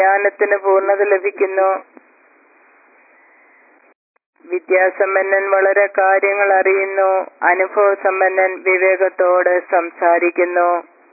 ജ്ഞാനത്തിന് പൂർണ്ണത ലഭിക്കുന്നു വിദ്യാസമ്പന്നൻ വളരെ കാര്യങ്ങൾ അറിയുന്നു അനുഭവസമ്പന്നൻ വിവേകത്തോട് സംസാരിക്കുന്നു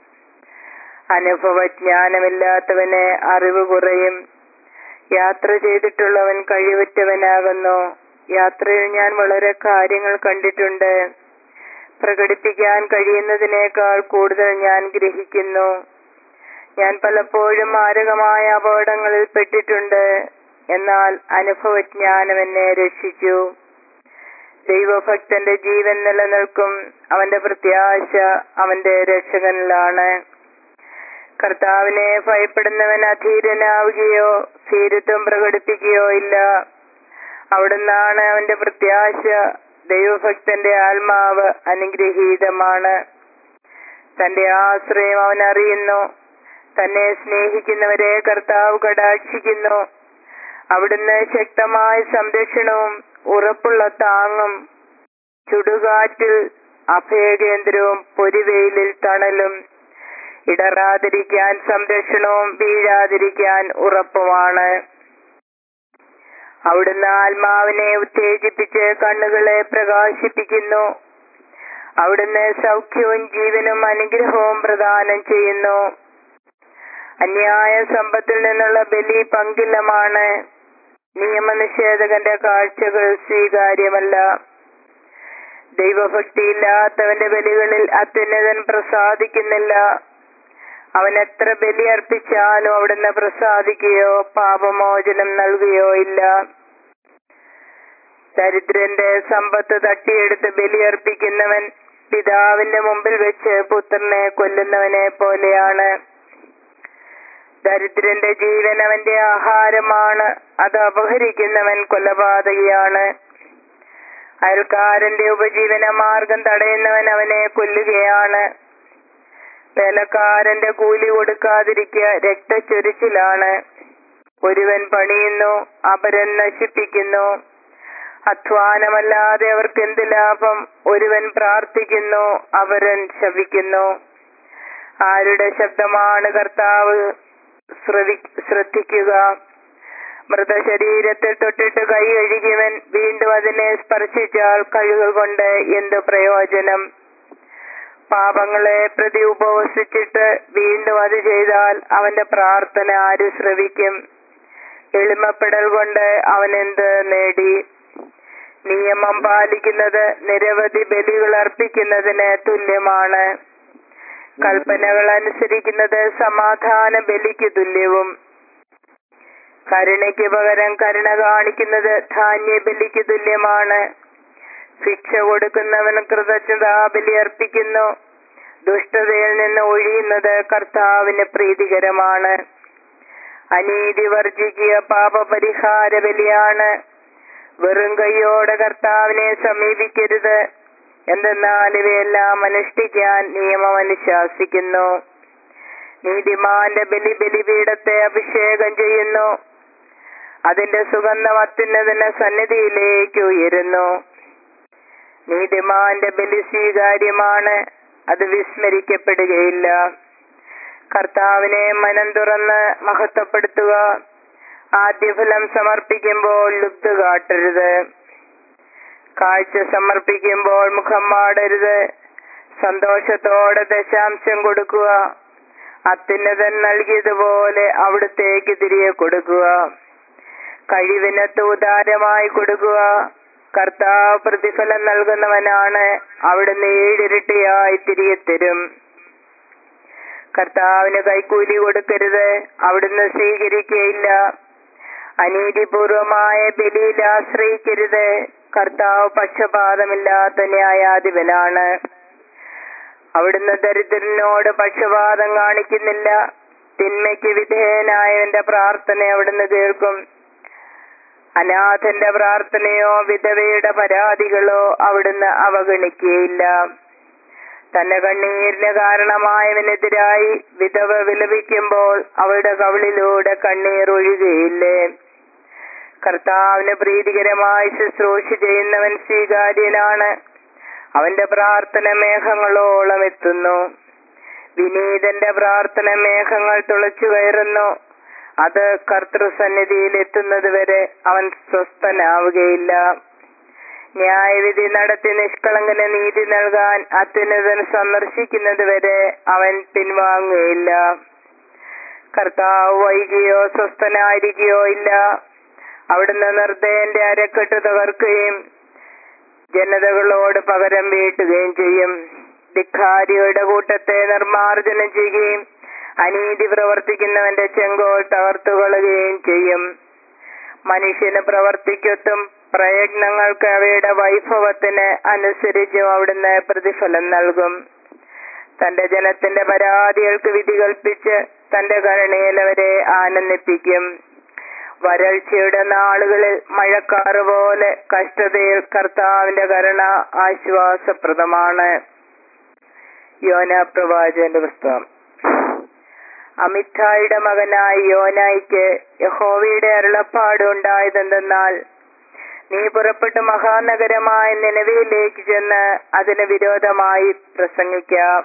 അനുഭവജ്ഞാനമില്ലാത്തവന് അറിവ് കുറയും യാത്ര ചെയ്തിട്ടുള്ളവൻ കഴിവുറ്റവനാകുന്നു യാത്രയിൽ ഞാൻ വളരെ കാര്യങ്ങൾ കണ്ടിട്ടുണ്ട് പ്രകടിപ്പിക്കാൻ കഴിയുന്നതിനേക്കാൾ കൂടുതൽ ഞാൻ ഗ്രഹിക്കുന്നു ഞാൻ പലപ്പോഴും മാരകമായ അപകടങ്ങളിൽ പെട്ടിട്ടുണ്ട് എന്നാൽ അനുഭവജ്ഞാനം എന്നെ രക്ഷിച്ചു ദൈവഭക്തന്റെ ജീവൻ നിലനിൽക്കും അവന്റെ പ്രത്യാശ അവന്റെ രക്ഷകനിലാണ് കർത്താവിനെ ഭയപ്പെടുന്നവൻ അധീരനാവുകയോ ധീരത്വം പ്രകടിപ്പിക്കുകയോ ഇല്ല അവിടുന്നാണ് അവന്റെ പ്രത്യാശ ദൈവഭക്തന്റെ ആത്മാവ് അനുഗ്രഹീതമാണ് തന്റെ ആശ്രയം അവൻ അറിയുന്നു തന്നെ സ്നേഹിക്കുന്നവരെ കർത്താവ് കടാക്ഷിക്കുന്നു അവിടുന്ന് ശക്തമായ സംരക്ഷണവും ഉറപ്പുള്ള താങ്ങും ചുടുകാറ്റിൽ അഭയകേന്ദ്രവും പൊരിവെയിലിൽ തണലും ഇടറാതിരിക്കാൻ സംരക്ഷണവും വീഴാതിരിക്കാൻ ഉറപ്പുമാണ് അവിടുന്ന് ആത്മാവിനെ ഉത്തേജിപ്പിച്ച് കണ്ണുകളെ പ്രകാശിപ്പിക്കുന്നു അവിടുന്ന് സൗഖ്യവും ജീവനും അനുഗ്രഹവും പ്രദാനം ചെയ്യുന്നു അന്യായ സമ്പത്തിൽ നിന്നുള്ള ബലി പങ്കില്ലമാണ് നിയമനിഷേധകന്റെ കാഴ്ചകൾ സ്വീകാര്യമല്ല ദൈവഭക്തിയില്ലാത്തവന്റെ ബലികളിൽ അത്യുന്നതൻ പ്രസാദിക്കുന്നില്ല അവൻ എത്ര ബലി അർപ്പിച്ചാലും അവിടുന്ന് പ്രസാദിക്കുകയോ പാപമോചനം നൽകുകയോ ഇല്ല ദരിദ്രന്റെ സമ്പത്ത് തട്ടിയെടുത്ത് ബലിയർപ്പിക്കുന്നവൻ പിതാവിന്റെ മുമ്പിൽ വെച്ച് പുത്രനെ കൊല്ലുന്നവനെ പോലെയാണ് ദരിദ്രന്റെ ജീവൻ അവന്റെ ആഹാരമാണ് അത് അപഹരിക്കുന്നവൻ കൊലപാതകിയാണ് അയൽക്കാരന്റെ ഉപജീവന മാർഗം തടയുന്നവൻ അവനെ കൊല്ലുകയാണ് വേലക്കാരന്റെ കൂലി കൊടുക്കാതിരിക്കുക രക്തച്ചൊരിച്ചിലാണ് ഒരുവൻ പണിയുന്നു അപരൻ നശിപ്പിക്കുന്നു അധ്വാനമല്ലാതെ അവർക്ക് എന്ത് ലാഭം ഒരുവൻ പ്രാർത്ഥിക്കുന്നു അവരൻ ശപിക്കുന്നു ആരുടെ ശബ്ദമാണ് കർത്താവ് ശ്രദ്ധിക്കുക മൃതശരീരത്തിൽ തൊട്ടിട്ട് കൈ കഴുകിയവൻ വീണ്ടും അതിനെ സ്പർശിച്ചാൽ കഴിവുകൾ കൊണ്ട് എന്ത് പ്രയോജനം പാപങ്ങളെ പ്രതി ഉപവസിച്ചിട്ട് വീണ്ടും അത് ചെയ്താൽ അവന്റെ പ്രാർത്ഥന ആര് ശ്രവിക്കും എളിമപ്പെടൽ കൊണ്ട് അവൻ എന്ത് നേടി നിയമം പാലിക്കുന്നത് നിരവധി ബലികൾ അർപ്പിക്കുന്നതിന് തുല്യമാണ് കൽപ്പനകൾ അനുസരിക്കുന്നത് സമാധാന ബലിക്ക് തുല്യവും കരുണയ്ക്ക് പകരം കരുണ കാണിക്കുന്നത് ധാന്യ ബലിക്ക് തുല്യമാണ് ശിക്ഷ കൊടുക്കുന്നവൻ കൃതജ്ഞതാ ബലി അർപ്പിക്കുന്നു ദുഷ്ടതയിൽ നിന്ന് ഒഴിയുന്നത് കർത്താവിന് പ്രീതികരമാണ് അനീതി വർജിക്കുക പാപപരിഹാര ബലിയാണ് വെറും കൈയോടെ കർത്താവിനെ സമീപിക്കരുത് എന്തെന്നാൽ ഇവയെല്ലാം അനുഷ്ഠിക്കാൻ നിയമം അനുശാസിക്കുന്നു നീതിമാന്റെ ബലി ബലിപീഠത്തെ അഭിഷേകം ചെയ്യുന്നു അതിന്റെ സുഗന്ധം അത്യുന്നതിന് സന്നിധിയിലേക്ക് ഉയരുന്നു നീതിമാന്റെ ബലി സ്വീകാര്യമാണ് അത് വിസ്മരിക്കപ്പെടുകയില്ല കർത്താവിനെ മനം തുറന്ന് മഹത്വപ്പെടുത്തുക ആദ്യഫലം സമർപ്പിക്കുമ്പോൾ ലുബ്ധ കാട്ടരുത് കാഴ്ച സമർപ്പിക്കുമ്പോൾ മുഖം മാടരുത് സന്തോഷത്തോടെ ദശാംശം കൊടുക്കുക അത്യുന്നതൻ നൽകിയതുപോലെ അവിടത്തേക്ക് തിരികെ കൊടുക്കുക കഴിവിനത്ത് ഉദാരമായി കൊടുക്കുക കർത്താവ് പ്രതിഫലം നൽകുന്നവനാണ് അവിടുന്ന് ഏഴിരട്ടിയായി തിരികെ തരും കർത്താവിന് കൈക്കൂലി കൊടുക്കരുത് അവിടുന്ന് സ്വീകരിക്കുകയില്ല അനീതിപൂർവമായ ബലിയിൽ ആശ്രയിക്കരുത് കർത്താവ് പക്ഷപാതമില്ലാത്ത ന്യായാധിപനാണ് അവിടുന്ന് ദരിദ്രനോട് പക്ഷപാതം കാണിക്കുന്നില്ല തിന്മയ്ക്ക് വിധേയനായവന്റെ പ്രാർത്ഥന അവിടുന്ന് കേൾക്കും അനാഥന്റെ പ്രാർത്ഥനയോ വിധവയുടെ പരാതികളോ അവിടുന്ന് അവഗണിക്കുകയില്ല തന്റെ കണ്ണീരിന് കാരണമായവനെതിരായി വിധവ വിലപിക്കുമ്പോൾ അവളുടെ കവിളിലൂടെ കണ്ണീർ ഒഴുകയില്ലേ കർത്താവിന് പ്രീതികരമായി ശുശ്രൂഷ ചെയ്യുന്നവൻ സ്വീകാര്യനാണ് അവന്റെ പ്രാർത്ഥന മേഘങ്ങളോളം എത്തുന്നു വിനീതന്റെ പ്രാർത്ഥന മേഘങ്ങൾ തുളച്ചു കയറുന്നു അത് കർത്തൃസന്നിധിയിൽ എത്തുന്നത് വരെ അവൻ സ്വസ്ഥനാവുകയില്ല ന്യായവിധി നടത്തി നിഷ്കളങ്കന് നീതി നൽകാൻ അത്യുന്നതൻ സന്ദർശിക്കുന്നത് വരെ അവൻ പിൻവാങ്ങുകയില്ല കർത്താവ് വൈകിയോ സ്വസ്ഥനായിരിക്കുകയോ ഇല്ല അവിടുന്ന് നിർദ്ദയന്റെ അരക്കെട്ട് തകർക്കുകയും ജനതകളോട് പകരം വീട്ടുകയും ചെയ്യും ധിക്കാരിയുടെ കൂട്ടത്തെ നിർമാർജനം ചെയ്യുകയും അനീതി പ്രവർത്തിക്കുന്നവന്റെ ചെങ്കോൾ തകർത്തുകൊള്ളുകയും ചെയ്യും മനുഷ്യന് പ്രവർത്തിക്കൊത്തും പ്രയത്നങ്ങൾക്ക് അവയുടെ വൈഭവത്തിന് അനുസരിച്ചും അവിടുന്ന് പ്രതിഫലം നൽകും തന്റെ ജനത്തിന്റെ പരാതികൾക്ക് വിധി കൽപ്പിച്ച് തന്റെ കരുണയിൽ അവരെ ആനന്ദിപ്പിക്കും വരൾച്ചയുടെ നാളുകളിൽ മഴക്കാറ് പോലെ കഷ്ടതയിൽ കർത്താവിന്റെ കരുണ ആശ്വാസപ്രദമാണ് യോന പ്രവാചകന്റെ പുസ്തകം അമിതായുടെ മകനായ യോനായിക്ക് യഹോവയുടെ അരുളപ്പാട് ഉണ്ടായതെന്തെന്നാൽ നീ പുറപ്പെട്ട് മഹാനഗരമായ നിലവിലേക്ക് ചെന്ന് അതിന് വിരോധമായി പ്രസംഗിക്കാം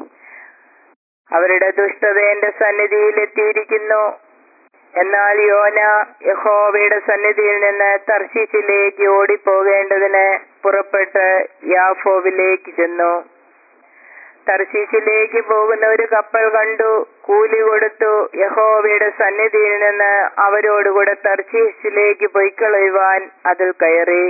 അവരുടെ ദുഷ്ടത എന്റെ സന്നിധിയിൽ എത്തിയിരിക്കുന്നു എന്നാൽ യോന യഹോവയുടെ സന്നിധിയിൽ നിന്ന് തർശീശിലേക്ക് ഓടിപ്പോകേണ്ടതിന് പുറപ്പെട്ട് യാഫോവിലേക്ക് ചെന്നു തർശീശിലേക്ക് പോകുന്ന ഒരു കപ്പൽ കണ്ടു കൂലി കൊടുത്തു യഹോവയുടെ സന്നിധിയിൽ നിന്ന് അവരോടുകൂടെ തർശീശിലേക്ക് പൊയ്ക്കളയുവാൻ അതിൽ കയറി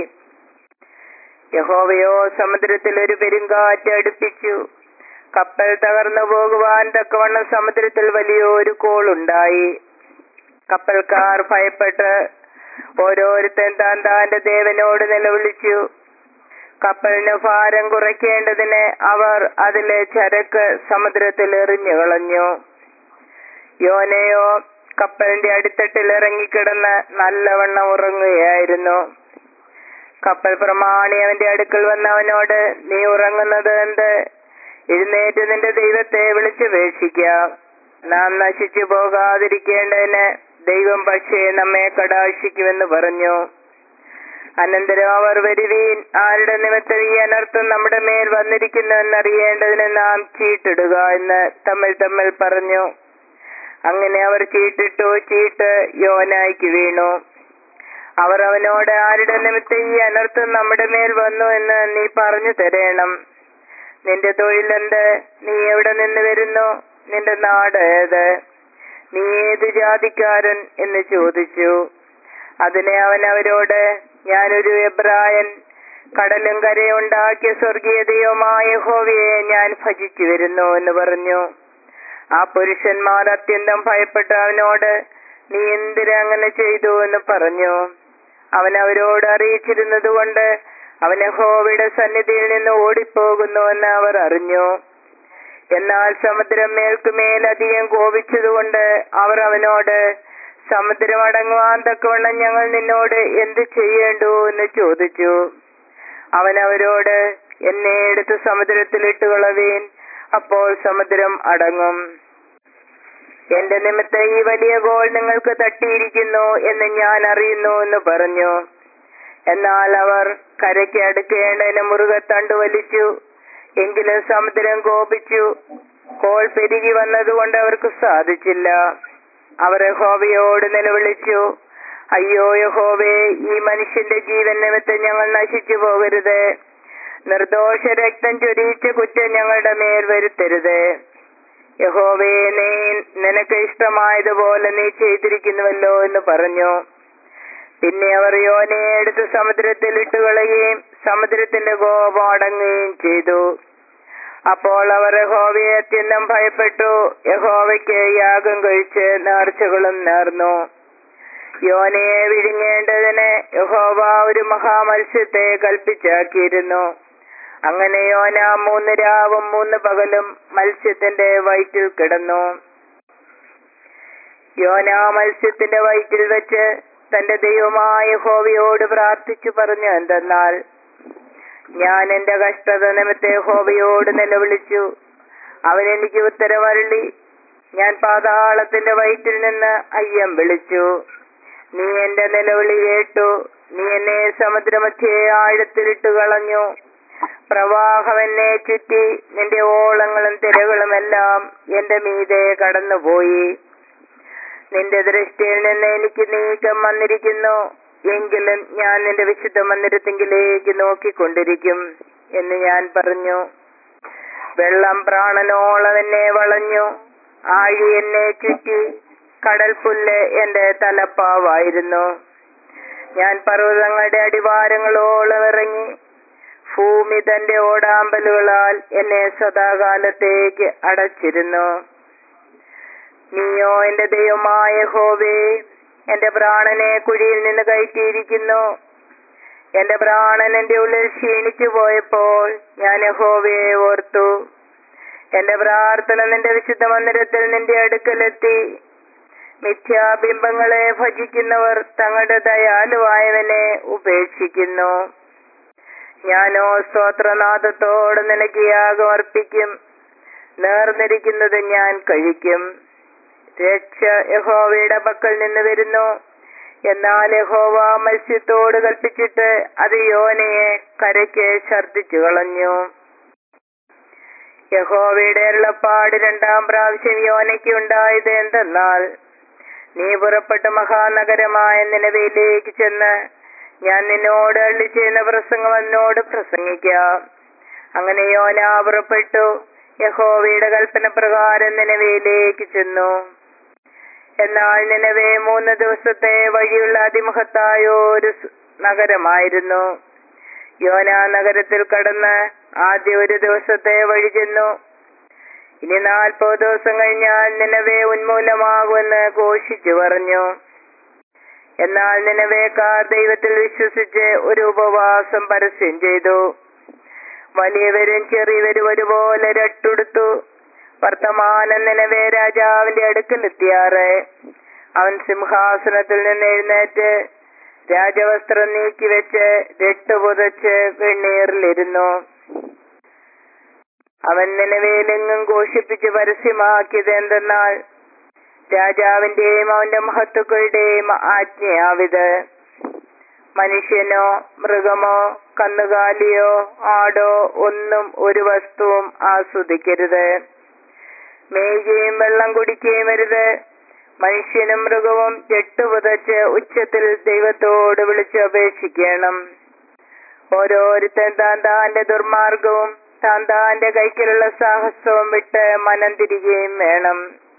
യഹോവയോ സമുദ്രത്തിൽ ഒരു പെരുങ്കാറ്റ് അടുപ്പിച്ചു കപ്പൽ തകർന്നു പോകുവാൻ തക്കവണ്ണം സമുദ്രത്തിൽ വലിയൊരു കോളുണ്ടായി കപ്പൽക്കാർ ഭയപ്പെട്ട് ഓരോരുത്തൻ താൻ താന്റെ ദേവനോട് നിലവിളിച്ചു കപ്പലിന് ഭാരം കുറയ്ക്കേണ്ടതിന് അവർ അതിലെ ചരക്ക് സമുദ്രത്തിൽ എറിഞ്ഞു കളഞ്ഞു യോനയോ കപ്പലിന്റെ അടിത്തട്ടിൽ ഇറങ്ങിക്കിടന്ന് നല്ലവണ്ണം ഉറങ്ങുകയായിരുന്നു കപ്പൽ പ്രമാണി അവന്റെ അടുക്കൽ വന്ന അവനോട് നീ ഉറങ്ങുന്നത് എന്ത് എഴുന്നേറ്റ് നിന്റെ ദൈവത്തെ വിളിച്ചപേക്ഷിക്ക നാം നശിച്ചു പോകാതിരിക്കേണ്ടതിന് ദൈവം പക്ഷേ നമ്മെ കടാക്ഷിക്കുമെന്ന് പറഞ്ഞു അനന്തരം അവർ വരുവീൻ ആരുടെ നിമിത്തം ഈ അനർത്ഥം നമ്മുടെ മേൽ വന്നിരിക്കുന്നു എന്നറിയേണ്ടതിന് നാം ചീട്ടിടുക എന്ന് തമ്മിൽ തമ്മിൽ പറഞ്ഞു അങ്ങനെ അവർ ചീട്ടിട്ടു ചീട്ട് യോനായ്ക്ക് വീണു അവർ അവനോട് ആരുടെ നിമിത്തം ഈ അനർത്ഥം നമ്മുടെ മേൽ വന്നു എന്ന് നീ പറഞ്ഞു തരേണം നിന്റെ തൊഴിലെന്ത് നീ എവിടെ നിന്ന് വരുന്നു നിന്റെ നാട് ഏത് നീ ഏത് ജാതിക്കാരൻ എന്ന് ചോദിച്ചു അതിനെ അവൻ അവരോട് ഞാനൊരു എബ്രായൻ കടലും കരയും ഉണ്ടാക്കിയ സ്വർഗീയ ദൈവമായ ഹോവിയെ ഞാൻ ഭജിച്ചു വരുന്നു എന്ന് പറഞ്ഞു ആ പുരുഷന്മാർ അത്യന്തം ഭയപ്പെട്ട അവനോട് നീ എന്തിനു അങ്ങനെ ചെയ്തു എന്ന് പറഞ്ഞു അവൻ അവരോട് അറിയിച്ചിരുന്നത് കൊണ്ട് അവൻ യഹോവയുടെ സന്നിധിയിൽ നിന്ന് ഓടിപ്പോകുന്നു എന്ന് അവർ അറിഞ്ഞു എന്നാൽ സമുദ്രം മേൽക്കുമേൽ അധികം കോപിച്ചതുകൊണ്ട് അവർ അവനോട് സമുദ്രം അടങ്ങുവാൻ തക്കവണ്ണം ഞങ്ങൾ നിന്നോട് എന്ത് ചെയ്യേണ്ടു എന്ന് ചോദിച്ചു അവൻ അവരോട് എന്നെ എടുത്ത് സമുദ്രത്തിൽ ഇട്ടുകളവീൻ അപ്പോൾ സമുദ്രം അടങ്ങും എന്റെ നിമിത്തം ഈ വലിയ ഗോൾ നിങ്ങൾക്ക് തട്ടിയിരിക്കുന്നു എന്ന് ഞാൻ അറിയുന്നു എന്ന് പറഞ്ഞു എന്നാൽ അവർ കരയ്ക്ക് അടുക്കേണ്ടതിന് മുറുകെ തണ്ടു വലിച്ചു എങ്കിലും സമുദ്രം കോപിച്ചു കോൾ പെരുകി വന്നതുകൊണ്ട് അവർക്ക് സാധിച്ചില്ല അവർ യഹോവയോട് നിലവിളിച്ചു അയ്യോ യഹോവേ ഈ മനുഷ്യന്റെ ജീവൻ നിമിത്തം ഞങ്ങൾ നശിച്ചു പോകരുത് നിർദോഷ രക്തം ചൊരിയിച്ച കുറ്റം ഞങ്ങളുടെ മേൽ വരുത്തരുത് യഹോവേ നീ നിനക്ക് ഇഷ്ടമായതുപോലെ നീ ചെയ്തിരിക്കുന്നുവല്ലോ എന്ന് പറഞ്ഞു പിന്നെ അവർ യോനയെ എടുത്ത് സമുദ്രത്തിൽ ഇട്ടുകളയുകയും സമുദ്രത്തിന്റെ കോപം അടങ്ങുകയും ചെയ്തു അപ്പോൾ അവർ യഹോവയെ അത്യന്തം ഭയപ്പെട്ടു യഹോവയ്ക്ക് യാഗം കഴിച്ച് നേർച്ചകളും നേർന്നു യോനയെ വിഴുങ്ങേണ്ടതിന് യഹോവ ഒരു മഹാമത്സ്യത്തെ കൽപ്പിച്ചാക്കിയിരുന്നു അങ്ങനെ യോന മൂന്ന് രാവും മൂന്ന് പകലും മത്സ്യത്തിന്റെ വയറ്റിൽ കിടന്നു യോന മത്സ്യത്തിന്റെ വയറ്റിൽ വെച്ച് തന്റെ ദൈവമായ ഹോവയോട് പ്രാർത്ഥിച്ചു പറഞ്ഞു എന്തെന്നാൽ ഞാൻ എന്റെ കഷ്ടത നിമിത്തെ ഹോവയോട് നിലവിളിച്ചു അവൻ എനിക്ക് ഉത്തരവരളി ഞാൻ പാതാളത്തിന്റെ വയറ്റിൽ നിന്ന് അയ്യം വിളിച്ചു നീ എന്റെ നിലവിളി കേട്ടു നീ എന്നെ സമുദ്രമധ്യേ ആഴത്തിലിട്ട് കളഞ്ഞു പ്രവാഹം എന്നെ ചുറ്റി നിന്റെ ഓളങ്ങളും തിരകളും എല്ലാം എന്റെ മീതെ കടന്നുപോയി നിന്റെ ദൃഷ്ടിയിൽ നിന്ന് എനിക്ക് നീക്കം വന്നിരിക്കുന്നു എങ്കിലും ഞാൻ നിന്റെ വിശുദ്ധ മന്ദിരത്തിങ്കിലേക്ക് നോക്കിക്കൊണ്ടിരിക്കും എന്ന് ഞാൻ പറഞ്ഞു വെള്ളം പ്രാണനോളം എന്നെ വളഞ്ഞു ആഴി എന്നെ ചുറ്റി കടൽ പുല്ല് എന്റെ തലപ്പാവായിരുന്നു ഞാൻ പർവ്വതങ്ങളുടെ അടിവാരങ്ങളോളം ഇറങ്ങി ഭൂമി തന്റെ ഓടാമ്പലുകളാൽ എന്നെ സദാകാലത്തേക്ക് അടച്ചിരുന്നു നീയോ എന്റെ ദൈവമായ ഹോവേ എന്റെ പ്രാണനെ കുഴിയിൽ നിന്ന് കയറ്റിയിരിക്കുന്നു എന്റെ പ്രാണൻ എന്റെ ഉള്ളിൽ ക്ഷീണിച്ചു പോയപ്പോൾ ഞാൻ ഹോവയെ ഓർത്തു എന്റെ പ്രാർത്ഥന നിന്റെ വിശുദ്ധ മന്ദിരത്തിൽ നിന്റെ അടുക്കലെത്തി മിഥ്യാബിംബങ്ങളെ ഭജിക്കുന്നവർ തങ്ങളുടെ ദയാലുവായവനെ ഉപേക്ഷിക്കുന്നു ഞാനോ സ്തോത്രനാഥത്തോട് നിനക്ക് യാഗം അർപ്പിക്കും നേർന്നിരിക്കുന്നത് ഞാൻ കഴിക്കും രക്ഷ യഹോവയുടെ പക്കൽ നിന്ന് വരുന്നു എന്നാൽ യഹോവ മത്സ്യത്തോട് കൽപ്പിച്ചിട്ട് അത് യോനയെ കരയ്ക്ക് ഛർദിച്ചു കളഞ്ഞു യഹോവയുടെ അരുളപ്പാട് രണ്ടാം പ്രാവശ്യം യോനയ്ക്ക് ഉണ്ടായത് എന്തെന്നാൽ നീ പുറപ്പെട്ട് മഹാനഗരമായ നിലവിലേക്ക് ചെന്ന് ഞാൻ നിന്നോട് അള്ളി ചെയ്യുന്ന പ്രസംഗം എന്നോട് പ്രസംഗിക്കാം അങ്ങനെ യോന പുറപ്പെട്ടു യഹോവയുടെ കൽപ്പന പ്രകാരം നിലവിലേക്ക് ചെന്നു എന്നാൽ നിലവേ മൂന്ന് ദിവസത്തെ വഴിയുള്ള അതിമഹത്തായ ഒരു സ് നഗരമായിരുന്നു യോന നഗരത്തിൽ കടന്ന് ആദ്യ ഒരു ദിവസത്തെ വഴി ചെന്നു ഇനി നാൽപ്പത് ദിവസം കഴിഞ്ഞാൽ നിലവേ ഉന്മൂലമാകുമെന്ന് ഘോഷിച്ചു പറഞ്ഞു എന്നാൽ നിലവേക്കാർ ദൈവത്തിൽ വിശ്വസിച്ച് ഒരു ഉപവാസം പരസ്യം ചെയ്തു വലിയവരും ചെറിയവരും ഒരുപോലെ രട്ടുടുത്തു വർത്തമാനം നിലവേ രാജാവിന്റെ അടുക്കലെത്തിയാറ് അവൻ സിംഹാസനത്തിൽ നിന്ന് എഴുന്നേറ്റ് രാജവസ്ത്രം നീക്കി വെച്ച് രട്ട് പുതച്ച് വെണ്ണീറിലിരുന്നു അവൻ നിലവേലെങ്ങും ഘോഷിപ്പിച്ച് പരസ്യമാക്കിയത് എന്തെന്നാൽ രാജാവിന്റെയും അവന്റെ മഹത്തുക്കളുടെയും ആജ്ഞയാവിത് മനുഷ്യനോ മൃഗമോ കന്നുകാലിയോ ആടോ ഒന്നും ഒരു വസ്തുവും ആസ്വദിക്കരുത് മേയുകയും വെള്ളം കുടിക്കുകയും അരുത് മനുഷ്യനും മൃഗവും ജെട്ടുപുതച്ച് ഉച്ചത്തിൽ ദൈവത്തോട് വിളിച്ച് അപേക്ഷിക്കണം ഓരോരുത്തൻ താൻ താന്റെ ദുർമാർഗവും താൻ താന്റെ കൈക്കലുള്ള സാഹസവും വിട്ട് മനം തിരികെയും വേണം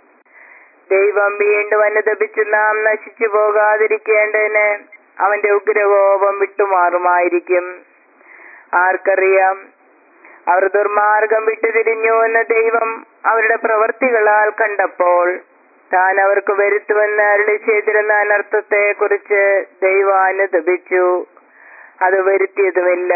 ദൈവം വീണ്ടും അനുദപിച്ച് നാം നശിച്ചു പോകാതിരിക്കേണ്ടതിന് അവന്റെ ഉഗ്രകോപം വിട്ടുമാറുമായിരിക്കും ആർക്കറിയാം അവർ ദുർമാർഗം വിട്ടുതിരിഞ്ഞു എന്ന് ദൈവം അവരുടെ പ്രവൃത്തികളാൽ കണ്ടപ്പോൾ താൻ അവർക്ക് വരുത്തുമെന്ന് അരുളി ചെയ്തിരുന്ന അനർത്ഥത്തെ കുറിച്ച് ദൈവം അനുദപിച്ചു അത് വരുത്തിയതുമില്ല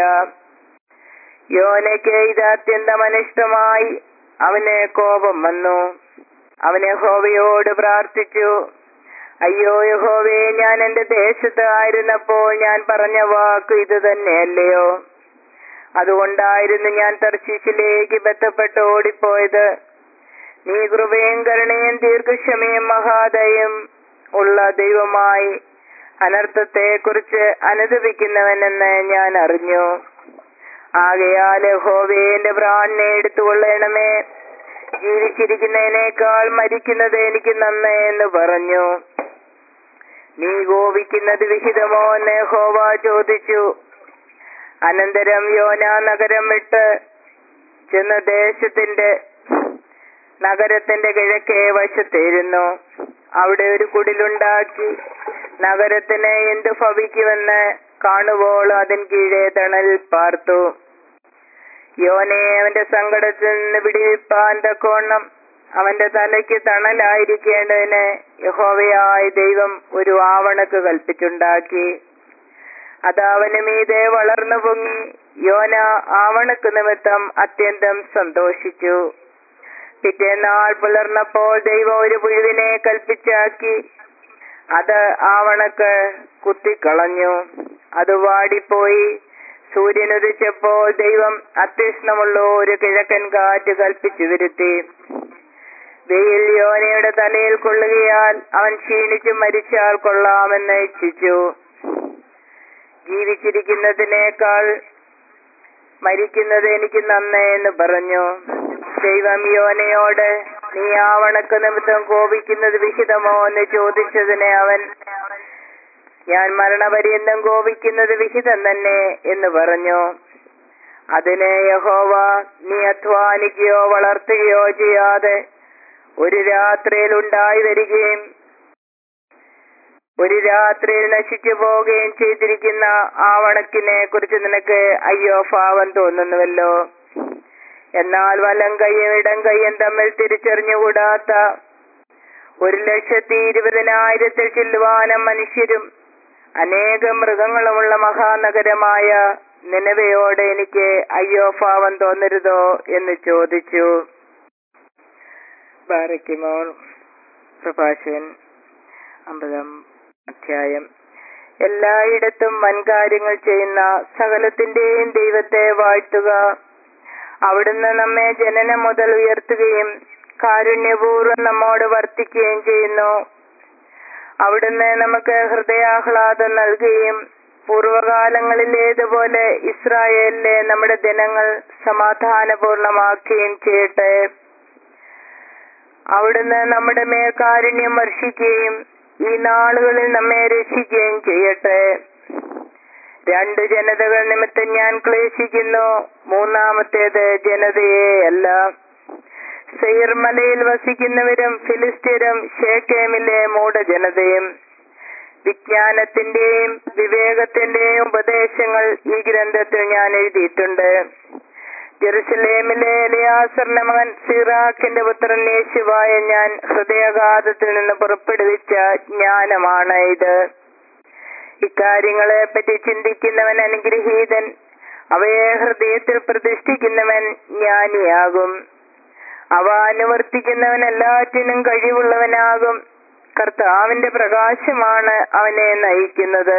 യോനയ്ക്ക് ഇത് അത്യന്തം അനിഷ്ടമായി അവന് കോപം വന്നു അവൻ യഹോവയോട് പ്രാർത്ഥിച്ചു അയ്യോ യഹോവേ ഞാൻ എന്റെ ദേശത്ത് ആയിരുന്നപ്പോൾ ഞാൻ പറഞ്ഞ വാക്ക് ഇത് തന്നെയല്ലയോ അതുകൊണ്ടായിരുന്നു ഞാൻ തർശീശിലേക്ക് ബന്ധപ്പെട്ട് ഓടിപ്പോയത് നീ കൃപയും കരുണയും ദീർഘക്ഷമയും മഹാദയും ഉള്ള ദൈവമായി അനർത്ഥത്തെ കുറിച്ച് അനുദപിക്കുന്നവനെന്ന് ഞാൻ അറിഞ്ഞു ആകയാൽ ഹോവേ എന്റെ പ്രാണനെ എടുത്തുകൊള്ളണമേ ജീവിച്ചിരിക്കുന്നതിനേക്കാൾ മരിക്കുന്നത് എനിക്ക് നന്നേ എന്ന് പറഞ്ഞു നീ കോപിക്കുന്നത് വിഹിതമോ എന്ന് ഹോവ ചോദിച്ചു അനന്തരം യോന നഗരം വിട്ട് ചെന്ന ദേശത്തിന്റെ നഗരത്തിന്റെ കിഴക്കേ വശത്തിരുന്നു അവിടെ ഒരു കുടിലുണ്ടാക്കി നഗരത്തിന് എന്ത് ഭവിക്കുമെന്ന് കാണുമ്പോൾ അതിൻ കീഴെ തണൽ പാർത്തു യോനെ അവന്റെ സങ്കടത്തിൽ നിന്ന് വിടിവിപ്പാൻ തക്കോണം അവന്റെ തലയ്ക്ക് തണലായിരിക്കേണ്ടതിന് യഹോവയായ ദൈവം ഒരു ആവണക്ക് കൽപ്പിച്ചുണ്ടാക്കി അത് അവന് മീതെ വളർന്നു പൊങ്ങി യോന ആവണക്ക് നിമിത്തം അത്യന്തം സന്തോഷിച്ചു പിറ്റേന്നാൾ പുലർന്നപ്പോൾ ദൈവം ഒരു പുഴുവിനെ കൽപ്പിച്ചാക്കി അത് ആവണക്ക് കുത്തിക്കളഞ്ഞു അത് വാടിപ്പോയി സൂര്യൻ ഉദിച്ചപ്പോൾ ദൈവം അത്യഷ്ണമുള്ള ഒരു കിഴക്കൻ കാറ്റ് കൽപ്പിച്ചു വരുത്തി വെയിൽ യോനയുടെ തലയിൽ കൊള്ളുകയാൽ അവൻ ക്ഷീണിച്ചു മരിച്ചാൽ കൊള്ളാമെന്ന് ഇച്ഛിച്ചു ജീവിച്ചിരിക്കുന്നതിനേക്കാൾ മരിക്കുന്നത് എനിക്ക് നന്നേ എന്ന് പറഞ്ഞു ദൈവം യോനയോട് നീ ആ വണക്ക് നിമിത്തം കോപിക്കുന്നത് വിഹിതമോ എന്ന് ചോദിച്ചതിന് അവൻ ഞാൻ മരണപര്യന്തം കോപിക്കുന്നത് വിഹിതം തന്നെ എന്ന് പറഞ്ഞു അതിന് യഹോവ നീ അധ്വാനിക്കുകയോ വളർത്തുകയോ ചെയ്യാതെ ഒരു രാത്രിയിൽ ഉണ്ടായി വരികയും ഒരു രാത്രിയിൽ നശിച്ചു പോവുകയും ചെയ്തിരിക്കുന്ന ആ വണക്കിനെ കുറിച്ച് നിനക്ക് അയ്യോ ഭാവം തോന്നുന്നുവല്ലോ എന്നാൽ വലം കൈയും ഇടം കൈയും തമ്മിൽ തിരിച്ചറിഞ്ഞുകൂടാത്ത ഒരു ലക്ഷത്തി ഇരുപതിനായിരത്തിൽ ചില്ലുവാനം മനുഷ്യരും അനേകം മൃഗങ്ങളുമുള്ള മഹാനഗരമായ നിലവയോട് എനിക്ക് അയ്യോ ഭാവം തോന്നരുതോ എന്ന് ചോദിച്ചു ബാറയ്ക്കുമോർ പ്രഭാഷകൻ അമ്പതാം അധ്യായം എല്ലായിടത്തും വൻകാര്യങ്ങൾ ചെയ്യുന്ന സകലത്തിന്റെയും ദൈവത്തെ വാഴ്ത്തുക അവിടുന്ന് നമ്മെ ജനനം മുതൽ ഉയർത്തുകയും കാരുണ്യപൂർവ്വം നമ്മോട് വർത്തിക്കുകയും ചെയ്യുന്നു അവിടുന്ന് നമുക്ക് ഹൃദയാഹ്ലാദം നൽകുകയും പൂർവകാലങ്ങളിലേതുപോലെ ഇസ്രായേലിലെ നമ്മുടെ ദിനങ്ങൾ സമാധാനപൂർണമാക്കുകയും ചെയ്യട്ടെ അവിടുന്ന് നമ്മുടെ മേൽ കാരുണ്യം വർഷിക്കുകയും ഈ നാളുകളിൽ നമ്മെ രക്ഷിക്കുകയും ചെയ്യട്ടെ രണ്ട് ജനതകൾ നിമിത്തം ഞാൻ ക്ലേശിക്കുന്നു മൂന്നാമത്തേത് ജനതയെ അല്ല സെയർമലയിൽ വസിക്കുന്നവരും ഫിലിസ്തീനും ഷേക്കേമിലെ മൂഢജനതയും വിജ്ഞാനത്തിന്റെയും വിവേകത്തിന്റെയും ഉപദേശങ്ങൾ ഈ ഗ്രന്ഥത്തിൽ ഞാൻ എഴുതിയിട്ടുണ്ട് ജെറുസലേമിലെ എലിയാസറിന്റെ മകൻ സിറാഖിന്റെ പുത്രൻ യേശുവായ ഞാൻ ഹൃദയാഘാതത്തിൽ നിന്ന് പുറപ്പെടുവിച്ച ജ്ഞാനമാണ് ഇത് ഇക്കാര്യങ്ങളെ പറ്റി ചിന്തിക്കുന്നവൻ അനുഗ്രഹീതൻ അവയെ ഹൃദയത്തിൽ പ്രതിഷ്ഠിക്കുന്നവൻ ജ്ഞാനിയാകും അവ അനുവർത്തിക്കുന്നവൻ എല്ലാറ്റിനും കഴിവുള്ളവനാകും കർത്താവിന്റെ പ്രകാശമാണ് അവനെ നയിക്കുന്നത്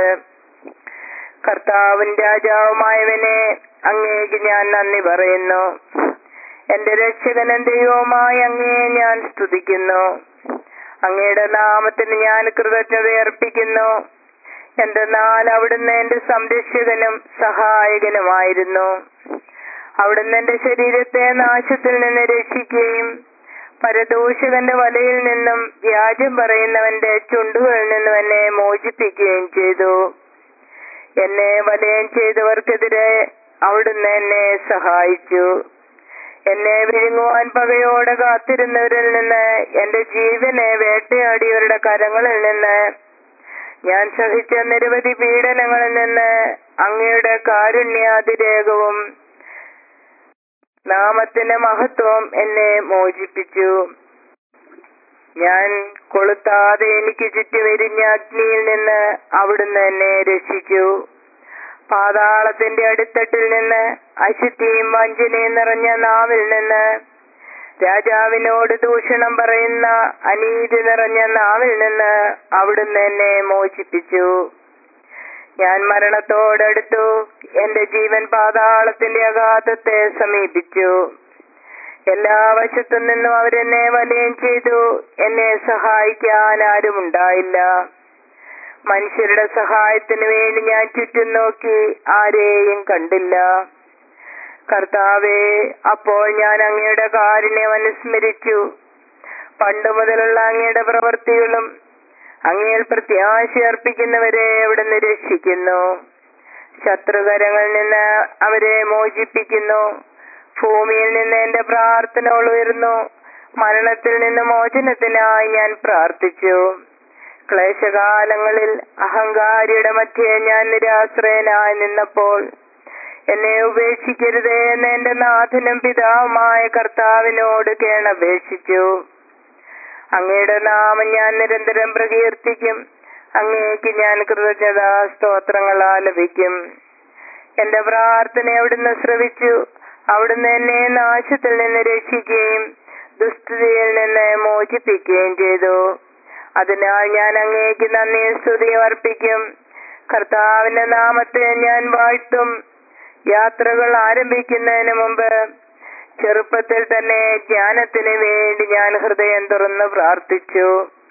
കർത്താവും രാജാവുമായവനെ അങ്ങേക്ക് ഞാൻ നന്ദി പറയുന്നു എന്റെ രക്ഷകനും ദൈവവുമായ അങ്ങയെ ഞാൻ സ്തുതിക്കുന്നു അങ്ങയുടെ നാമത്തിന് ഞാൻ കൃതജ്ഞത അർപ്പിക്കുന്നു എന്തെന്നാൽ അവിടുന്ന് എന്റെ സംരക്ഷകനും സഹായകനുമായിരുന്നു അവിടുന്ന് എന്റെ ശരീരത്തെ നാശത്തിൽ നിന്ന് രക്ഷിക്കുകയും പരദൂഷകന്റെ വലയിൽ നിന്നും വ്യാജം പറയുന്നവന്റെ ചുണ്ടുകളിൽ നിന്നും എന്നെ മോചിപ്പിക്കുകയും ചെയ്തു എന്നെ വലയം ചെയ്തവർക്കെതിരെ അവിടുന്ന് എന്നെ സഹായിച്ചു എന്നെ വിഴുങ്ങുവാൻ പകയോടെ കാത്തിരുന്നവരിൽ നിന്ന് എന്റെ ജീവനെ വേട്ടയാടിയവരുടെ കരങ്ങളിൽ നിന്ന് ഞാൻ സഹിച്ച നിരവധി പീഡനങ്ങളിൽ നിന്ന് അങ്ങയുടെ കാരുണ്യാതിരേകവും നാമത്തിന്റെ മഹത്വം എന്നെ മോചിപ്പിച്ചു ഞാൻ കൊളുത്താതെ എനിക്ക് ചുറ്റുവരിഞ്ഞ അഗ്നിയിൽ നിന്ന് അവിടുന്ന് എന്നെ രക്ഷിച്ചു പാതാളത്തിന്റെ അടിത്തട്ടിൽ നിന്ന് അശുദ്ധിയും വഞ്ചനയും നിറഞ്ഞ നാവിൽ നിന്ന് രാജാവിനോട് ദൂഷണം പറയുന്ന അനീതി നിറഞ്ഞ നാവിൽ നിന്ന് അവിടുന്ന് എന്നെ മോചിപ്പിച്ചു ഞാൻ മരണത്തോടടുത്തു എന്റെ ജീവൻ പാതാളത്തിന്റെ അഗാധത്തെ സമീപിച്ചു എല്ലാ വശത്തു നിന്നും അവരെന്നെ വലയം ചെയ്തു എന്നെ സഹായിക്കാൻ ആരുമുണ്ടായില്ല മനുഷ്യരുടെ സഹായത്തിന് വേണ്ടി ഞാൻ ചുറ്റും നോക്കി ആരെയും കണ്ടില്ല കർത്താവേ അപ്പോൾ ഞാൻ അങ്ങയുടെ കാരുണ്യം അനുസ്മരിച്ചു പണ്ട് മുതലുള്ള അങ്ങയുടെ പ്രവൃത്തികളും അങ്ങയിൽ പ്രത്യാശ അർപ്പിക്കുന്നവരെ അവിടുന്ന് രക്ഷിക്കുന്നു ശത്രുകരങ്ങളിൽ നിന്ന് അവരെ മോചിപ്പിക്കുന്നു ഭൂമിയിൽ നിന്ന് എന്റെ പ്രാർത്ഥനകൾ ഉയർന്നു മരണത്തിൽ നിന്ന് മോചനത്തിനായി ഞാൻ പ്രാർത്ഥിച്ചു ക്ലേശകാലങ്ങളിൽ അഹങ്കാരിയുടെ മധ്യേ ഞാൻ നിരാശ്രയനായി നിന്നപ്പോൾ എന്നെ ഉപേക്ഷിക്കരുതേ എന്ന് എന്റെ നാഥനും പിതാവുമായ കർത്താവിനോട് കേണപേക്ഷിച്ചു അങ്ങയുടെ നാമം ഞാൻ നിരന്തരം പ്രകീർത്തിക്കും അങ്ങേക്ക് ഞാൻ കൃതജ്ഞതാ സ്തോത്രങ്ങൾ ആലപിക്കും എന്റെ പ്രാർത്ഥന അവിടുന്ന് ശ്രവിച്ചു അവിടുന്ന് എന്നെ നാശത്തിൽ നിന്ന് രക്ഷിക്കുകയും ദുസ്ഥിതിയിൽ നിന്ന് മോചിപ്പിക്കുകയും ചെയ്തു അതിനാൽ ഞാൻ അങ്ങേക്ക് നന്ദി സ്തുതിയും അർപ്പിക്കും കർത്താവിന്റെ നാമത്തെ ഞാൻ വാഴ്ത്തും യാത്രകൾ ആരംഭിക്കുന്നതിന് മുമ്പ് ചെറുപ്പത്തിൽ തന്നെ ജ്ഞാനത്തിന് വേണ്ടി ഞാൻ ഹൃദയം തുറന്ന് പ്രാർത്ഥിച്ചു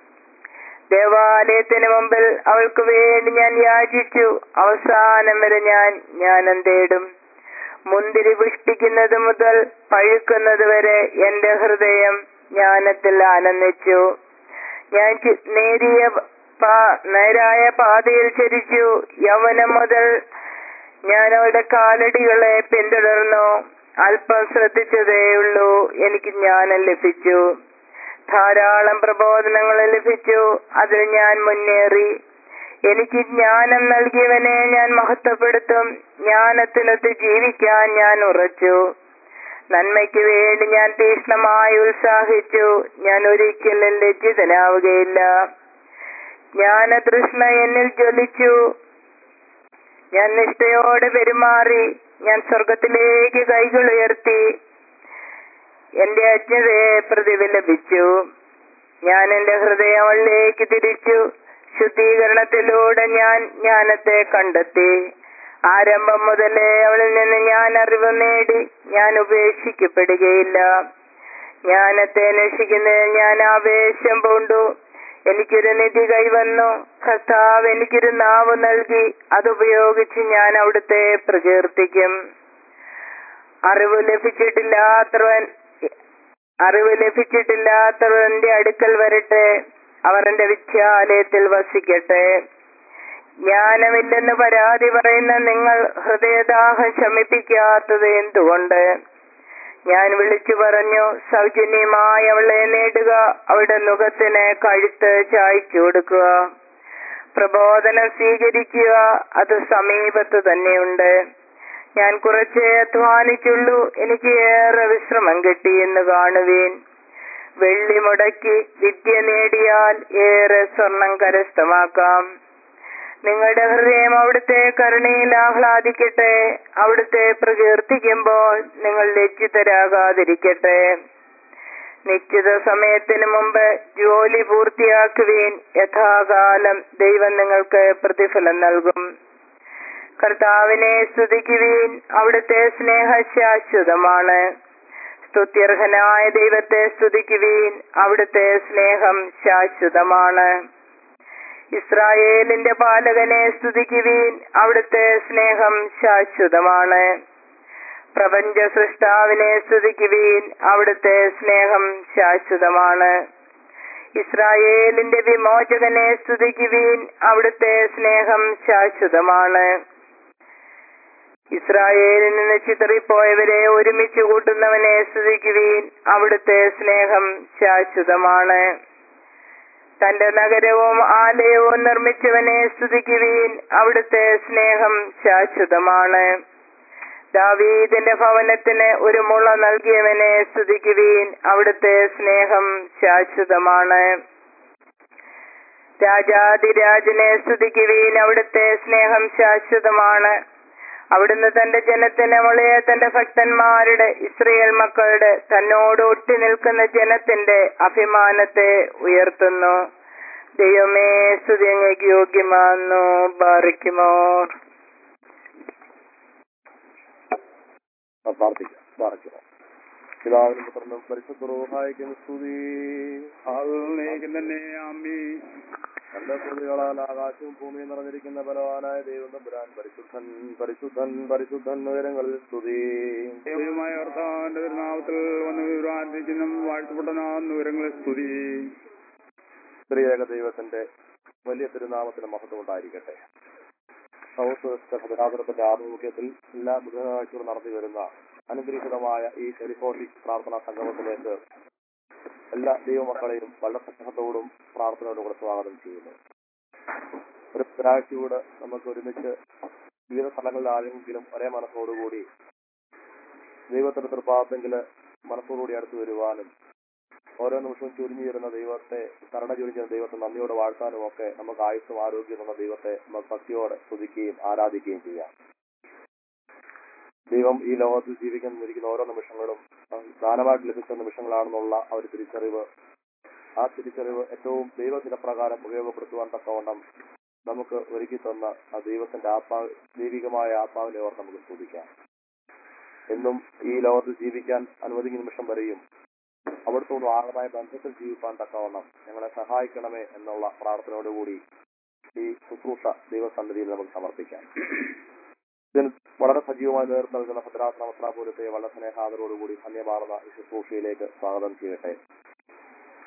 ദേവാലയത്തിന് മുമ്പിൽ അവൾക്ക് വേണ്ടി ഞാൻ യാചിച്ചു അവസാനം വരെ ഞാൻ ജ്ഞാനം തേടും മുന്തിരി പുഷ്പിക്കുന്നത് മുതൽ പഴുക്കുന്നത് വരെ എന്റെ ഹൃദയം ജ്ഞാനത്തിൽ ആനന്ദിച്ചു ഞാൻ ചി- നേരിയ പാ- നേരായ പാതയിൽ ചരിച്ചു യൗവനം മുതൽ ഞാൻ അവളുടെ കാലടികളെ പിന്തുടർന്നു അല്പം ശ്രദ്ധിച്ചതേയുള്ളൂ എനിക്ക് ജ്ഞാനം ലഭിച്ചു ധാരാളം പ്രബോധനങ്ങൾ ലഭിച്ചു അതിൽ ഞാൻ മുന്നേറി എനിക്ക് ജ്ഞാനം നൽകിയവനെ ഞാൻ മഹത്വപ്പെടുത്തും ജ്ഞാനത്തിനൊത്ത് ജീവിക്കാൻ ഞാൻ ഉറച്ചു നന്മയ്ക്ക് വേണ്ടി ഞാൻ തീക്ഷ്ണമായി ഉത്സാഹിച്ചു ഞാൻ ഒരിക്കലും ലജ്ജിതനാവുകയില്ല ജ്ഞാനതൃഷ്ണ എന്നിൽ ജ്വലിച്ചു ഞാൻ നിഷ്ഠയോടെ പെരുമാറി ഞാൻ സ്വർഗത്തിലേക്ക് കൈകൾ ഉയർത്തി എന്റെ അജ്ഞതയെ പ്രതിഫലിപ്പിച്ചു ഞാൻ എന്റെ ഹൃദയം അവളിലേക്ക് തിരിച്ചു ശുദ്ധീകരണത്തിലൂടെ ഞാൻ ജ്ഞാനത്തെ കണ്ടെത്തി ആരംഭം മുതലേ അവളിൽ നിന്ന് ഞാൻ അറിവ് നേടി ഞാൻ ഉപേക്ഷിക്കപ്പെടുകയില്ല ജ്ഞാനത്തെ അന്വേഷിക്കുന്നതിൽ ഞാൻ ആവേശം പൂണ്ടു എനിക്കൊരു നിധി കൈവന്നു കർത്താവ് എനിക്കൊരു നാവ് നൽകി അതുപയോഗിച്ച് ഞാൻ അവിടുത്തെ പ്രകീർത്തിക്കും അറിവ് ലഭിച്ചിട്ടില്ലാത്തവൻ അറിവ് ലഭിച്ചിട്ടില്ലാത്തവർ എന്റെ അടുക്കൽ വരട്ടെ അവർ എന്റെ വിദ്യാലയത്തിൽ വസിക്കട്ടെ ജ്ഞാനമില്ലെന്ന് പരാതി പറയുന്ന നിങ്ങൾ ഹൃദയദാഹം ശമിപ്പിക്കാത്തത് എന്തുകൊണ്ട് ഞാൻ വിളിച്ചു പറഞ്ഞു സൗജന്യമായി അവളെ നേടുക അവളുടെ മുഖത്തിന് കഴുത്ത് ചായ്ച്ചു കൊടുക്കുക പ്രബോധനം സ്വീകരിക്കുക അത് സമീപത്ത് തന്നെയുണ്ട് ഞാൻ കുറച്ചേ അധ്വാനിച്ചുള്ളൂ എനിക്ക് ഏറെ വിശ്രമം കിട്ടി എന്ന് കാണുവീൻ വെള്ളി മുടക്കി വിദ്യ നേടിയാൽ ഏറെ സ്വർണം കരസ്ഥമാക്കാം നിങ്ങളുടെ ഹൃദയം അവിടുത്തെ കരുണയിൽ ആഹ്ലാദിക്കട്ടെ അവിടുത്തെ പ്രകീർത്തിക്കുമ്പോൾ നിങ്ങൾ ലജ്ജിതരാകാതിരിക്കട്ടെ നിശ്ചിത സമയത്തിന് മുമ്പ് ജോലി പൂർത്തിയാക്കുവീൻ യഥാകാലം ദൈവം നിങ്ങൾക്ക് പ്രതിഫലം നൽകും കർത്താവിനെ സ്തുതിക്കുവീൻ അവിടുത്തെ സ്നേഹ ശാശ്വതമാണ് സ്തുത്യർഹനായ ദൈവത്തെ സ്തുതിക്കുവീൻ അവിടുത്തെ സ്നേഹം ശാശ്വതമാണ് ഇസ്രായേലിന്റെ പാലകനെ സ്തുതിക്കുവീൻ അവിടുത്തെ സ്നേഹം ശാശ്വതമാണ് പ്രപഞ്ച സൃഷ്ടാവിനെ സ്തുതിക്കുവീൻ അവിടുത്തെ സ്നേഹം ശാശ്വതമാണ് ഇസ്രായേലിന്റെ വിമോചകനെ സ്തുതിക്കുവീൻ അവിടുത്തെ സ്നേഹം ശാശ്വതമാണ് ഇസ്രായേലിൽ നിന്ന് ചിതറിപ്പോയവരെ ഒരുമിച്ച് കൂട്ടുന്നവനെ സ്തുതിക്കുവീൻ അവിടുത്തെ സ്നേഹം ശാശ്വതമാണ് തന്റെ നഗരവും ആലയവും നിർമ്മിച്ചവനെ സ്തുതിക്കുവീൻ അവിടുത്തെ സ്നേഹം ശാശ്വതമാണ് ദാവീദിന്റെ ഭവനത്തിന് ഒരു മുള നൽകിയവനെ സ്തുതിക്കുവീൻ അവിടുത്തെ സ്നേഹം ശാശ്വതമാണ് രാജാതിരാജനെ സ്തുതിക്കുവീൻ അവിടുത്തെ സ്നേഹം ശാശ്വതമാണ് അവിടുന്ന് തന്റെ ജനത്തിന് മുളയെ തന്റെ ഭക്തന്മാരുടെ ഇസ്രയേൽ മക്കളുടെ തന്നോട് ഒട്ടി നിൽക്കുന്ന ജനത്തിന്റെ അഭിമാനത്തെ ഉയർത്തുന്നു ദൈവമേ സ്തുതി അങ്ങേക്ക് യോഗ്യമാന്നു ബാറിക്കുമോർ പ്രാർത്ഥിക്കാം പ്രാർത്ഥിക്കണം പിതാവിനും പുത്രനും പരിശുദ്ധ റൂഹായിക്കും സ്തുതി ആളുകളേക്കും തന്നെ ആമി നല്ല സ്തുതികളാൽ ആകാശവും ഭൂമിയും നിറഞ്ഞിരിക്കുന്ന ബലവാനായ ദൈവം തമ്പുരാൻ പരിശുദ്ധൻ പരിശുദ്ധൻ പരിശുദ്ധൻ ഉയരങ്ങളിൽ സ്തുതി ദൈവമായ കർത്താവിന്റെ തിരുനാമത്തിൽ വന്ന് വിവരാന്തിക്കുന്ന വാഴ്ത്തപ്പെട്ടനാന്ന് വിവരങ്ങളെ സ്തുതി സ്ത്രീയേക ദൈവത്തിന്റെ വലിയ തിരുനാമത്തിന് മഹത്വം ഉണ്ടായിരിക്കട്ടെ സൗത്ത് വെസ്റ്റ് ഭദ്രാപുരത്തിന്റെ ആഭിമുഖ്യത്തിൽ എല്ലാ ബുധനാഴ്ചകളും നടത്തി വരുന്ന അനുഗ്രഹീതമായ ഈ ടെലിഫോണിക് പ്രാർത്ഥനാ സംഗമത്തിലേക്ക് എല്ലാ ദൈവമക്കളെയും വളരെ സ്നേഹത്തോടും പ്രാർത്ഥനയോടും കൂടെ സ്വാഗതം ചെയ്യുന്നു ഒരു ബുധനാഴ്ചയോട് നമുക്ക് ഒരുമിച്ച് വിവിധ സ്ഥലങ്ങളിലാണെങ്കിലും ഒരേ മനസ്സോടുകൂടി ദൈവത്തിന്റെ തൃപ്പാദത്തെങ്കിൽ മനസ്സോടുകൂടി അടുത്ത് വരുവാനും ഓരോ നിമിഷവും ചുരുങ്ങി വരുന്ന ദൈവത്തെ കരുണ ചുരുങ്ങിയ ദൈവത്തെ നന്ദിയോടെ വാഴ്ത്താനും ഒക്കെ നമുക്ക് ആയുസ്സും ആരോഗ്യം എന്ന ദൈവത്തെ നമുക്ക് ഭക്തിയോടെ സ്തുതിക്കുകയും ആരാധിക്കുകയും ചെയ്യാം ദൈവം ഈ ലോകത്തിൽ ജീവിക്കുന്നിരിക്കുന്ന ഓരോ നിമിഷങ്ങളും ദാനമായിട്ട് ലഭിച്ച നിമിഷങ്ങളാണെന്നുള്ള ആ ഒരു തിരിച്ചറിവ് ആ തിരിച്ചറിവ് ഏറ്റവും ദൈവത്തിന്റെ പ്രകാരം ഉപയോഗപ്പെടുത്തുവാൻ തക്കവണ്ണം നമുക്ക് ഒരുക്കി തന്ന ആ ദൈവത്തിന്റെ ആത്മാവ് ദൈവികമായ ആത്മാവിനെ ഓർത്ത് നമുക്ക് സ്തുതിക്കാം എന്നും ഈ ലോകത്തിൽ ജീവിക്കാൻ അനുവദിക്കുന്ന നിമിഷം വരെയും അവിടുത്തോട് ആഴമായ ബന്ധത്തിൽ ജീവിക്കാൻ തക്കവണ്ണം ഞങ്ങളെ സഹായിക്കണമേ എന്നുള്ള പ്രാർത്ഥനയോടുകൂടി ഈ ശുശ്രൂഷ ദൈവസന്നിധിയിൽ നമുക്ക് സമർപ്പിക്കാം ഇതിന് വളരെ സജീവമായി നേതൃത്വം നൽകുന്ന ഭദ്രാസന വസ്ത്രാപൂരത്തെ വളരെ സ്നേഹാദരോടുകൂടി ധന്യമാർന്ന ഈ ശുശ്രൂഷയിലേക്ക് സ്വാഗതം ചെയ്യട്ടെ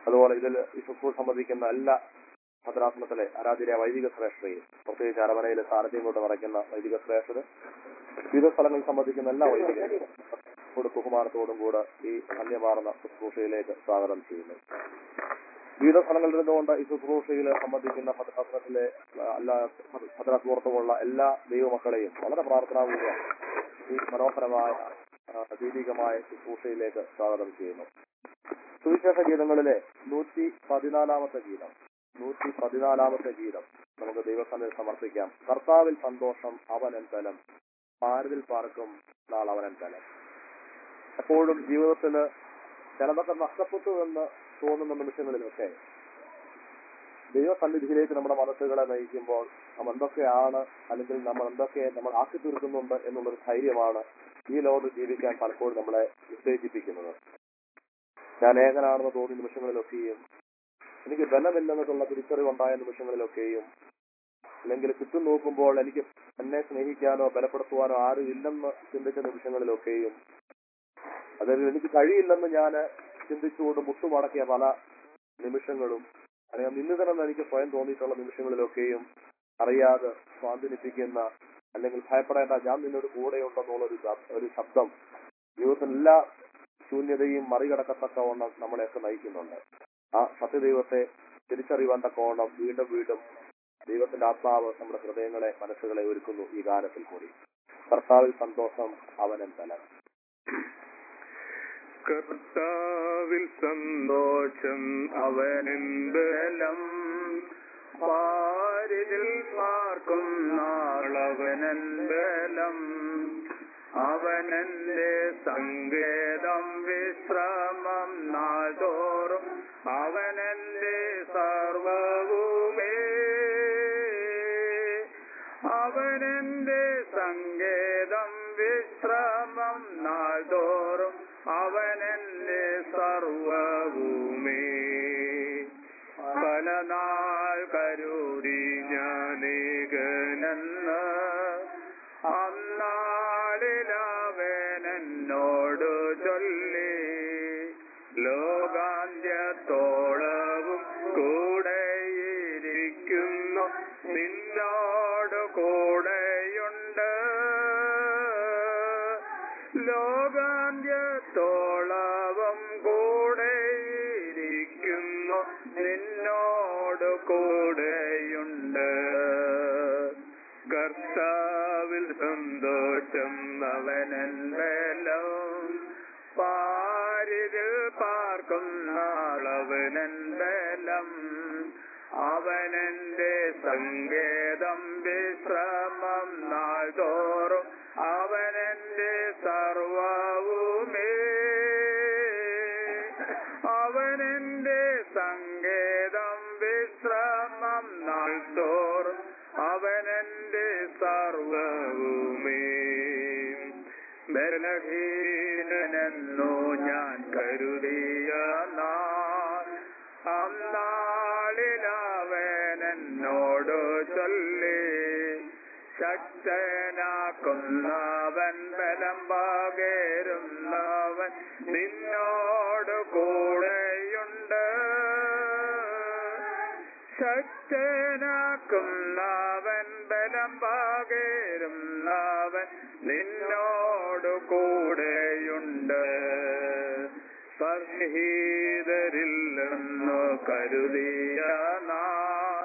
അതുപോലെ ഇതിൽ ഈ ശുശ്രൂഷ സംബന്ധിക്കുന്ന എല്ലാ ഭദ്രാസനത്തിലെ ആരാധ്യ വൈദിക ശ്രേഷ്ഠയും പ്രത്യേകിച്ച് അരമനയിലെ സാരഥ്യം കൊണ്ട് നിറയ്ക്കുന്ന വൈദിക ശ്രേഷ്ഠര് വിവിധ സ്ഥലങ്ങളിൽ സംബന്ധിക്കുന്ന എല്ലാ വൈദികരും കൂടെ ബഹുമാനത്തോടും കൂടെ ഈ അന്യമാർന്ന ശുശ്രൂഷയിലേക്ക് സ്വാഗതം ചെയ്യുന്നു വിവിധ സ്ഥലങ്ങളിൽ നിന്നുകൊണ്ട് ഈ ശുശ്രൂഷയിൽ സംബന്ധിക്കുന്ന ഭദ്രാസനത്തിലെ ആ, എല്ലാ ഭദ്രാസുഹൃത്തുമുള്ള എല്ലാ ദൈവമക്കളെയും വളരെ പ്രാർത്ഥനാപൂർവ്വം ഈ മനോഹരമായ ആ, ദൈവികമായ ശുശ്രൂഷയിലേക്ക് സ്വാഗതം ചെയ്യുന്നു സുവിശേഷ ഗീതങ്ങളിലെ നൂറ്റി പതിനാലാമത്തെ ഗീതം നൂറ്റി പതിനാലാമത്തെ ഗീതം നമുക്ക് ദൈവസന്നിധി സമർപ്പിക്കാം കർത്താവിൽ സന്തോഷം അവനൻ ബലം ഭാരതിൽ പാർക്കും നാൾ അവനൻ ബലം എപ്പോഴും ജീവിതത്തിന് ചിലതൊക്കെ നഷ്ടപ്പെട്ടു എന്ന് തോന്നുന്ന നിമിഷങ്ങളിലൊക്കെ ദൈവസന്നിധിയിലേക്ക് നമ്മുടെ മനസ്സുകളെ നയിക്കുമ്പോൾ നമ്മൾ എന്തൊക്കെയാണ് അല്ലെങ്കിൽ നമ്മൾ എന്തൊക്കെ നമ്മൾ ആക്കി തീർക്കുന്നുണ്ട് എന്നുള്ളൊരു ധൈര്യമാണ് ഈ ലോകത്ത് ജീവിക്കാൻ പലപ്പോഴും നമ്മളെ ഉത്തേജിപ്പിക്കുന്നത് ഞാൻ ഏകനാണെന്ന് തോന്നിയ നിമിഷങ്ങളിലൊക്കെയും എനിക്ക് ബലമില്ലെന്നുള്ള തിരിച്ചറിവുണ്ടായ നിമിഷങ്ങളിലൊക്കെയും അല്ലെങ്കിൽ ചുറ്റും നോക്കുമ്പോൾ എനിക്ക് എന്നെ സ്നേഹിക്കാനോ ബലപ്പെടുത്തുവാനോ ആരും ഇല്ലെന്ന് ചിന്തിച്ച നിമിഷങ്ങളിലൊക്കെയും അതായത് എനിക്ക് കഴിയില്ലെന്ന് ഞാൻ ചിന്തിച്ചുകൊണ്ട് മുട്ടുമടക്കിയ പല നിമിഷങ്ങളും അല്ലെങ്കിൽ നിന്നിതനെന്ന് എനിക്ക് സ്വയം തോന്നിയിട്ടുള്ള നിമിഷങ്ങളിലൊക്കെയും അറിയാതെ സ്വാന്തനിപ്പിക്കുന്ന അല്ലെങ്കിൽ ഭയപ്പെടേണ്ട ഞാൻ നിന്നോട് കൂടെയുണ്ടെന്നുള്ളൊരു ശബ്- ഒരു ശബ്ദം ജീവിതത്തിൽ എല്ലാ ശൂന്യതയും മറികടക്കത്തക്കവണ്ണം നമ്മളെയൊക്കെ നയിക്കുന്നുണ്ട് ആ സത്യദൈവത്തെ തിരിച്ചറിയുവാൻ തക്കവണ്ണം വീണ്ടും വീണ്ടും ദൈവത്തിന്റെ ആത്മാവ് നമ്മുടെ ഹൃദയങ്ങളെ മനസ്സുകളെ ഒരുക്കുന്നു ഈ ഗാനത്തിൽ കൂടി കർത്താവിൽ സന്തോഷം അവനൻ തലം കർത്താവിൽ സന്തോഷം അവനിൻ ബലം പാരിതിൽ പാർക്കും നാളവനൻ ബലം അവനന്റെ സങ്കേതം വിശ്രമം നാൾതോറും അവനന്റെ സർവവുമേ അവനെന്റെ സങ്കേതം വിശ്രമം നാൾതോറും അവനെന്റെ സർവവുമേ പല നാൾ കരുതി ഞാനേകനെന്ന് അന്നാളിലവനെന്നോട് ചൊല്ലി ലോകാന്ത്യത്തോളവും കൂടെയിരിക്കുന്നു നിന്നോട് കൂടെയുണ്ട് ലോകാന്ത്യത്തോളവും കൂടെയിരിക്കുന്നു നിന്നോട് കൂടെയുണ്ട് കർത്താവിൽ സന്തോഷം അവനൻ ബലം പാരിതിൽ പാർക്കും നാളവനൻ ബലം അവനെന്റെ സങ്കേതം വിശ്രമം നാൾതോറും അവനെന്റെ സർവവുമേ അവനെന്റെ സങ്കേതം വിശ്രമം നാൾതോറും അവനെന്റെ സർവവുമേ ബലഹീനനെന്നു ഞാൻ കരുതിയ നാൾ അന്നാളിലവനെന്നോട് ചൊല്ലി ശക്തനാക്കുന്നവൻ ബലം പകരുന്നവൻ നിന്നോട് കൂടെയുണ്ട് ശക്തനാക്കുന്നവൻ ബലം പകരുന്നവൻ നിന്നോട് കൂടെയുണ്ട് സർഹീതരില്ലെന്നു കരുതിയ നാൾ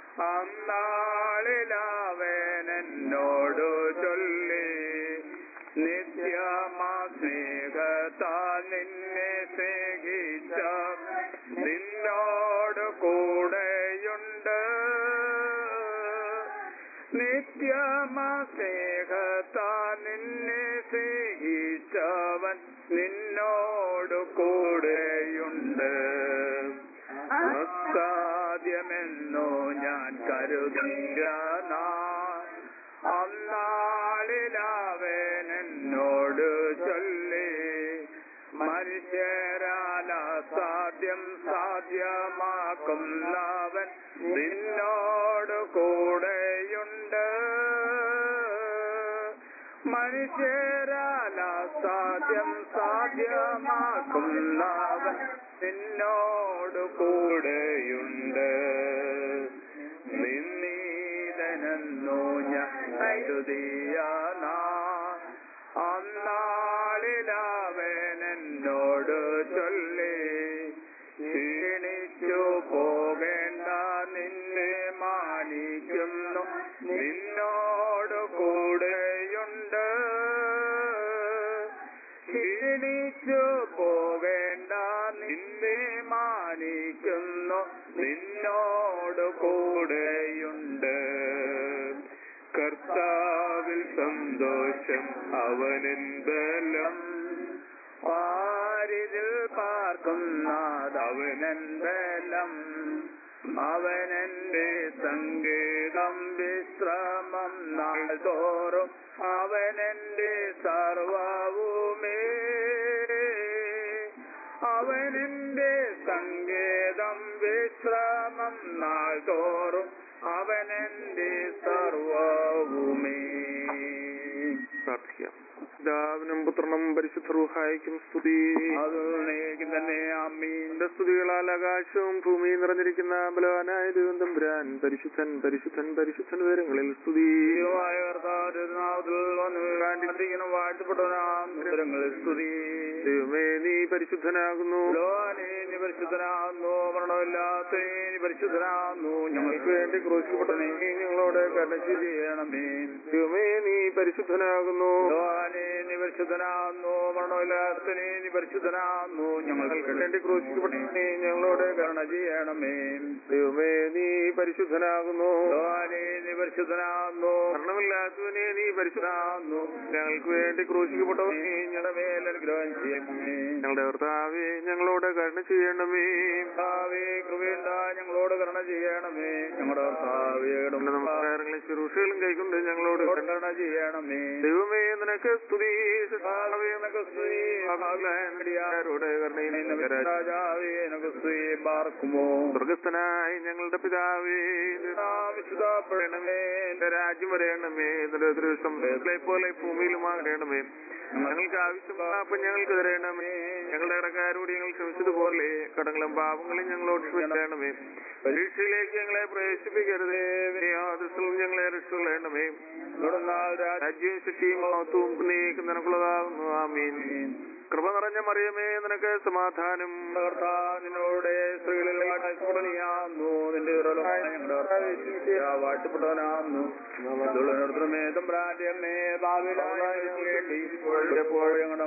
അന്നാളിലവനെന്നോട് ചൊല്ലി നിത്യമാ സ്നേഹത്താൽ നിന്നെ സ്നേഹിച്ച നിന്നോട് കൂടെയുണ്ട് നിത്യമാ സ്നേഹത്താൽ നിന്നെ സ്നേഹിച്ചവൻ നിന്നോട് കൂടെയുണ്ട് അസാധ്യമെന്നോ ഞാൻ കരുതിയ നാൾ അന്നാളിലവനെന്നോട് ചൊല്ലി മനുഷ്യരാല സാധ്യം സാധ്യമാക്കുന്നവൻ നിന്നോട് കൂടെയുണ്ട് മനുഷ്യരാല സാധ്യം സാധ്യമാക്കുന്നവൻ നിന്നോട് കൂടെയുണ്ട് നിന്നീതനെന്നോ ഞാൻ അന്നാളിലവൻ എന്നോട് ചൊല്ലി ക്ഷീണിച്ചു പോകേണ്ട നിന്നെ മാനിക്കുന്നു നിന്നോട് കൂടെയുണ്ട് ക്ഷീണിച്ചു പോകേണ്ട നിന്നെ മാനിക്കുന്നു നിന്നോട് കൂടെയുണ്ട് കർത്താവിൽ സന്തോഷം അവനിൻ ബലം പാരിതിൽ പാർക്കുന്നതവനൻ ബലം അവനെന്റെ സംഗീതം വിശ്രമം നാൾ തോറും അവനെന്റെ സർവവുമേ അവനെന്റെ സങ്കേതം വിശ്രമം നാൾ തോറും അവനെന്റെ സർവവുമേ പ്രാർത്ഥിക്കാം പിതാവിനും പുത്രനും പരിശുദ്ധ റൂഹായിക്കും സ്തുതി അതിലേക്ക് തന്നെ അമ്മീൻ നിന്റെ സ്തുതികളാൽ ആകാശവും ഭൂമിയും നിറഞ്ഞിരിക്കുന്ന ബലവാനായ ദൈവം തമ്പുരാൻ പരിശുദ്ധൻ പരിശുദ്ധൻ പരിശുദ്ധൻ വിവരങ്ങളിൽ സ്തുതി ദൈവമായ കർത്താവിന്റെ നാമത്തിൽ വന്ന് കാണ്ടിരിക്കുന്ന വാഴ്ത്തപ്പെട്ടവനാം വിവരങ്ങളിൽ സ്തുതി ദൈവമേ നീ പരിശുദ്ധനാകുന്നു ലോനെ നീ പരിശുദ്ധനാകുന്നു മരണമില്ലാത്ത നീ പരിശുദ്ധനാകുന്നു ഞങ്ങൾക്ക് വേണ്ടി ക്രൂശിക്കപ്പെട്ട നീ ഞങ്ങളോട് കരുണ ചെയ്യണമേ ദൈവമേ നീ പരിശുദ്ധനാകുന്നു ലോനെ നീ പരിശുദ്ധനാകുന്നു മരണമില്ലാത്ത നീ പരിശുദ്ധനാകുന്നു ഞങ്ങൾക്ക് വേണ്ടി ക്രൂശിക്കപ്പെട്ട നീ ഞങ്ങളോട് കരുണ ചെയ്യണമേ ദൈവമേ നീ പരിശുദ്ധനാകുന്നു ലോനെ നീ പരിശുദ്ധനാകുന്നു മരണമില്ലാത്തവനെ നീ പരിശുദ്ധനാകുന്നു ഞങ്ങൾക്ക് വേണ്ടി ക്രൂശിക്കപ്പെട്ട നീ ഞങ്ങളുടെ മേൽ അനുഗ്രഹം ചെയ്യണമേ ഞങ്ങളുടെ കർത്താവേ ഞങ്ങളോട് കരുണ ചെയ്യണമേ കർത്താവേ കൃപയുണ്ട ഞങ്ങളോട് കരുണ ചെയ്യണമേ ഞങ്ങളുടെ കർത്താവേ നമ്മുടെ നമസ്കാരങ്ങളും ശുശ്രൂഷകളും കൈക്കൊണ്ട് ഞങ്ങളോട് ഞങ്ങളോട് കരുണ ചെയ്യണമേ ദൈവമേ നിനക്ക് സ്തുതി കർത്താവേ, നിനക്ക് സ്തുതി. ഭാഗ്യവാന്മാരോട് കരുണയും രാജാവേ നിനക്ക് സ്തുതി പാർക്കുമോ സ്വർഗസ്ഥനായി ഞങ്ങളുടെ പിതാവേ വിശുദ്ധപ്പെടണമേ എന്റെ രാജ്യം വരയണമേ നിന്റെ ദൃഷ്ടം പോലെ ഭൂമിയിലുമാകണമേ ഞങ്ങൾക്ക് ആവശ്യമുള്ള അപ്പം ഞങ്ങൾക്ക് തരണമേ ഞങ്ങളുടെ ഇടക്കാരോട് ഞങ്ങൾ ക്ഷമിച്ചതുപോലെ കടങ്ങളും പാപങ്ങളും ഞങ്ങളോട് ക്ഷമിക്കണമേ പരീക്ഷയിലേക്ക് ഞങ്ങളെ പ്രവേശിപ്പിക്കരുതേ യാതൊരു ഞങ്ങളെ രക്ഷിക്കണമേ രാജ്യവും ശക്തിയും മഹത്വവും നീക്ക് നിനക്കുള്ളതാകുന്നു ആമീൻ കൃപ നിറഞ്ഞ മറിയമേ നിനക്ക് സമാധാനം നിന്നോടെ സ്ത്രീകളിൽ വാഴ്ത്തപ്പെടണിയാന്നു നിന്റെ ഉറവിടമായ ഞങ്ങളുടെ കർത്താവേ, ശിഷ്യ വാഴ്ത്തപ്പെട്ടവനാന്നു ദുള്ളനോർത്തമേ തമ്പ്രാന്റെ അമ്മേ ഭാവിയിലായ ഞങ്ങൾക്ക് വേണ്ടി ഇപ്പോഴും എപ്പോഴും ഞങ്ങളുടെ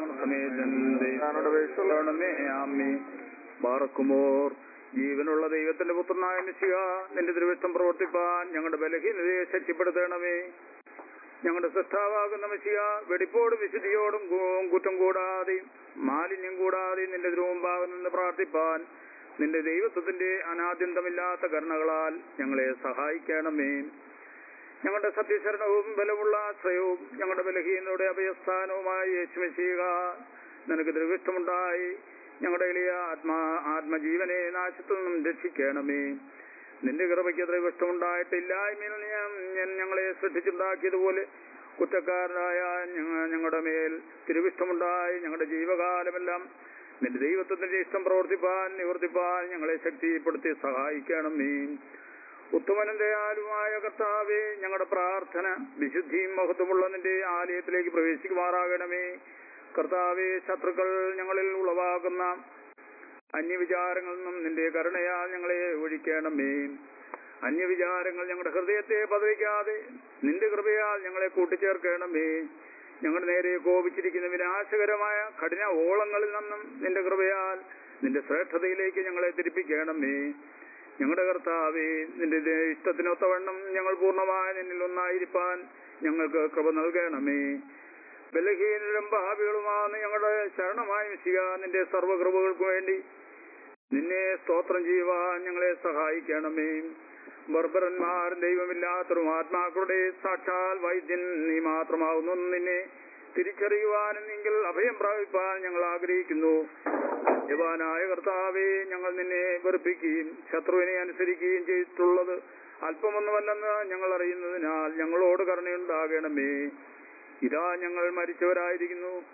സമയത്തേ അമ്മേ ബാറക്കുമോർ ജീവനുള്ള ദൈവത്തിന്റെ പുത്രനായ നിശിക നിന്റെ തിരുവിഷ്ടം പ്രവർത്തിപ്പാൻ ഞങ്ങളുടെ ബലഹീനതയെ ശക്തിപ്പെടുത്തണമേ ഞങ്ങളുടെ സൃഷ്ടാവാകുന്ന മഷിയ വെടിപ്പോടും വിശുദ്ധിയോടും കു- കുറ്റം കൂടാതെ മാലിന്യം കൂടാതെ നിന്റെ ധ്രുവമ്പാകം നിന്ന് പ്രാർത്ഥിപ്പാൻ നിന്റെ ദൈവത്വത്തിന്റെ അനാദ്യന്തമില്ലാത്ത കരുണകളാൽ ഞങ്ങളെ സഹായിക്കണമേ ഞങ്ങളുടെ സത്യശരണവും ബലമുള്ള ആശ്രയവും ഞങ്ങളുടെ ബലഹീനയുടെ അഭയസ്ഥാനവുമായി യേശുമശീക നിനക്ക് ദൃവിഷ്ടമുണ്ടായി ഞങ്ങളുടെ എളിയ ആത്മാ ആത്മജീവനെ നാശത്തിൽ നിന്നും രക്ഷിക്കണമേ നിന്റെ കൃപയ്ക്ക് അത്ര ഇഷ്ടമുണ്ടായിട്ടില്ലായ്മയിൽ ഞാൻ ഞാൻ ഞങ്ങളെ ശ്രദ്ധിച്ചുണ്ടാക്കിയതുപോലെ കുറ്റക്കാരനായ ഞങ്ങ- ഞങ്ങളുടെ മേൽ തിരുവിഷ്ടമുണ്ടായി ഞങ്ങളുടെ ജീവകാലമെല്ലാം നിന്റെ ദൈവത്വത്തിന്റെ ഇഷ്ടം പ്രവർത്തിപ്പാൻ നിവർത്തിപ്പാൻ ഞങ്ങളെ ശക്തിപ്പെടുത്തി സഹായിക്കണമേ ഉത്തമനും ദയാലുമായ കർത്താവെ ഞങ്ങളുടെ പ്രാർത്ഥന വിശുദ്ധിയും മഹത്വമുള്ള നിന്റെ ആലയത്തിലേക്ക് പ്രവേശിക്കുമാറാകണമേ കർത്താവെ ശത്രുക്കൾ ഞങ്ങളിൽ ഉളവാകുന്ന അന്യവിചാരങ്ങളിൽ നിന്നും നിന്റെ കരുണയാൽ ഞങ്ങളെ ഒഴിക്കണമേ അന്യവിചാരങ്ങൾ ഞങ്ങളുടെ ഹൃദയത്തെ പതവിക്കാതെ നിന്റെ കൃപയാൽ ഞങ്ങളെ കൂട്ടിച്ചേർക്കണമേ ഞങ്ങളുടെ നേരെ കോപിച്ചിരിക്കുന്ന വിനാശകരമായ കഠിന ഓളങ്ങളിൽ നിന്നും നിന്റെ കൃപയാൽ നിന്റെ ശ്രേഷ്ഠതയിലേക്ക് ഞങ്ങളെ തിരിപ്പിക്കണമേ ഞങ്ങളുടെ കർത്താവേ നിന്റെ ദേ- ഇഷ്ടത്തിനൊത്തവണ്ണം ഞങ്ങൾ പൂർണ്ണമായ നിന്നിൽ ഒന്നായിരിക്കാൻ ഞങ്ങൾക്ക് കൃപ നൽകണമേ ബലഹീനരും ഭാവികളുമാണ് ഞങ്ങളുടെ ശരണമായ മിശിക നിന്റെ സർവകൃപകൾക്ക് വേണ്ടി നിന്നെ സ്തോത്രം ചെയ്യുവാൻ ഞങ്ങളെ സഹായിക്കണമേ ബർബരന്മാർ ദൈവമില്ലാത്തവരും ആത്മാക്കളുടെ സാക്ഷാൽ വൈദ്യൻ നീ മാത്രമാകുന്നു നിന്നെ തിരിച്ചറിയുവാനും നിങ്ങൾ അഭയം പ്രാപിപ്പാൻ ഞങ്ങൾ ആഗ്രഹിക്കുന്നു യവാനായ കർത്താവെ ഞങ്ങൾ നിന്നെ വെറുപ്പിക്കുകയും ശത്രുവിനെ അനുസരിക്കുകയും ചെയ്തിട്ടുള്ളത് അല്പമൊന്നുമല്ലെന്ന് ഞങ്ങൾ അറിയുന്നതിനാൽ ഞങ്ങളോട് കരുണയുണ്ടാകണമേ ഇതാ ഞങ്ങൾ മരിച്ചവരായിരിക്കുന്നു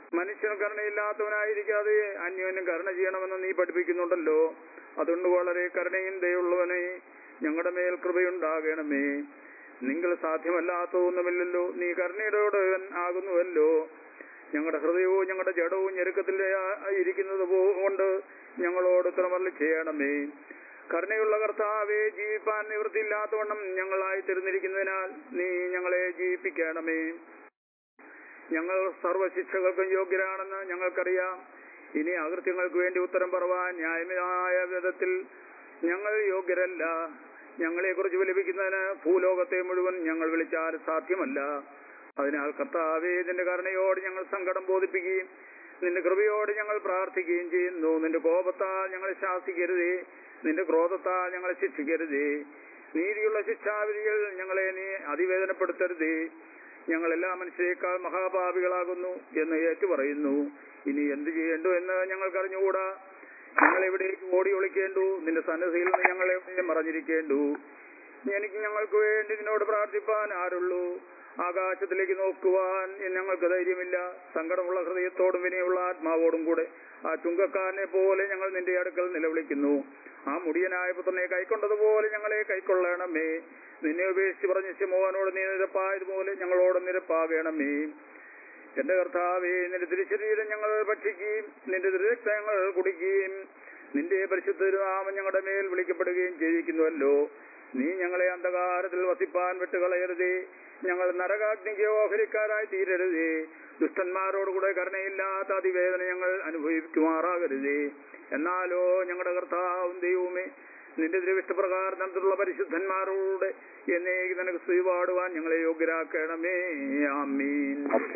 മനുഷ്യൻ കരുണയില്ലാത്തവനായിരിക്കാതെ അന്യോന്യം കരുണ ചെയ്യണമെന്ന് നീ പഠിപ്പിക്കുന്നുണ്ടല്ലോ അതുകൊണ്ട് വളരെ കരുണയും ദയുള്ളവനെ ഞങ്ങളുടെ മേൽ കൃപയുണ്ടാകണമേ നിങ്ങൾ സാധ്യമല്ലാത്തതൊന്നുമില്ലല്ലോ നീ കരുണയോടവൻ ആകുന്നുവല്ലോ ഞങ്ങളുടെ ഹൃദയവും ഞങ്ങളുടെ ജഡവും ഞെരുക്കത്തിൽ ഇരിക്കുന്നത് കൊണ്ട് ഞങ്ങളോട് ഉത്തരമല്ല ചെയ്യണമേ കരുണയുള്ള കർത്താവെ ജീവിപ്പാൻ നിവൃത്തിയില്ലാത്തവണ്ണം ഞങ്ങളായി തിരുന്നിരിക്കുന്നതിനാൽ നീ ഞങ്ങളെ ജീവിപ്പിക്കണമേ ഞങ്ങൾ സർവശിക്ഷകൾക്കും യോഗ്യരാണെന്ന് ഞങ്ങൾക്കറിയാം ഇനി അകൃത്യങ്ങൾക്ക് വേണ്ടി ഉത്തരം പറവാൻ ന്യായമായ വിധത്തിൽ ഞങ്ങൾ യോഗ്യരല്ല ഞങ്ങളെക്കുറിച്ച് വിലപിക്കുന്നതിന് ഭൂലോകത്തെ മുഴുവൻ ഞങ്ങൾ വിളിച്ചാൽ സാധ്യമല്ല അതിനാൽ കർത്താവേ നിന്റെ കരുണയോട് ഞങ്ങൾ സങ്കടം ബോധിപ്പിക്കുകയും നിന്റെ കൃപയോട് ഞങ്ങൾ പ്രാർത്ഥിക്കുകയും ചെയ്യുന്നു നിന്റെ കോപത്താൽ ഞങ്ങളെ ശാസിക്കരുതേ നിന്റെ ക്രോധത്താൽ ഞങ്ങളെ ശിക്ഷിക്കരുതേ നീതിയുള്ള ശിക്ഷാവിധികൾ ഞങ്ങളെ നീ അതിവേദനപ്പെടുത്തരുതേ ഞങ്ങൾ എല്ലാ മനുഷ്യരെക്കാൾ മഹാപാപികളാകുന്നു എന്ന് ഏറ്റുപറയുന്നു ഇനി എന്ത് ചെയ്യേണ്ടു എന്ന് ഞങ്ങൾക്കറിഞ്ഞുകൂടാ ഞങ്ങൾ എവിടേക്ക് ഓടി ഒളിക്കേണ്ടു നിന്റെ സന്നദ്ധിയിൽ നിന്ന് ഞങ്ങൾ എവിടെ മറഞ്ഞിരിക്കേണ്ടു എനിക്ക് ഞങ്ങൾക്ക് വേണ്ടി നിന്നോട് പ്രാർത്ഥിപ്പാൻ ആരുള്ളൂ ആകാശത്തിലേക്ക് നോക്കുവാൻ ഞങ്ങൾക്ക് ധൈര്യമില്ല സങ്കടമുള്ള ഹൃദയത്തോടും വിനയുള്ള ആത്മാവോടും കൂടെ ആ ചുങ്കക്കാരനെ പോലെ ഞങ്ങൾ നിന്റെ അടുക്കൽ നിലവിളിക്കുന്നു ആ മുടിയനായ പുത്രനെ കൈക്കൊണ്ടതുപോലെ ഞങ്ങളെ കൈക്കൊള്ളണമേ നിന്നെ ഉപേക്ഷിച്ച് പറഞ്ഞ ശിമോനോട് നീ നിരപ്പായതുപോലെ ഞങ്ങളോട് നിരപ്പാകണമേ എന്റെ കർത്താവേ നിന്റെ തിരുശരീരം ഞങ്ങൾ ഭക്ഷിക്കുകയും നിന്റെ തിരുരക്തം ഞങ്ങൾ കുടിക്കുകയും നിന്റെ പരിശുദ്ധ നാമം ഞങ്ങളുടെ മേൽ വിളിക്കപ്പെടുകയും ചെയ്യിക്കുന്നുവല്ലോ നീ ഞങ്ങളെ അന്ധകാരത്തിൽ വസിപ്പാൻ വിട്ടുകളയരുതേ ഞങ്ങൾ നരകാഗ്നിക്ക് ഓഹരിക്കാരായി തീരരുതേ ദുഷ്ടന്മാരോടുകൂടെ കരുണയില്ലാത്ത അതിവേദന ഞങ്ങൾ അനുഭവിക്കുമാറാകരുതേ എന്നാലോ ഞങ്ങളുടെ കർത്താവും ദൈവമേ നിന്റെ ദൃവിഷ്ടപ്രകാരം നടത്തിയുള്ള പരിശുദ്ധന്മാരോട് എന്നേക്ക് നിനക്ക് സ്ത്രീപാടുവാൻ ഞങ്ങളെ യോഗ്യരാക്കണമേ ആമീൻ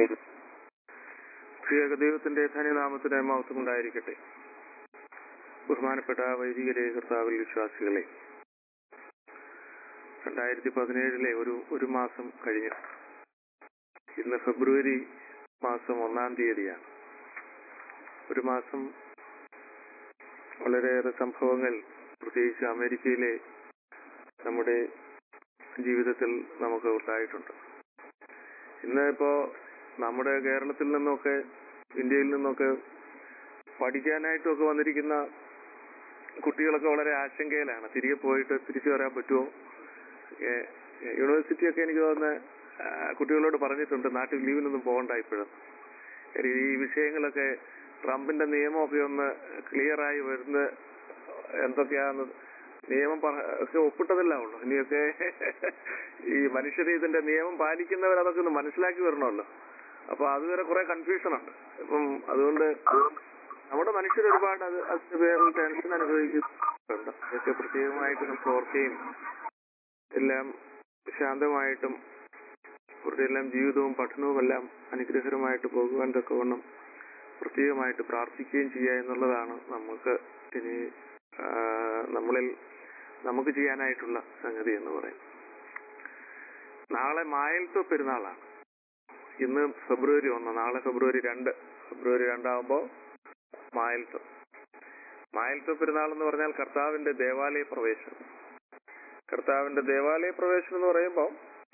പ്രിയ ദൈവത്തിന്റെ ധന്യനാമത്തിന് മഹത്വം ഉണ്ടായിരിക്കട്ടെ ബഹുമാനപ്പെട്ട വൈദികരെ കർത്താവിൽ വിശ്വാസികളെ രണ്ടായിരത്തി പതിനേഴിലെ ഒരു ഒരു മാസം കഴിഞ്ഞു ഇന്ന് ഫെബ്രുവരി മാസം ഒന്നാം തീയതിയാണ് ഒരു മാസം വളരെയേറെ സംഭവങ്ങൾ പ്രത്യേകിച്ച് അമേരിക്കയിലെ നമ്മുടെ ജീവിതത്തിൽ നമുക്ക് ഉണ്ടായിട്ടുണ്ട് ഇന്ന് ഇപ്പോ നമ്മുടെ കേരളത്തിൽ നിന്നൊക്കെ ഇന്ത്യയിൽ നിന്നൊക്കെ പഠിക്കാനായിട്ടൊക്കെ വന്നിരിക്കുന്ന കുട്ടികളൊക്കെ വളരെ ആശങ്കയിലാണ് തിരികെ പോയിട്ട് തിരിച്ചു വരാൻ പറ്റുമോ ഏഹ് യൂണിവേഴ്സിറ്റി ഒക്കെ എനിക്ക് തോന്നുന്ന ആ, കുട്ടികളോട് പറഞ്ഞിട്ടുണ്ട് നാട്ടിൽ ലീവിനൊന്നും പോകണ്ട ഇപ്പോഴും കാര്യം ഈ വിഷയങ്ങളൊക്കെ ട്രംപിന്റെ നിയമമൊക്കെ ഒന്ന് ക്ലിയർ ആയി വരുന്ന എന്തൊക്കെയാന്ന് നിയമം പറ- ഒക്കെ ഒപ്പിട്ടതല്ല ഉള്ളു ഇനിയൊക്കെ ഈ മനുഷ്യർ ഇതിന്റെ നിയമം പാലിക്കുന്നവർ അതൊക്കെ ഒന്ന് മനസ്സിലാക്കി വരണമല്ലോ അപ്പൊ അതുവരെ കുറെ കൺഫ്യൂഷൻ ഉണ്ട് ഇപ്പം അതുകൊണ്ട് നമ്മുടെ മനുഷ്യർ ഒരുപാട് അത് അതിന്റെ പേരിൽ ടെൻഷൻ അനുഭവിക്കുന്നുണ്ട് അതൊക്കെ പ്രത്യേകമായിട്ട് നമുക്ക് ഓർക്കുകയും എല്ലാം ശാന്തമായിട്ടും അവരുടെ എല്ലാം ജീവിതവും പഠനവും എല്ലാം അനുഗ്രഹകരമായിട്ട് പോകുവാൻ തക്കവണ്ണം പ്രത്യേകമായിട്ട് പ്രാർത്ഥിക്കുകയും ചെയ്യുക എന്നുള്ളതാണ് നമുക്ക് ഇനി ആ, നമ്മളിൽ നമുക്ക് ചെയ്യാനായിട്ടുള്ള സംഗതി എന്ന് പറയും നാളെ മായൽത്വ പെരുന്നാളാണ് ഇന്ന് ഫെബ്രുവരി ഒന്ന് നാളെ ഫെബ്രുവരി രണ്ട് ഫെബ്രുവരി രണ്ടാകുമ്പോ മായൽത്വം മായൽത്വ പെരുന്നാൾ എന്ന് പറഞ്ഞാൽ കർത്താവിന്റെ ദേവാലയ പ്രവേശനം കർത്താവിന്റെ ദേവാലയ പ്രവേശനം എന്ന് പറയുമ്പോൾ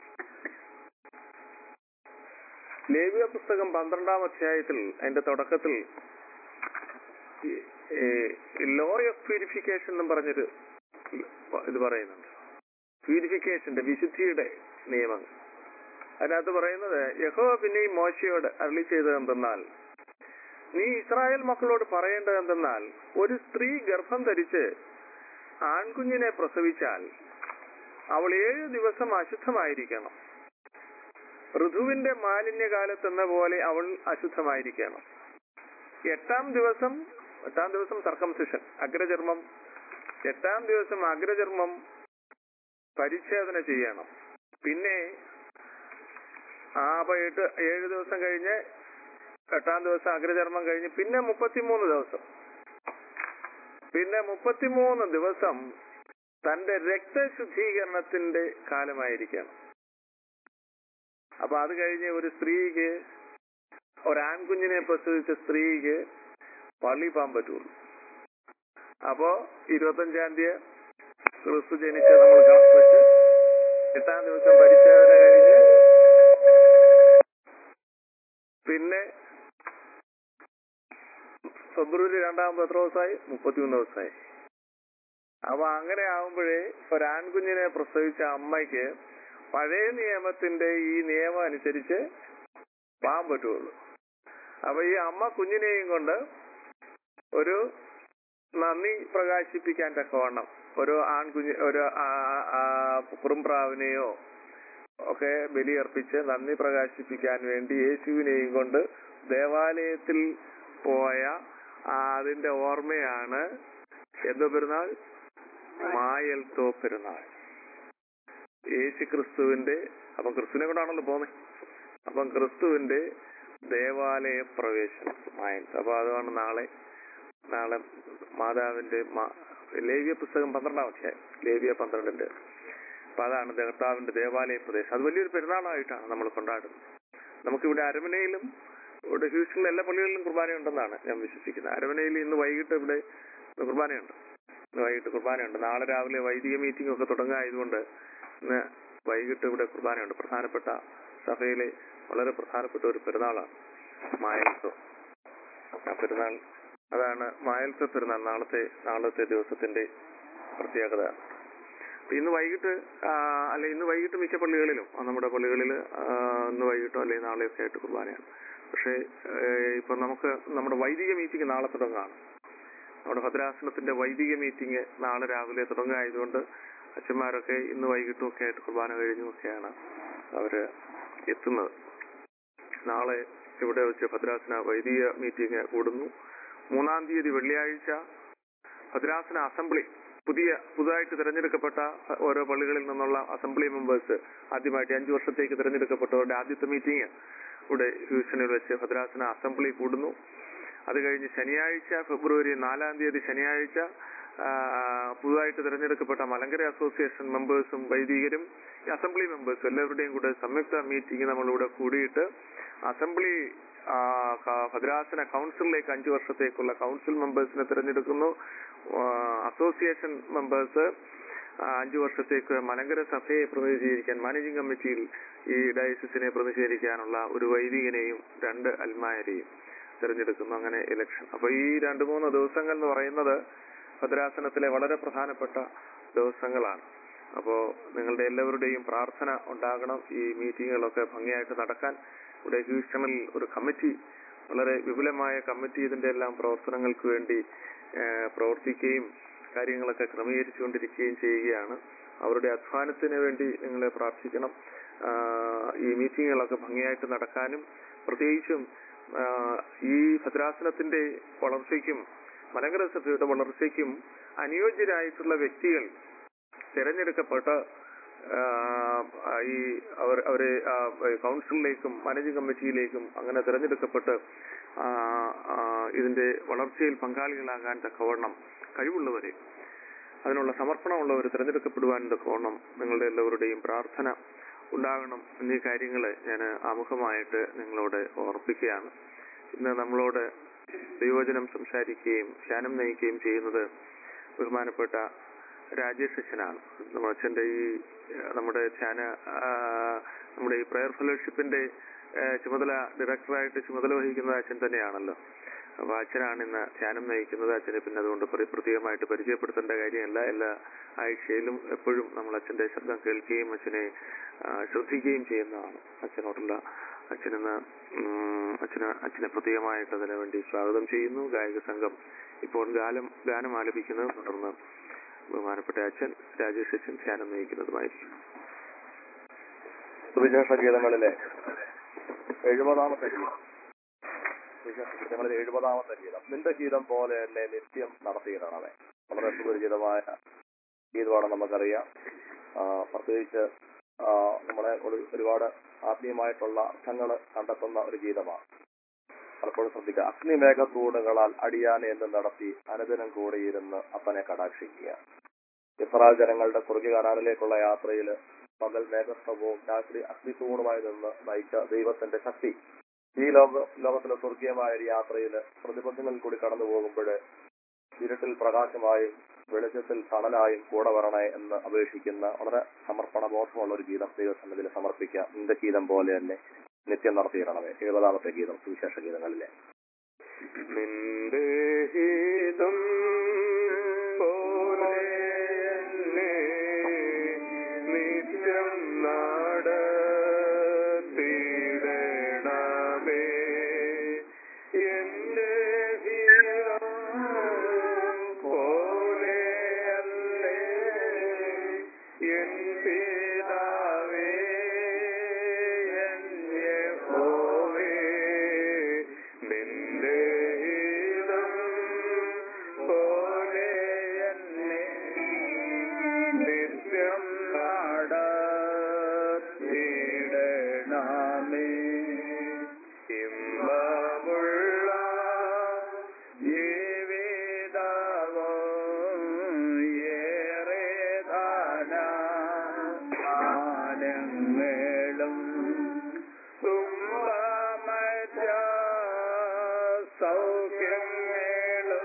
ലേവ്യ പുസ്തകം പന്ത്രണ്ടാം അധ്യായത്തിൽ അതിന്റെ തുടക്കത്തിൽ ലോറി ഓഫ് പ്യൂരിഫിക്കേഷൻ എന്നും പറഞ്ഞൊരു ഇത് പറയുന്നുണ്ട് പ്യൂരിഫിക്കേഷന്റെ വിശുദ്ധിയുടെ നിയമങ്ങൾ അതിനകത്ത് പറയുന്നത് യഹോ പിന്നെ ഈ മോശയോട് അരളി ചെയ്തത് എന്തെന്നാൽ നീ ഇസ്രായേൽ മക്കളോട് പറയേണ്ടത് എന്തെന്നാൽ ഒരു സ്ത്രീ ഗർഭം ധരിച്ച് ആൺകുഞ്ഞിനെ പ്രസവിച്ചാൽ അവൾ ഏഴു ദിവസം അശുദ്ധമായിരിക്കണം ഋതുവിന്റെ മാലിന്യകാലത്തെന്ന പോലെ അവൾ അശുദ്ധമായിരിക്കണം എട്ടാം ദിവസം എട്ടാം ദിവസം സർക്കംസിഷൻ അഗ്രചർമ്മം എട്ടാം ദിവസം അഗ്രചർമ്മം പരിച്ഛേദന ചെയ്യണം പിന്നെ ആ അപ്പൊ എട്ട് ഏഴ് ദിവസം കഴിഞ്ഞ് എട്ടാം ദിവസം അഗ്രചർമ്മം കഴിഞ്ഞ് പിന്നെ മുപ്പത്തിമൂന്ന് ദിവസം പിന്നെ മുപ്പത്തിമൂന്ന് ദിവസം തന്റെ രക്തശുദ്ധീകരണത്തിന്റെ കാലമായിരിക്കണം അപ്പൊ അത് കഴിഞ്ഞ് ഒരു സ്ത്രീക്ക് ഒരാൺകുഞ്ഞിനെ പ്രസവിച്ച സ്ത്രീക്ക് പള്ളി പോകാൻ പറ്റുള്ളൂ അപ്പോ ഇരുപത്തഞ്ചാം തീയതി ക്രിസ്തു ജനിച്ച് നമ്മൾ കണക്ക് വെച്ച് എട്ടാം ദിവസം പരിശോധന കഴിഞ്ഞ് പിന്നെ ഫെബ്രുവരി രണ്ടാമത് എത്ര ദിവസമായി മുപ്പത്തിമൂന്ന് ദിവസമായി അപ്പൊ അങ്ങനെ ആവുമ്പോഴേ ഒരു ആൺകുഞ്ഞിനെ പ്രസവിച്ച അമ്മയ്ക്ക് പഴയ നിയമത്തിന്റെ ഈ നിയമം അനുസരിച്ച് പോകാൻ പറ്റുള്ളൂ അപ്പൊ ഈ അമ്മ കുഞ്ഞിനെയും കൊണ്ട് ഒരു നന്ദി പ്രകാശിപ്പിക്കാൻ തക്കവണ്ണം ഒരു ആൺകുഞ്ഞ് ഒരു ആ- ആ- കുറുംപ്രാവിനെയോ ഒക്കെ ബലിയർപ്പിച്ച് നന്ദി പ്രകാശിപ്പിക്കാൻ വേണ്ടി യേശുവിനെയും കൊണ്ട് ദേവാലയത്തിൽ പോയ ആ അതിന്റെ ഓർമ്മയാണ് എന്തോ പെരുന്നാൾ മായൽത്തോ പെരുന്നാൾ യേശു ക്രിസ്തുവിന്റെ അപ്പം ക്രിസ്തുവിനെ കൊണ്ടാണല്ലോ പോകുന്നത് അപ്പം ക്രിസ്തുവിന്റെ ദേവാലയ പ്രവേശനം മായൽ അപ്പൊ അതാണ് നാളെ നാളെ മാതാവിന്റെ മാ- ലേവ്യ പുസ്തകം പന്ത്രണ്ടാം അധ്യായം ലേവ്യ പന്ത്രണ്ടിന്റെ അപ്പൊ അതാണ് കർത്താവിന്റെ ദേവാലയ പ്രദേശം അത് വലിയൊരു പെരുന്നാളായിട്ടാണ് നമ്മൾ കൊണ്ടാടുന്നത് നമുക്കിവിടെ അരമനയിലും ഇവിടെ ഹ്യൂസ്റ്റണിലെ എല്ലാ പള്ളികളിലും കുർബാനയുണ്ടെന്നാണ് ഞാൻ വിശ്വസിക്കുന്നത് അരമനയിൽ ഇന്ന് വൈകിട്ട് ഇവിടെ കുർബാനയുണ്ട് ഇന്ന് വൈകിട്ട് കുർബാനയുണ്ട് നാളെ രാവിലെ വൈദിക മീറ്റിംഗ് ഒക്കെ തുടങ്ങായതുകൊണ്ട് ഇന്ന് വൈകിട്ട് ഇവിടെ കുർബാനയുണ്ട് പ്രധാനപ്പെട്ട സഭയിലെ വളരെ പ്രധാനപ്പെട്ട ഒരു പെരുന്നാളാണ് മായൽത്തോ ആ പെരുന്നാൾ അതാണ് മായൽത്തെ പെരുന്നാൾ നാളത്തെ നാളത്തെ ദിവസത്തിന്റെ പ്രത്യേകത അപ്പൊ ഇന്ന് വൈകിട്ട് ആ, അല്ല ഇന്ന് വൈകിട്ട് മിക്ക പള്ളികളിലും ആ, നമ്മുടെ പള്ളികളിൽ ഇന്ന് വൈകിട്ടോ അല്ലെങ്കിൽ നാളെയൊക്കെ ആയിട്ട് കുർബാനയാണ് പക്ഷേ ഏഹ്, ഇപ്പൊ നമുക്ക് നമ്മുടെ വൈദിക മീറ്റിംഗ് നാളെ തുടങ്ങാണ് നമ്മുടെ ഭദ്രാസനത്തിന്റെ വൈദിക മീറ്റിംഗ് നാളെ രാവിലെ തുടങ്ങായതുകൊണ്ട് അച്ഛന്മാരൊക്കെ ഇന്ന് വൈകിട്ടും ഒക്കെ ആയിട്ട് കുർബാന കഴിഞ്ഞുമൊക്കെയാണ് അവര് എത്തുന്നത് നാളെ ഇവിടെ വെച്ച് ഭദ്രാസന വൈദിക മീറ്റിംഗ് കൂടുന്നു മൂന്നാം തീയതി വെള്ളിയാഴ്ച ഭദ്രാസന അസംബ്ലി പുതിയ പുതുതായിട്ട് തിരഞ്ഞെടുക്കപ്പെട്ട ഓരോ പള്ളികളിൽ നിന്നുള്ള അസംബ്ലി മെമ്പേഴ്സ് ആദ്യമായിട്ട് അഞ്ചു വർഷത്തേക്ക് തിരഞ്ഞെടുക്കപ്പെട്ടവരുടെ ആദ്യത്തെ മീറ്റിംഗ് ഇവിടെ ഹ്യൂസ്റ്റണിൽ വെച്ച് ഭദ്രാസന അസംബ്ലി കൂടുന്നു അത് കഴിഞ്ഞ് ശനിയാഴ്ച ഫെബ്രുവരി നാലാം തീയതി ശനിയാഴ്ച ആ, പുതുതായിട്ട് തിരഞ്ഞെടുക്കപ്പെട്ട മലങ്കര അസോസിയേഷൻ മെമ്പേഴ്സും വൈദികരും ഈ അസംബ്ലി മെമ്പേഴ്സും എല്ലാവരുടെയും കൂടെ സംയുക്ത മീറ്റിംഗ് നമ്മളിവിടെ കൂടിയിട്ട് അസംബ്ലി ആ, ക- ഭദ്രാസന കൗൺസിലിലേക്ക് അഞ്ചു വർഷത്തേക്കുള്ള കൗൺസിൽ മെമ്പേഴ്സിനെ തിരഞ്ഞെടുക്കുന്നു ആ, അസോസിയേഷൻ മെമ്പേഴ്സ് ആ, അഞ്ചു വർഷത്തേക്ക് മലങ്കര സഭയെ പ്രതിനിധീകരിക്കാൻ മാനേജിംഗ് കമ്മിറ്റിയിൽ ഈ ഡയസിസിനെ പ്രതിനിധീകരിക്കാനുള്ള ഒരു വൈദികനെയും രണ്ട് അൽമായരെയും തിരഞ്ഞെടുക്കുന്നു അങ്ങനെ ഇലക്ഷൻ അപ്പൊ ഈ രണ്ട് മൂന്ന് ദിവസങ്ങൾ എന്ന് പറയുന്നത് ഭദ്രാസനത്തിലെ വളരെ പ്രധാനപ്പെട്ട ദിവസങ്ങളാണ് അപ്പോ നിങ്ങളുടെ എല്ലാവരുടെയും പ്രാർത്ഥന ഉണ്ടാകണം ഈ മീറ്റിങ്ങുകളൊക്കെ ഭംഗിയായിട്ട് നടക്കാൻ ഇവിടെ ഹ്യൂസ്റ്റണിൽ ഒരു കമ്മിറ്റി വളരെ വിപുലമായ കമ്മിറ്റി ഇതിന്റെ എല്ലാം പ്രവർത്തനങ്ങൾക്ക് വേണ്ടി ഏഹ്, പ്രവർത്തിക്കുകയും കാര്യങ്ങളൊക്കെ ക്രമീകരിച്ചുകൊണ്ടിരിക്കുകയും ചെയ്യുകയാണ് അവരുടെ അധ്വാനത്തിന് വേണ്ടി നിങ്ങളെ പ്രാർത്ഥിക്കണം ആഹ്, ഈ മീറ്റിങ്ങുകളൊക്കെ ഭംഗിയായിട്ട് നടക്കാനും പ്രത്യേകിച്ചും ആഹ്, ഈ ഭദ്രാസനത്തിന്റെ വളർച്ചയ്ക്കും മലങ്കര സഭയുടെ വളർച്ചയ്ക്കും അനുയോജ്യരായിട്ടുള്ള വ്യക്തികൾ തിരഞ്ഞെടുക്കപ്പെട്ട് ആഹ്, ഈ അവർ അവരെ ആഹ്, കൗൺസിലിലേക്കും മാനേജിംഗ് കമ്മിറ്റിയിലേക്കും അങ്ങനെ തിരഞ്ഞെടുക്കപ്പെട്ട് ആഹ്, ആഹ്, ഇതിന്റെ വളർച്ചയിൽ പങ്കാളികളാകാൻ തക്കവണ്ണം കഴിവുള്ളവരെ അതിനുള്ള സമർപ്പണമുള്ളവർ തിരഞ്ഞെടുക്കപ്പെടുവാൻ തക്കവണ്ണം നിങ്ങളുടെ എല്ലാവരുടെയും പ്രാർത്ഥന ഉണ്ടാകണം എന്നീ കാര്യങ്ങൾ ഞാൻ ആമുഖമായിട്ട് നിങ്ങളോട് ഓർപ്പിക്കുകയാണ് ഇന്ന് നമ്മളോട് ദൈവവചനം സംസാരിക്കുകയും ധ്യാനം നയിക്കുകയും ചെയ്യുന്നത് ബഹുമാനപ്പെട്ട രാജേഷ് അച്ഛനാണ് നമ്മുടെ അച്ഛന്റെ ഈ ഏഹ്, നമ്മുടെ ധ്യാന ആ, നമ്മുടെ ഈ പ്രയർ ഫെലോഷിപ്പിന്റെ ഏഹ്, ചുമതല ഡയറക്ടറായിട്ട് ചുമതല വഹിക്കുന്നത് അച്ഛൻ തന്നെയാണല്ലോ അപ്പൊ അച്ഛനാണ് ഇന്ന് ധ്യാനം നയിക്കുന്നത് അച്ഛനെ പിന്നെ അതുകൊണ്ട് പ്ര- പ്രത്യേകമായിട്ട് പരിചയപ്പെടുത്തേണ്ട കാര്യമല്ല എല്ലാ ആഴ്ചയിലും എപ്പോഴും നമ്മൾ അച്ഛന്റെ ശബ്ദം കേൾക്കുകയും അച്ഛനെ ആ, ശ്രദ്ധിക്കുകയും ചെയ്യുന്നതാണ് അച്ഛനോടുള്ള അച്ഛനെന്ന് ഉം, അച്ഛന് അച്ഛനെ പ്രത്യേകമായിട്ട് അതിനു വേണ്ടി സ്വാഗതം ചെയ്യുന്നു ഗായക സംഘം ഇപ്പോൾ ഗാനം ഗാനം ആലപിക്കുന്നത് തുടർന്ന് ബഹുമാനപ്പെട്ട അച്ഛൻ രാജേഷ് അച്ഛൻ ധ്യാനം നയിക്കുന്നതുമായിരിക്കും സുവിശേഷ ഗീതങ്ങളിലെ എഴുപതാമത്തെ ഗീതം സുവിശേഷ ഗീതങ്ങളിലെ എഴുപതാമത്തെ ഗീതം നിന്റെ ഗീതം പോലെ എന്നെ നിത്യം നടത്തിയിടണമേ വളരെ സുപരിചിതമായ ഗീതമാണ് നമുക്കറിയാം ആ, പ്രത്യേകിച്ച് ആ, നമ്മളെ ഒരു- ഒരുപാട് ആത്മീയമായിട്ടുള്ള അർത്ഥങ്ങൾ കണ്ടെത്തുന്ന ഒരു ഗീതമാണ് പലപ്പോഴും ശ്രദ്ധിക്കുക അഗ്നിമേഘത്തൂണുകളാൽ അടിയാനെ എന്ന് നടത്തി അനുദിനം കൂടിയിരുന്ന് അപ്പനെ കടാക്ഷിക്കുക ഇസ്രായേൽ ജനങ്ങളുടെ കുറുകി കനാലിലേക്കുള്ള യാത്രയിൽ പകൽ മേഘസ്തവവും രാത്രി അഗ്നിത്തൂണുമായി നിന്ന് നയിച്ച ദൈവത്തിന്റെ ശക്തി ഈ ലോക ലോകത്തിലെ സ്വർഗീയമായ ഒരു യാത്രയിൽ പ്രതിബന്ധങ്ങളിൽ കൂടി കടന്നു പോകുമ്പോൾ ഇരുട്ടിൽ പ്രകാശമായും വെളിച്ചത്തിൽ തണലായും കൂടെ വരണേ എന്ന് അപേക്ഷിക്കുന്ന വളരെ സമർപ്പണ ബോധമുള്ള ഒരു ഗീതം ദൈവസന്നിധിയിൽ സമർപ്പിക്കാം നിന്റെ ഗീതം പോലെ തന്നെ നിത്യം നടത്തിയിടണമേ എഴുപതാമത്തെ ഗീതം സുവിശേഷ ഗീതങ്ങളിലെ നിന്റെ ഹിതം പോലെ എന്നെ നിത്യം നടത്തിയിടണമേ എന്റെ ഹിതം പോലെയല്ലേ എൻ പിതാവേ എൻ യഹോവേ നിന്റെ ഹിതം പോലെ എന്നെ നിത്യം നടത്തിയിടണമേ ഇമ്പമുള്ള ജീവിതമോ ഏറെ ധാനങ്ങളും തുമ്പമറ്റ സൗഖ്യങ്ങളും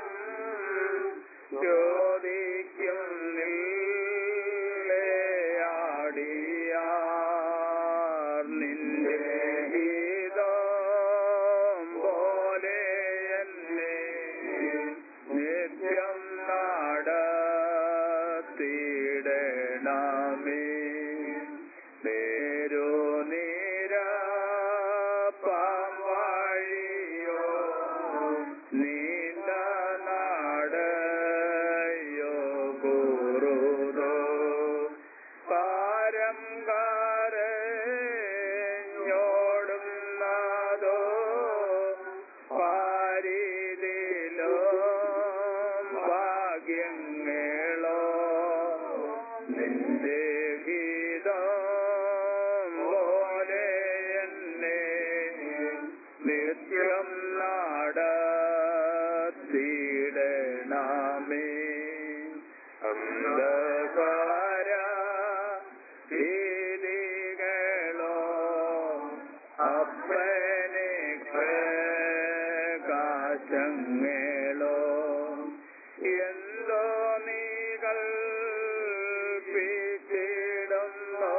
ചോദിക്കുന്നില്ലയാടിയാർ നിന്റെ ഗീതം പോലെ എന്നെ നിത്യം നടത്തിയിടണമേ നേരോ നീര പാമ്പഴിയോ നീണ്ട നാടയോ കുറുതോ പാരം കാരഞ്ഞോടുന്നതോ പാരിതിലോ ഭാഗ്യങ്ങളോ നിന്റെ ഗീതം പോലെ എന്നെ നിത്യം നടത്തിയിടണമേ അന്ധകാര ഭീതികളോ അപ്പനെ പ്രകാശങ്ങളോ എന്തോ നീ കൽപ്പിച്ചിടുന്നോ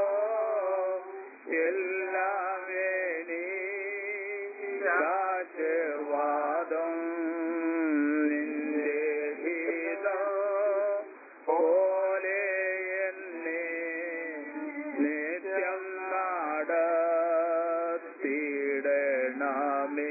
എല്ലാം ആശീർവാദം നിന്റെ ഗീതം പോലെ എന്നെ നിത്യം നടത്തിയിടണമേ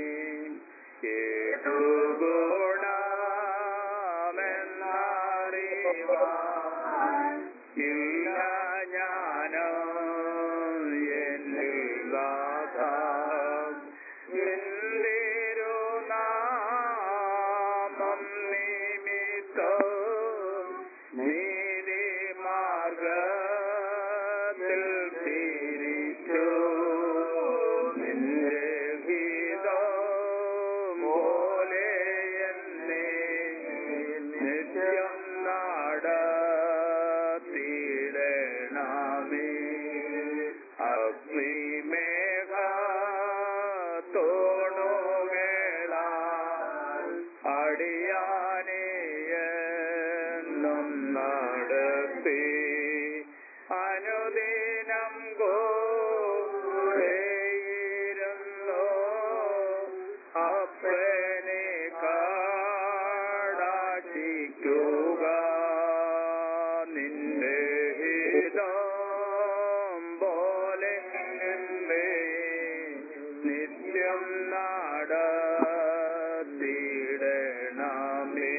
ഏതുഗുണമെന്നറിവാൻ ഇല്ല ഞാനോ എന്നിൽ ഗാഥാം നിന്തിരുനാമം നിമിത്തം നീതി മാർഗത്തിൽ തിരിച്ചു നിന്റെ ഗീതം പോലെ എന്നെ നിത്യം നടത്തിയിടണമേ അഗ്നിമേഘ തോണുകളാൽ അടിയാനെയെന്നും നടത്തി അനുദിനം ഗോയിരുന്നു അപ്പനെ കാടാക്ഷിക്കുക നിന്റെ ഹിതം പോലെ എന്നെ നിത്യം നടത്തിയിടണമേ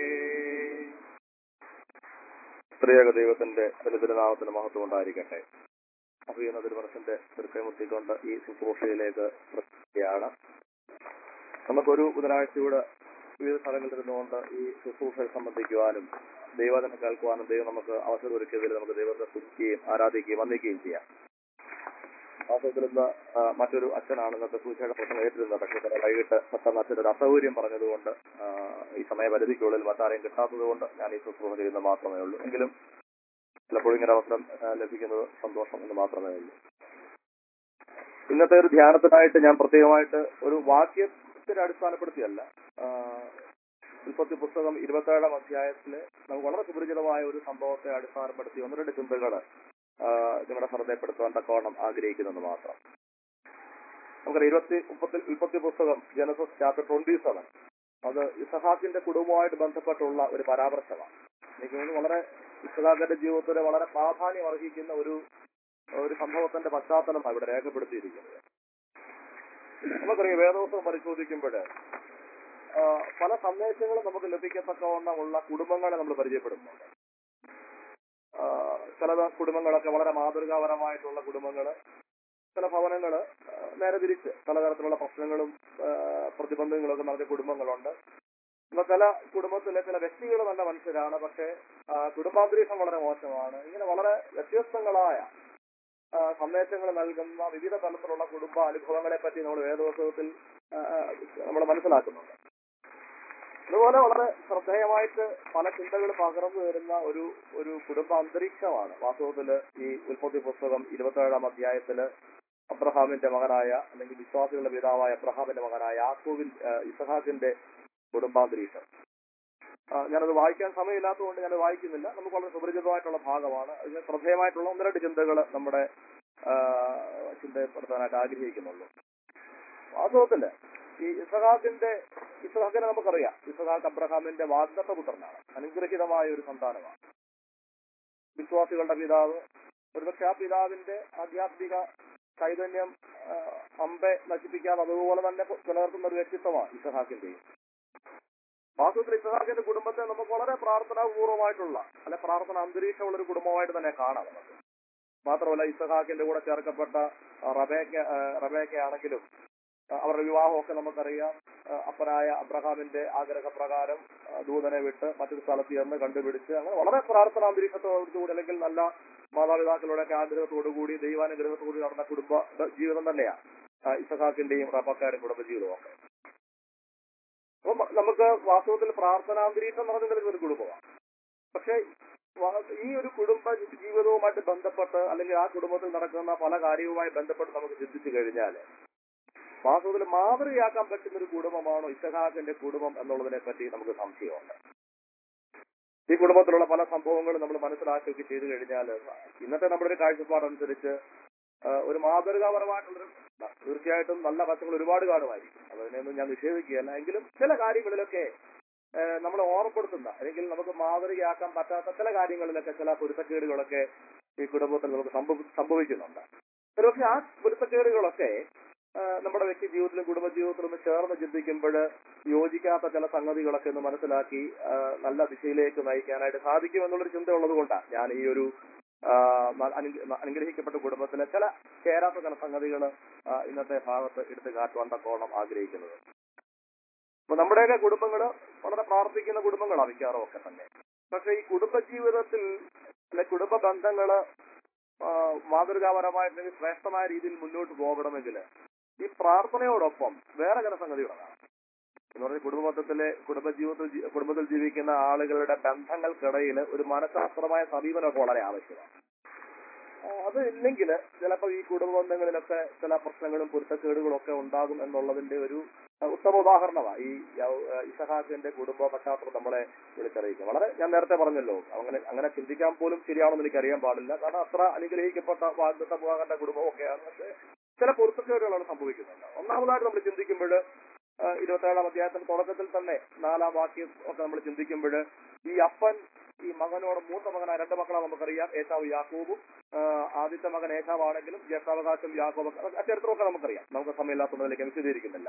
സ്ത്രീയക ദൈവത്തിന്റെ ദരിദ്രനാമത്തിന് മഹത്വം ഉണ്ടായിരിക്കട്ടെ അഭിയുന്ന തിരുമനസിന്റെ തൃക്കൈമുത്തിക്കൊണ്ട് ഈ ശുശ്രൂഷയിലേക്ക് പ്രവേശിക്കുകയാണ് നമുക്കൊരു ബുധനാഴ്ചയുടെ വിവിധ സ്ഥലങ്ങളിൽ ഇരുന്നുകൊണ്ട് ഈ ശുശ്രൂഷയെ സംബന്ധിക്കുവാനും ദൈവത്തിനെ കേൾക്കുവാനും ദൈവം നമുക്ക് അവസരം ഒരുക്കിയതിൽ നമുക്ക് ദൈവത്തെ സ്തുതിക്കുകയും ആരാധിക്കുകയും വന്ദിക്കുകയും ചെയ്യാം വാസ്തവത്തിൽ ഇന്ന് ആ, മറ്റൊരു അച്ഛനാണ് ഇന്നത്തെ സൂചിയുടെ പ്രശ്നം ഏറ്റിരുന്നത് പക്ഷേ ഇന്നലെ വൈകിട്ട് പെട്ടെന്ന് അച്ഛൻ്റെ ഒരു അസൗകര്യം പറഞ്ഞതുകൊണ്ട് ആ, ഈ സമയപരിധിക്കുള്ളിൽ മറ്റാരെയും കിട്ടാത്തത് കൊണ്ട് ഞാൻ ഈ ശുശ്രൂഷ ചെയ്യുന്നത് മാത്രമേ ഉള്ളൂ എങ്കിലും ചിലപ്പോൾ ഇങ്ങനെ അവസരം ആ, ലഭിക്കുന്നത് സന്തോഷം എന്ന് മാത്രമേ ഉള്ളൂ ഇന്നത്തെ ഒരു ധ്യാനത്തിനായിട്ട് ഞാൻ പ്രത്യേകമായിട്ട് ഒരു വാക്യത്തെ അടിസ്ഥാനപ്പെടുത്തിയല്ല ആ, ഉൽപ്പത്തി പുസ്തകം ഇരുപത്തേഴാം അധ്യായത്തിലെ നമുക്ക് വളരെ സുപരിചിതമായ ഒരു സംഭവത്തെ അടിസ്ഥാനപ്പെടുത്തി ഒന്ന് രണ്ട് ചിന്തകൾ നിങ്ങളുടെ ശ്രദ്ധയപ്പെടുത്തുവാൻ തക്കവണ്ണം ആഗ്രഹിക്കുന്നെന്ന് മാത്രം നമുക്കറിയാം ഇരുപത്തി മുപ്പത്തി ഉൽപ്പത്തി പുസ്തകം ജനസസ് ചാപ്റ്റർ ട്വന്റി സെവൻ അത് ഇസഹാക്കിന്റെ കുടുംബവുമായിട്ട് ബന്ധപ്പെട്ടുള്ള ഒരു പരാമർശമാണ് എനിക്ക് തോന്നുന്നു വളരെ ഇസഹാക്കിന്റെ ജീവിതത്തിൽ വളരെ പ്രാധാന്യം അർഹിക്കുന്ന ഒരു ഒരു സംഭവത്തിന്റെ പശ്ചാത്തലമാണ് ഇവിടെ രേഖപ്പെടുത്തിയിരിക്കുന്നത് നമുക്കറിയാം വേദോത്സവം പരിശോധിക്കുമ്പോൾ പല സന്ദേശങ്ങളും നമുക്ക് ലഭിക്കത്തക്കവണ്ണമുള്ള കുടുംബങ്ങളെ നമ്മൾ പരിചയപ്പെടുന്നുണ്ട് ആ, ചില കുടുംബങ്ങളൊക്കെ വളരെ മാതൃകാപരമായിട്ടുള്ള കുടുംബങ്ങള് ചില ഭവനങ്ങള് ആ, നേരെ തിരിച്ച് പലതരത്തിലുള്ള പ്രശ്നങ്ങളും ആ, പ്രതിബന്ധങ്ങളും ഒക്കെ നടത്തിയ കുടുംബങ്ങളുണ്ട് എന്നാൽ ചില കുടുംബത്തിലെ ചില വ്യക്തികൾ നല്ല മനുഷ്യരാണ് പക്ഷേ ആ, കുടുംബാന്തരീക്ഷം വളരെ മോശമാണ് ഇങ്ങനെ വളരെ വ്യത്യസ്തങ്ങളായ ആ, സന്ദേശങ്ങൾ നൽകുന്ന വിവിധ തലത്തിലുള്ള കുടുംബ അനുഭവങ്ങളെ പറ്റി നമ്മൾ വേദോത്സവത്തിൽ നമ്മൾ മനസ്സിലാക്കുന്നുണ്ട് അതുപോലെ വളരെ ശ്രദ്ധേയമായിട്ട് പല ചിന്തകൾ പകർന്നു വരുന്ന ഒരു ഒരു കുടുംബ അന്തരീക്ഷമാണ് വാസ്തവത്തില് ഈ ഉൽപ്പത്തി പുസ്തകം ഇരുപത്തേഴാം അധ്യായത്തില് അബ്രഹാമിന്റെ മകനായ അല്ലെങ്കിൽ വിശ്വാസികളുടെ പിതാവായ അബ്രഹാമിന്റെ മകനായ യാക്കോവിൻ ആ, ഇസഹാക്കിന്റെ കുടുംബാന്തരീക്ഷം ആ, ഞാനത് വായിക്കാൻ സമയമില്ലാത്തതുകൊണ്ട് ഞാൻ വായിക്കുന്നില്ല നമുക്ക് വളരെ സുപരിചിതമായിട്ടുള്ള ഭാഗമാണ് അതിന് ശ്രദ്ധേയമായിട്ടുള്ള ഒന്ന് രണ്ട് ചിന്തകൾ നമ്മുടെ ആ, ചിന്തപ്പെടുത്താനായിട്ട് ആഗ്രഹിക്കുന്നുള്ളൂ വാസ്തവത്തില് ഈ ഇസഹാക്കിന്റെ ഇസഹാക്കിനെ നമുക്കറിയാം ഇസഹാക്ക് അബ്രഹാമിന്റെ വാഗ്ദത്ത പുത്രനാണ് അനുഗ്രഹിതമായ ഒരു സന്താനമാണ് വിശ്വാസികളുടെ പിതാവ് ഒരുപക്ഷെ ആ പിതാവിന്റെ ആധ്യാത്മിക ചൈതന്യം ആ, അമ്പെ നശിപ്പിക്കാതെ അതുപോലെ തന്നെ നിലനിർത്തുന്ന ഒരു വ്യക്തിത്വമാണ് ഇസഹാക്കിന്റെയും വാസ്തവത്തിൽ ഇസഹാക്കിന്റെ കുടുംബത്തെ നമുക്ക് വളരെ പ്രാർത്ഥനാപൂർവമായിട്ടുള്ള അല്ലെ പ്രാർത്ഥന അന്തരീക്ഷമുള്ള ഒരു കുടുംബമായിട്ട് തന്നെ കാണാം നമുക്ക് മാത്രമല്ല ഇസഹാക്കിന്റെ കൂടെ ചേർക്കപ്പെട്ട ആ, റബേക്ക ആ, റബേക്ക ആണെങ്കിലും ആ, അവരുടെ വിവാഹമൊക്കെ നമുക്കറിയാം ആ, അപ്പനായ അബ്രഹാമിന്റെ ആഗ്രഹപ്രകാരം ആ, ദൂതനെ വിട്ട് മറ്റൊരു സ്ഥലത്ത് ചെന്ന് കണ്ടുപിടിച്ച് അങ്ങനെ വളരെ പ്രാർത്ഥന അന്തരീക്ഷത്തോടുകൂടി അല്ലെങ്കിൽ നല്ല മാതാപിതാക്കളുടെ ഒക്കെ ആഗ്രഹത്തോടുകൂടി ദൈവാനുഗ്രഹത്തോടുകൂടി നടന്ന കുടുംബ ജീവിതം തന്നെയാണ് ആ, ഇസഹാക്കിന്റെയും റബക്കാരുടെയും കുടുംബ ജീവിതമൊക്കെ അപ്പൊ നമുക്ക് വാസ്തവത്തിൽ പ്രാർത്ഥനാന്തരീക്ഷം നിറഞ്ഞു നിൽക്കുന്ന ഒരു കുടുംബമാണ് പക്ഷെ വ- ഈ ഒരു കുടുംബ ജീവിതവുമായിട്ട് ബന്ധപ്പെട്ട് അല്ലെങ്കിൽ ആ കുടുംബത്തിൽ നടക്കുന്ന പല കാര്യവുമായി ബന്ധപ്പെട്ട് നമുക്ക് ചിന്തിച്ചു കഴിഞ്ഞാൽ വാസ്തവത്തിൽ മാതൃകയാക്കാൻ പറ്റുന്ന ഒരു കുടുംബമാണോ ഇസഹാക്കിന്റെ കുടുംബം എന്നുള്ളതിനെ പറ്റി നമുക്ക് സംശയമുണ്ട് ഈ കുടുംബത്തിലുള്ള പല സംഭവങ്ങളും നമ്മൾ മനസ്സിലാക്കുകയൊക്കെ ചെയ്തു കഴിഞ്ഞാൽ ഇന്നത്തെ നമ്മുടെ ഒരു കാഴ്ചപ്പാടനുസരിച്ച് ആ, ഒരു മാതൃകാപരമായിട്ടുള്ളൊരു തീർച്ചയായിട്ടും നല്ല വശങ്ങൾ ഒരുപാട് കാണുമായിരിക്കും അതിനെയൊന്നും ഞാൻ നിഷേധിക്കുകയല്ല എങ്കിലും ചില കാര്യങ്ങളിലൊക്കെ നമ്മൾ ഓർമ്മപ്പെടുത്തുന്ന അല്ലെങ്കിൽ നമുക്ക് മാതൃകയാക്കാൻ പറ്റാത്ത ചില കാര്യങ്ങളിലൊക്കെ ചില പൊരുത്തക്കേടുകളൊക്കെ ഈ കുടുംബത്തിൽ നമുക്ക് സംഭവ- സംഭവിക്കുന്നുണ്ട് ഒരുപക്ഷെ ആ പൊരുത്തക്കേടുകളൊക്കെ ആ, നമ്മുടെ വ്യക്തി ജീവിതത്തിലും കുടുംബ ജീവിതത്തിലും ഒന്ന് ചേർന്ന് ചിന്തിക്കുമ്പോൾ യോജിക്കാത്ത ചില സംഗതികളൊക്കെ ഒന്ന് മനസ്സിലാക്കി ആ, നല്ല ദിശയിലേക്ക് നയിക്കാനായിട്ട് സാധിക്കും എന്നുള്ളൊരു ചിന്ത ഉള്ളത് കൊണ്ടാണ് ഞാൻ ഈ ഒരു ആ, ന- അനു- അനുഗ്രഹിക്കപ്പെട്ട കുടുംബത്തിലെ ചില ചേരാത്ത ചില സംഗതികൾ ഇന്നത്തെ ഭാഗത്ത് എടുത്തു കാട്ടുവാൻ തക്കോണം ആഗ്രഹിക്കുന്നത് അപ്പൊ നമ്മുടെയൊക്കെ കുടുംബങ്ങള് വളരെ പ്രാർത്ഥിക്കുന്ന കുടുംബങ്ങളാണ് മിക്കവാറും ഒക്കെ തന്നെ പക്ഷെ ഈ കുടുംബ ജീവിതത്തിൽ അല്ലെ കുടുംബ ബന്ധങ്ങള് ആ, മാതൃകാപരമായിട്ട് ശ്രേഷ്ഠമായ രീതിയിൽ മുന്നോട്ട് പോകണമെങ്കിൽ ഈ പ്രാർത്ഥനയോടൊപ്പം വേറെ ചില സംഗതികളാണ് എന്ന് പറഞ്ഞാൽ കുടുംബത്തിലെ കുടുംബജീവിതത്തിൽ ജീ- കുടുംബത്തിൽ ജീവിക്കുന്ന ആളുകളുടെ ബന്ധങ്ങൾക്കിടയിൽ ഒരു മനഃശാസ്ത്രമായ സമീപനമൊക്കെ വളരെ ആവശ്യമാണ് ആ, അത് ഇല്ലെങ്കിൽ ചിലപ്പോൾ ഈ കുടുംബ ബന്ധങ്ങളിലൊക്കെ ചില പ്രശ്നങ്ങളും പൊരുത്തക്കേടുകളും ഒക്കെ ഉണ്ടാകും എന്നുള്ളതിന്റെ ഒരു ആ, ഉത്തമ ഉദാഹരണമാണ് ഈ യൗ- ആ, ഇസഹാക്കിന്റെ കുടുംബ പശ്ചാത്തലം നമ്മളെ വിളിച്ചറിയിക്കും വളരെ ഞാൻ നേരത്തെ പറഞ്ഞല്ലോ അങ്ങനെ അങ്ങനെ ചിന്തിക്കാൻ പോലും ശരിയാണെന്ന് എനിക്ക് അറിയാൻ പാടില്ല കാരണം അത്ര അനുഗ്രഹിക്കപ്പെട്ട വാഗ്ദത്ത വിവാഹന്റെ കുടുംബമൊക്കെയാണ് പക്ഷേ ചില പൊരുത്തക്കേടുകളാണ് സംഭവിക്കുന്നുണ്ട് ഒന്നാമതായിട്ട് നമ്മൾ ചിന്തിക്കുമ്പോൾ ഇരുപത്തേഴാം അധ്യായത്തിന്റെ തുടക്കത്തിൽ തന്നെ നാലാം വാക്യം ഒക്കെ നമ്മൾ ചിന്തിക്കുമ്പോൾ ഈ അപ്പൻ ഈ മകനോട് മൂത്ത മകനായ രണ്ട് മക്കളാണ് നമുക്കറിയാം ഏശാവ് യാക്കോബും ആ, ആദ്യത്തെ മകൻ ഏശാവാണെങ്കിലും ജ്യേഷ്ഠാവകാശം യാക്കോബ് ആ ചരിത്രമൊക്കെ നമുക്കറിയാം നമുക്ക് സമയമില്ലാത്തതിലേക്ക് വിശദീകരിക്കുന്നില്ല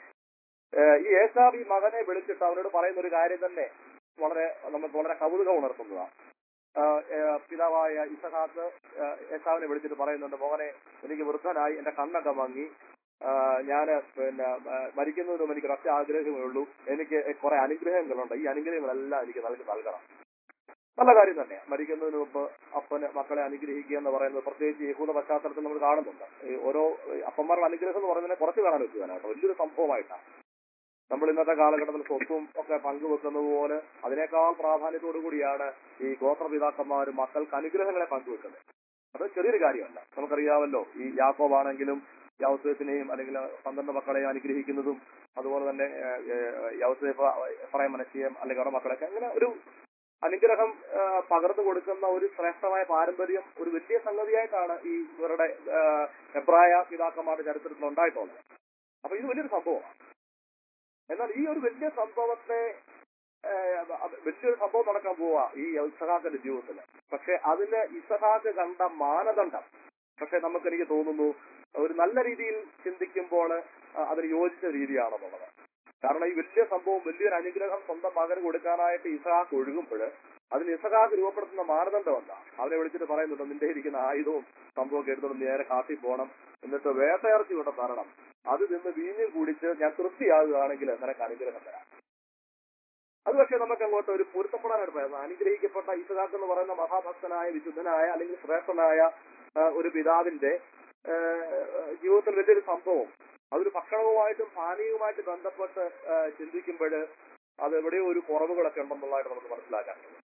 ഏഹ് ഈ ഏശാവ് ഈ മകനെ വിളിച്ചിട്ട് അവനോട് പറയുന്ന ഒരു കാര്യം തന്നെ വളരെ നമുക്ക് വളരെ കൗതുകം ഉണർത്തുന്നതാണ് ആഹ് ഏഹ് പിതാവായ ഇസഹാക്ക് ഏഹ് ഏശാവിനെ വിളിച്ചിട്ട് പറയുന്നുണ്ട് മോനെ എനിക്ക് വൃദ്ധനായി എന്റെ കണ്ണൊക്കെ മങ്ങി ഞാൻ പിന്നെ ആഹ് മരിക്കുന്നതിന് മുമ്പ് എനിക്ക് ഒറ്റ ആഗ്രഹമേ ഉള്ളൂ എനിക്ക് കുറെ അനുഗ്രഹങ്ങളുണ്ട് ഈ അനുഗ്രഹങ്ങളെല്ലാം എനിക്ക് നൽകി നൽകണം നല്ല കാര്യം തന്നെ മരിക്കുന്നതിന് മുമ്പ് അപ്പന് മക്കളെ അനുഗ്രഹിക്കുക എന്ന് പറയുന്നത് പ്രത്യേകിച്ച് യഹൂദ പശ്ചാത്തലത്തിൽ നമ്മൾ കാണുന്നുണ്ട് ഈ ഓരോ ഈ അപ്പന്മാരുടെ അനുഗ്രഹം എന്ന് പറയുന്നതിനെ കുറച്ച് കാണാൻ വെക്കുകയാണ് വലിയൊരു സംഭവമായിട്ടാണ് നമ്മൾ ഇന്നത്തെ കാലഘട്ടത്തിൽ സ്വത്തും ഒക്കെ പങ്കുവെക്കുന്നത് പോലെ അതിനേക്കാൾ പ്രാധാന്യത്തോടു കൂടിയാണ് ഈ ഗോത്രപിതാക്കന്മാരും മക്കൾക്ക് അനുഗ്രഹങ്ങളെ പങ്കുവെക്കുന്നത് അത് ചെറിയൊരു കാര്യമല്ല നമുക്കറിയാമല്ലോ ഈ യാക്കോബാണെങ്കിലും യൗസേഫിനെയും അല്ലെങ്കിൽ പന്ത്രണ്ട് മക്കളെയും അനുഗ്രഹിക്കുന്നതും അതുപോലെ തന്നെ യൗസേഫ് എഫ്രായം മനസ്സിയം അല്ലെങ്കിൽ അവരുടെ മക്കളൊക്കെ അങ്ങനെ ഒരു അനുഗ്രഹം ആ, പകർന്നു കൊടുക്കുന്ന ഒരു ശ്രേഷ്ഠമായ പാരമ്പര്യം ഒരു വലിയ സംഗതിയായിട്ടാണ് ഈ ഇവരുടെ ആ, എബ്രായ പിതാക്കന്മാരുടെ ചരിത്രത്തിൽ ഉണ്ടായിട്ടുള്ളത് അപ്പൊ ഇത് വലിയൊരു സംഭവമാണ് എന്നാൽ ഈ ഒരു വലിയ സംഭവത്തെ ആ, അത് വലിയൊരു സംഭവം നടക്കാൻ പോവാ ഈ ഇസഹാക്കിന്റെ ജീവിതത്തിൽ പക്ഷെ അതിന് ഇസഹാക്ക് കണ്ട മാനദണ്ഡം പക്ഷെ നമുക്ക് എനിക്ക് തോന്നുന്നു ഒരു നല്ല രീതിയിൽ ചിന്തിക്കുമ്പോൾ ആ, അതിന് യോജിച്ച രീതിയാണെന്നുള്ളത് കാരണം ഈ വലിയ സംഭവം വലിയൊരു അനുഗ്രഹം സ്വന്തം മകന് കൊടുക്കാനായിട്ട് ഇസഹാക്ക് ഒഴുകുമ്പോൾ അതിന് ഇസഹാക്ക് രൂപപ്പെടുത്തുന്ന മാനദണ്ഡമല്ല അവനെ വിളിച്ചിട്ട് പറയുന്നുണ്ട് നിന്റെ ഇരിക്കുന്ന ആയുധവും സംഭവമൊക്കെ എടുത്തോണ്ട് നേരെ കാട്ടിൽ പോകണം എന്നിട്ട് വേട്ടയിറച്ചി കൊണ്ട് തരണം അത് നിന്ന് വീഞ്ഞും കുടിച്ച് ഞാൻ തൃപ്തിയാകുകയാണെങ്കിൽ നിനക്ക് അനുഗ്രഹം തരാം അത് പക്ഷേ നമുക്ക് അങ്ങോട്ട് ഒരു പൊരുത്തപ്പെടാനായിട്ട് പറയുന്നത് അനുഗ്രഹിക്കപ്പെട്ട ഇസഹാക്ക് എന്ന് പറയുന്ന മഹാഭക്തനായ വിശുദ്ധനായ അല്ലെങ്കിൽ ശ്രേഷ്ഠനായ ആ, ഒരു പിതാവിന്റെ ആ, ജീവിതത്തിൽ വലിയൊരു സംഭവം അതൊരു ഭക്ഷണവുമായിട്ടും പാനീയവുമായിട്ട് ബന്ധപ്പെട്ട് ചിന്തിക്കുമ്പോൾ അത് എവിടെയോ ഒരു കുറവുകളൊക്കെ ഉണ്ടെന്നുള്ളതായിട്ട് നമുക്ക് മനസ്സിലാക്കാൻ കഴിയും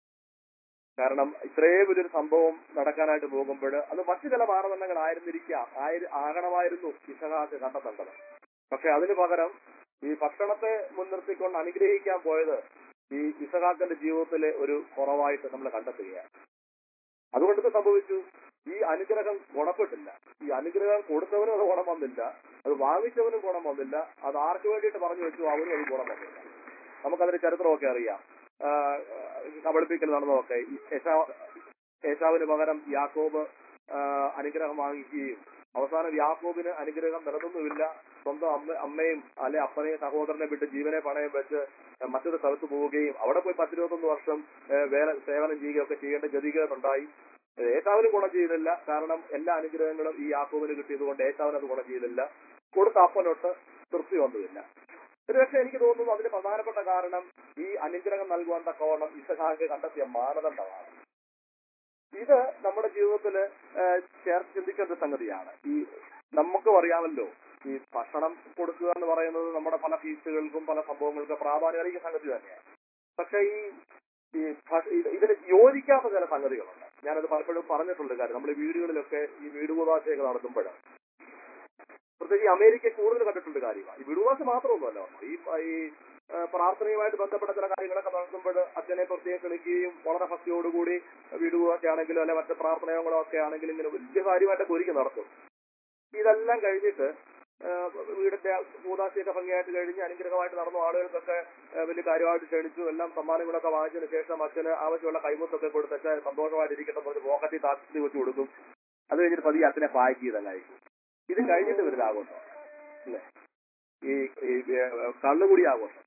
കാരണം ഇത്രയും വലിയൊരു സംഭവം നടക്കാനായിട്ട് പോകുമ്പോൾ അത് മറ്റു ചില മാനദണ്ഡങ്ങളായിരുന്നിരിക്കാം ആയിര- ആകണമായിരുന്നു ഇസഹാക്ക് കണ്ടെത്തേണ്ടത് പക്ഷെ അതിന് പകരം ഈ ഭക്ഷണത്തെ മുൻനിർത്തിക്കൊണ്ട് അനുഗ്രഹിക്കാൻ പോയത് ഈ ഇസഹാക്കിന്റെ ജീവിതത്തിലെ ഒരു കുറവായിട്ട് നമ്മൾ കണ്ടെത്തുകയാണ് അതുകൊണ്ട് ഇത് സംഭവിച്ചു ഈ അനുഗ്രഹം ഗുണപ്പെട്ടില്ല ഈ അനുഗ്രഹം കൊടുത്തവനും അത് ഗുണം വന്നില്ല അത് വാങ്ങിച്ചവനും ഗുണം വന്നില്ല അത് ആർക്ക് വേണ്ടിയിട്ട് പറഞ്ഞു വെച്ചു അവനും അത് ഗുണം വന്നില്ല നമുക്കതിന്റെ ചരിത്രമൊക്കെ അറിയാം ആ, കബളിപ്പിക്കൽ നടന്നതൊക്കെ ഈ യേശാ- യേശാവിന് പകരം യാക്കോബ് ആ, അനുഗ്രഹം വാങ്ങിക്കുകയും അവസാനം യാക്കോബിന് അനുഗ്രഹം നിലനിന്നുമില്ല സ്വന്തം അമ്മ അമ്മയും അല്ലെ അപ്പനെയും സഹോദരനെ വിട്ട് ജീവനെ പണയം വെച്ച് മറ്റൊരു സ്ഥലത്ത് പോവുകയും അവിടെ പോയി പത്തിരുപത്തൊന്ന് വർഷം ഏ, വേല സേവനം ചെയ്യുകയൊക്കെ ചെയ്യേണ്ട ഗതികേടുണ്ടായി ഏശാവിന് ഗുണം ചെയ്തില്ല കാരണം എല്ലാ അനുഗ്രഹങ്ങളും ഈ യാക്കോബിന് കിട്ടിയത് കൊണ്ട് ഏശാവിന് അത് ഗുണം ചെയ്തില്ല കൊടുത്ത അപ്പനൊട്ട് തൃപ്തി വന്നുമില്ല ഒരു പക്ഷേ എനിക്ക് തോന്നുന്നു അതിന് പ്രധാനപ്പെട്ട കാരണം ഈ അനുഗ്രഹം നൽകുവാൻ തക്കവണ്ണം ഇസഹാക്ക് കണ്ടെത്തിയ മാനദണ്ഡമാണ് ഇത് നമ്മുടെ ജീവിതത്തിൽ ചേർത്ത് ചിന്തിക്കേണ്ട ഒരു സംഗതിയാണ് ഈ നമുക്കും അറിയാമല്ലോ ഈ ഭക്ഷണം കൊടുക്കുക എന്ന് പറയുന്നത് നമ്മുടെ പല ഫീസുകൾക്കും പല സംഭവങ്ങൾക്കും പ്രാധാന്യം അറിയിക്കുന്ന സംഗതി തന്നെയാണ് പക്ഷെ ഈ ഈ ഭ- ഇത് ഇതിന് യോജിക്കാത്ത ചില സംഗതികളുണ്ട് ഞാനത് പലപ്പോഴും പറഞ്ഞിട്ടുണ്ട് കാര്യം നമ്മൾ ഈ വീടുകളിലൊക്കെ ഈ വീട് കൂതാശയൊക്കെ നടത്തുമ്പോൾ പ്രത്യേകിച്ച് ഈ അമേരിക്ക കൂടുതൽ കണ്ടിട്ടുണ്ട് കാര്യമാണ് ഈ വീടുവാശ മാത്രമൊന്നുമല്ല ഈ ഈ ആ, പ്രാർത്ഥനയുമായിട്ട് ബന്ധപ്പെട്ട ചില കാര്യങ്ങളൊക്കെ നടത്തുമ്പോൾ അച്ഛനെ പ്രത്യേകം ക്ഷണിക്കുകയും വളരെ ഭക്തിയോടുകൂടി വീടുവാശ ആണെങ്കിലും അല്ലെ മറ്റു പ്രാർത്ഥനകളോ ഒക്കെ ആണെങ്കിലും ഇങ്ങനെ വലിയ കാര്യമായിട്ടൊക്കെ ഒരുക്കി നടത്തും ഇതെല്ലാം കഴിഞ്ഞിട്ട് ആ, വീടിന്റെ കൂതാശയൊക്കെ ഭംഗിയായിട്ട് കഴിഞ്ഞ് അനുഗ്രഹമായിട്ട് നടന്ന ആളുകൾക്കൊക്കെ ആ, വലിയ കാര്യമായിട്ട് ക്ഷണിച്ചു എല്ലാം സമ്മാനങ്ങളൊക്കെ വാങ്ങിച്ചതിന് ശേഷം അച്ഛന് ആവശ്യമുള്ള കൈമുത്തൊക്കെ കൊടുത്ത് അച്ഛൻ സന്തോഷമായിട്ടിരിക്കട്ടെ പറഞ്ഞ് പോക്കറ്റിൽ താത്തി വെച്ച് കൊടുക്കും അത് കഴിഞ്ഞിട്ട് പതിയെ അച്ഛനെ പായ്ക്ക് ചെയ്തങ്ങ് അയക്കും ഇത് കഴിഞ്ഞിട്ട് വരുന്ന ആഘോഷം അല്ലേ ഈ ഈ, ഏ, കള്ളുകുടി ആഘോഷം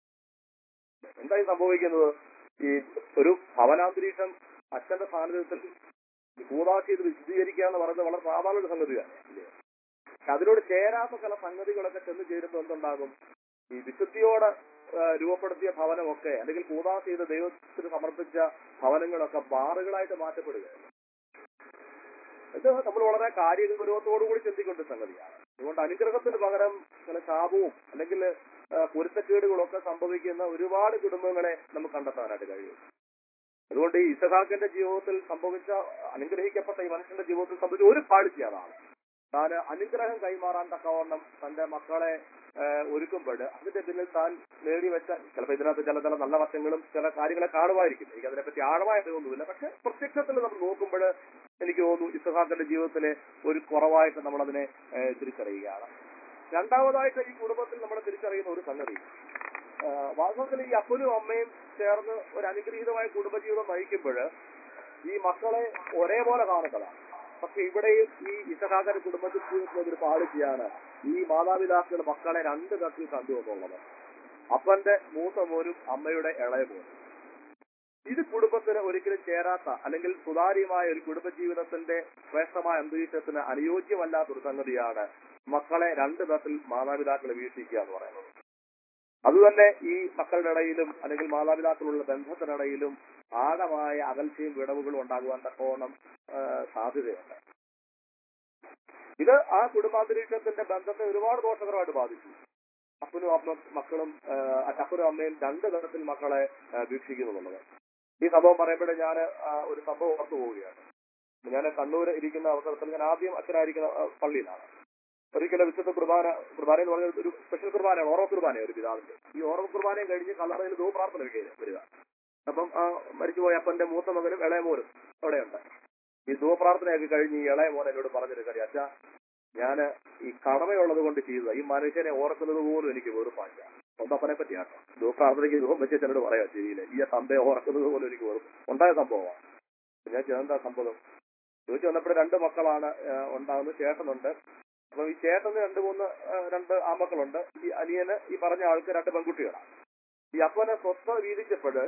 എന്തായി സംഭവിക്കുന്നത് ഈ ഒരു ഭവനാന്തരീക്ഷം അച്ഛന്റെ സാന്നിധ്യത്തിൽ കൂതാശി ഇത് വിശദീകരിക്കുക എന്ന് പറയുന്നത് വളരെ സാധാരണ ഒരു സംഗതിയാണ് ഇല്ലേ? പക്ഷെ അതിനോട് ചേരാത്ത ചില സംഗതികളൊക്കെ ചെന്ന് ചേരുമ്പോൾ എന്തുണ്ടാകും ഈ വിശുദ്ധിയോടെ ആ, രൂപപ്പെടുത്തിയ ഭവനമൊക്കെ അല്ലെങ്കിൽ കൂതാശ ചെയ്ത് ദൈവത്തിന് സമർപ്പിച്ച ഭവനങ്ങളൊക്കെ ബാറുകളായിട്ട് മാറ്റപ്പെടുകയാണ് ഇത് നമ്മൾ വളരെ കാര്യഗൗരവത്തോടുകൂടി ചിന്തിക്കേണ്ട ഒരു സംഗതിയാണ് അതുകൊണ്ട് അനുഗ്രഹത്തിന് പകരം ചില ശാപവും അല്ലെങ്കിൽ ആ, പൊരുത്തക്കേടുകളൊക്കെ സംഭവിക്കുന്ന ഒരുപാട് കുടുംബങ്ങളെ നമുക്ക് കണ്ടെത്താനായിട്ട് കഴിയും അതുകൊണ്ട് ഈ ഇസഹാക്കിന്റെ ജീവിതത്തിൽ സംഭവിച്ച അനുഗ്രഹിക്കപ്പെട്ട ഈ മനുഷ്യന്റെ ജീവിതത്തിൽ സംഭവിച്ച ഒരു പാളിച്ച അതാണ് താൻ അനുഗ്രഹം കൈമാറാൻ തക്കവണ്ണം തന്റെ മക്കളെ ഒരുക്കുമ്പോൾ അതിന്റെ പിന്നിൽ താൻ നേടി വെച്ച ചിലപ്പോൾ ഇതിനകത്ത് ചില ചില നല്ല വശങ്ങളും ചില കാര്യങ്ങളെ കാണുമായിരിക്കും എനിക്ക് അതിനെപ്പറ്റി ആഴമായ അറിവൊന്നുമില്ല പക്ഷെ പ്രത്യക്ഷത്തിൽ നമ്മൾ നോക്കുമ്പോൾ എനിക്ക് തോന്നുന്നു ഇസഹാക്കിന്റെ ജീവിതത്തിലെ ഒരു കുറവായിട്ട് നമ്മൾ അതിനെ തിരിച്ചറിയുകയാണ് രണ്ടാമതായിട്ട് ഈ കുടുംബത്തിൽ നമ്മൾ തിരിച്ചറിയുന്ന ഒരു സംഗതി ആ, വാസ്തവത്തിൽ ഈ അപ്പനും അമ്മയും ചേർന്ന് ഒരു അനുഗ്രഹീതമായ കുടുംബജീവിതം നയിക്കുമ്പോൾ ഈ മക്കളെ ഒരേപോലെ കാണുന്നതാണ് പക്ഷെ ഇവിടെയും ഈ ഇസഹാക്കര കുടുംബത്തിൽ ജീവിതത്തിൽ ഒരു പാളിച്ചയാണ് ഈ മാതാപിതാക്കൾ മക്കളെ രണ്ട് തരത്തിൽ കണ്ടു എന്നുള്ളത് അപ്പന്റെ മൂത്ത മോനും അമ്മയുടെ ഇളയ മോനും ഇത് കുടുംബത്തിന് ഒരിക്കലും ചേരാത്ത അല്ലെങ്കിൽ സുതാര്യമായ ഒരു കുടുംബജീവിതത്തിന്റെ ശ്രേഷ്ഠമായ അന്തരീക്ഷത്തിന് അനുയോജ്യമല്ലാത്ത ഒരു സംഗതിയാണ് മക്കളെ രണ്ട് തരത്തിൽ മാതാപിതാക്കളെ വീക്ഷിക്കുക എന്ന് പറയുന്നത് അതുതന്നെ ഈ മക്കളുടെ ഇടയിലും അല്ലെങ്കിൽ മാതാപിതാക്കളുള്ള ബന്ധത്തിനിടയിലും ആഴമായ അകൽച്ചയും വിടവുകളും ഉണ്ടാകുവാൻ തക്കോണം ആ, സാധ്യതയുണ്ട് ഇത് ആ കുടുംബാന്തരീക്ഷത്തിന്റെ ബന്ധത്തെ ഒരുപാട് ദോഷകരമായിട്ട് ബാധിച്ചു അപ്പനും അമ്മ മക്കളും ആ, അപ്പനും അമ്മയും രണ്ട് തരത്തിൽ മക്കളെ ആ, വീക്ഷിക്കുന്നു എന്നുള്ളത് ഈ സംഭവം പറയുമ്പോഴേ ഞാൻ ഒരു സംഭവം ഓർത്തു പോവുകയാണ് ഞാൻ കണ്ണൂർ ഇരിക്കുന്ന അവസരത്തിൽ ഞാൻ ആദ്യം അച്ഛനായിരിക്കുന്ന ആ, പള്ളിയിലാണ് ഒരിക്കലും വിശുദ്ധ കുർബാന കുർബാന എന്ന് പറഞ്ഞ ഒരു സ്പെഷ്യൽ കുർബാനയാണ് ഓർമ്മ കുർബാനയാണ് ഒരു പിതാവിന്റെ ഈ ഓർമ്മ കുർബാനയും കഴിഞ്ഞ് കല്ലറയിൽ ദോ പ്രാർത്ഥന വരിക വരിക അപ്പം ആ മരിച്ചുപോയ അപ്പന്റെ മൂത്ത മകനും ഇളയ മോനും അവിടെയുണ്ട് ഈ ധൂപ്രാർത്ഥനയൊക്കെ കഴിഞ്ഞ് ഈ ഇളയ മോൻ എന്നോട് പറഞ്ഞൊരു കാര്യം അച്ഛാ ഞാന് ഈ കടമയുള്ളത് കൊണ്ട് ചെയ്തതാ ഈ മനുഷ്യനെ ഓർക്കുന്നത് പോലും എനിക്ക് വെറുപ്പാച്ച സ്വന്തപ്പനെ പറ്റിയാട്ടോ ധൂപ്രാർത്ഥനയ്ക്ക് ധൂപം വെച്ച് എന്നോട് പറയാ ശരിയില്ല ഈ തന്തയെ ഓർക്കുന്നത് പോലും എനിക്ക് വെറുപ്പ് ഉണ്ടായ സംഭവമാണ് ഞാൻ ചോദിച്ചു, എന്താ സംഭവം ചോദിച്ചു വന്നപ്പോൾ രണ്ട് മക്കളാണ് ആ, ഉണ്ടാകുന്നത് ചേട്ടനുണ്ട് അപ്പൊ ഈ ചേട്ടന് രണ്ട് മൂന്ന് ആ, രണ്ട് ആമക്കളുണ്ട് ഈ അനിയന് ഈ പറഞ്ഞ ആൾക്ക് രണ്ട് പെൺകുട്ടികളാണ് ഈ അപ്പനെ സ്വത്ത് വീതിച്ചപ്പോൾ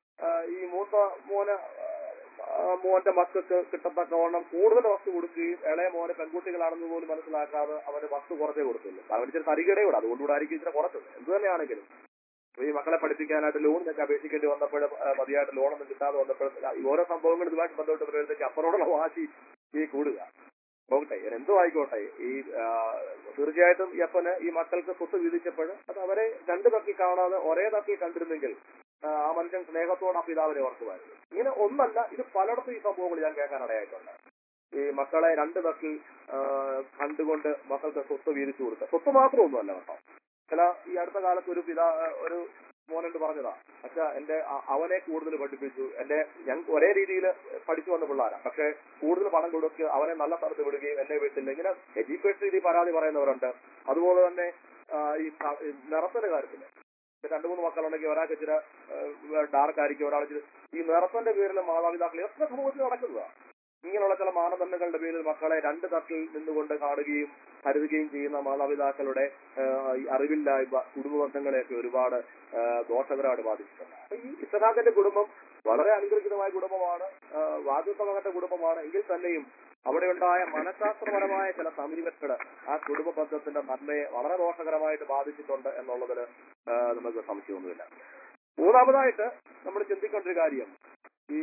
ഈ മൂത്ത മോന് ആ, മോന്റെ മക്കൾക്ക് കിട്ടത്തക്കവണ്ണം കൂടുതൽ വസ്തു കൊടുക്കുകയും ഇളയ മോന് പെൺകുട്ടികളാണെന്ന് പോലും മനസ്സിലാക്കാതെ അവന് വസ്തു കുറച്ചേ കൊടുത്തുള്ളൂ അവന് ഇച്ചിരി തരികടേ കൂടെ അതുകൊണ്ടുകൂടെ ആയിരിക്കും ഇച്ചിരി കുറച്ചത് എന്ത് തന്നെയാണെങ്കിലും അപ്പൊ ഈ മക്കളെ പഠിപ്പിക്കാനായിട്ട് ലോണിനൊക്കെ അപേക്ഷിക്കേണ്ടി വന്നപ്പോൾ ആ, മതിയായിട്ട് ലോണൊന്നും കിട്ടാതെ വന്നപ്പോൾ ഈ ഓരോ സംഭവങ്ങൾ ഇതുമായിട്ട് ബന്ധപ്പെട്ട് വരുമ്പോഴത്തേക്ക് അപ്പനോടുള്ള വാശി ഈ കൂടുക പോകട്ടെ ഞാൻ എന്തോ ആയിക്കോട്ടെ ഈ ആ, തീർച്ചയായിട്ടും ഈ അപ്പന് ഈ മക്കൾക്ക് സ്വത്ത് വീതിച്ചപ്പോൾ അത് അവരെ രണ്ട് തക്കി കാണാതെ ഒരേ തക്കി കണ്ടിരുന്നെങ്കിൽ ആ, ആ മനുഷ്യൻ സ്നേഹത്തോടെ ആ പിതാവിനെ ഓർക്കുമായിരുന്നു ഇങ്ങനെ ഒന്നല്ല ഇത് പലയിടത്തും ഈ സംഭവങ്ങൾ ഞാൻ കേൾക്കാൻ ഇടയായിട്ടുണ്ട് ഈ മക്കളെ രണ്ട് തക്കി ആ, കണ്ടുകൊണ്ട് മക്കൾക്ക് സ്വത്ത് വീതിച്ചു കൊടുക്കുക സ്വത്ത് മാത്രമൊന്നുമല്ല കേട്ടോ ചില ഈ അടുത്ത കാലത്ത് ഒരു പിതാ ഒരു മോനോട് പറഞ്ഞതാ അച്ഛാ എന്റെ അ- അവനെ കൂടുതൽ പഠിപ്പിച്ചു എന്റെ ഞങ്ങൾക്ക് ഒരേ രീതിയിൽ പഠിച്ചു വന്ന പിള്ളേരാ പക്ഷെ കൂടുതൽ പണം കൊടുക്കുക അവനെ നല്ല സ്ഥലത്ത് വിടുകയും എന്നെ വിട്ടില്ല ഇങ്ങനെ എഡ്യൂക്കേഷൻ രീതി പരാതി പറയുന്നവരുണ്ട് അതുപോലെ തന്നെ ആ, ഈ ക- ഈ നിറത്തിന്റെ കാര്യത്തില് ഇപ്പൊ രണ്ടു മൂന്ന് മക്കളുണ്ടെങ്കിൽ ഒരാൾക്ക് ഇച്ചിരി ഡാർക്ക് ആയിരിക്കും ഒരാൾ ഇച്ചിരി ഈ നിറത്തിന്റെ പേരിൽ മാതാപിതാക്കൾ എത്ര സമൂഹത്തിൽ നടക്കുന്നതാ ഇങ്ങനെയുള്ള ചില മാനദണ്ഡങ്ങളുടെ പേരിൽ മക്കളെ രണ്ട് തട്ടിൽ നിന്നുകൊണ്ട് കാണുകയും കരുതുകയും ചെയ്യുന്ന മാതാപിതാക്കളുടെ ആ, ഈ അറിവില്ലായ്മ കുടുംബ ബന്ധങ്ങളെയൊക്കെ ഒരുപാട് ആ, ദോഷകരമായിട്ട് ബാധിച്ചിട്ടുണ്ട് അപ്പൊ ഈ ഇസഹാക്കിന്റെ കുടുംബം വളരെ അനുഗ്രഹിതമായ കുടുംബമാണ് ആ, വാഗ്ദത്ത മകന്റെ കുടുംബമാണ് എങ്കിൽ തന്നെയും അവിടെ ഉണ്ടായ മനഃശാസ്ത്രപരമായ ചില സമീപനങ്ങൾ ആ കുടുംബ ബന്ധത്തിന്റെ നന്മയെ വളരെ ദോഷകരമായിട്ട് ബാധിച്ചിട്ടുണ്ട് എന്നുള്ളതിൽ ആ, നമുക്ക് സംശയമൊന്നുമില്ല മൂന്നാമതായിട്ട് നമ്മൾ ചിന്തിക്കേണ്ട ഒരു കാര്യം ഈ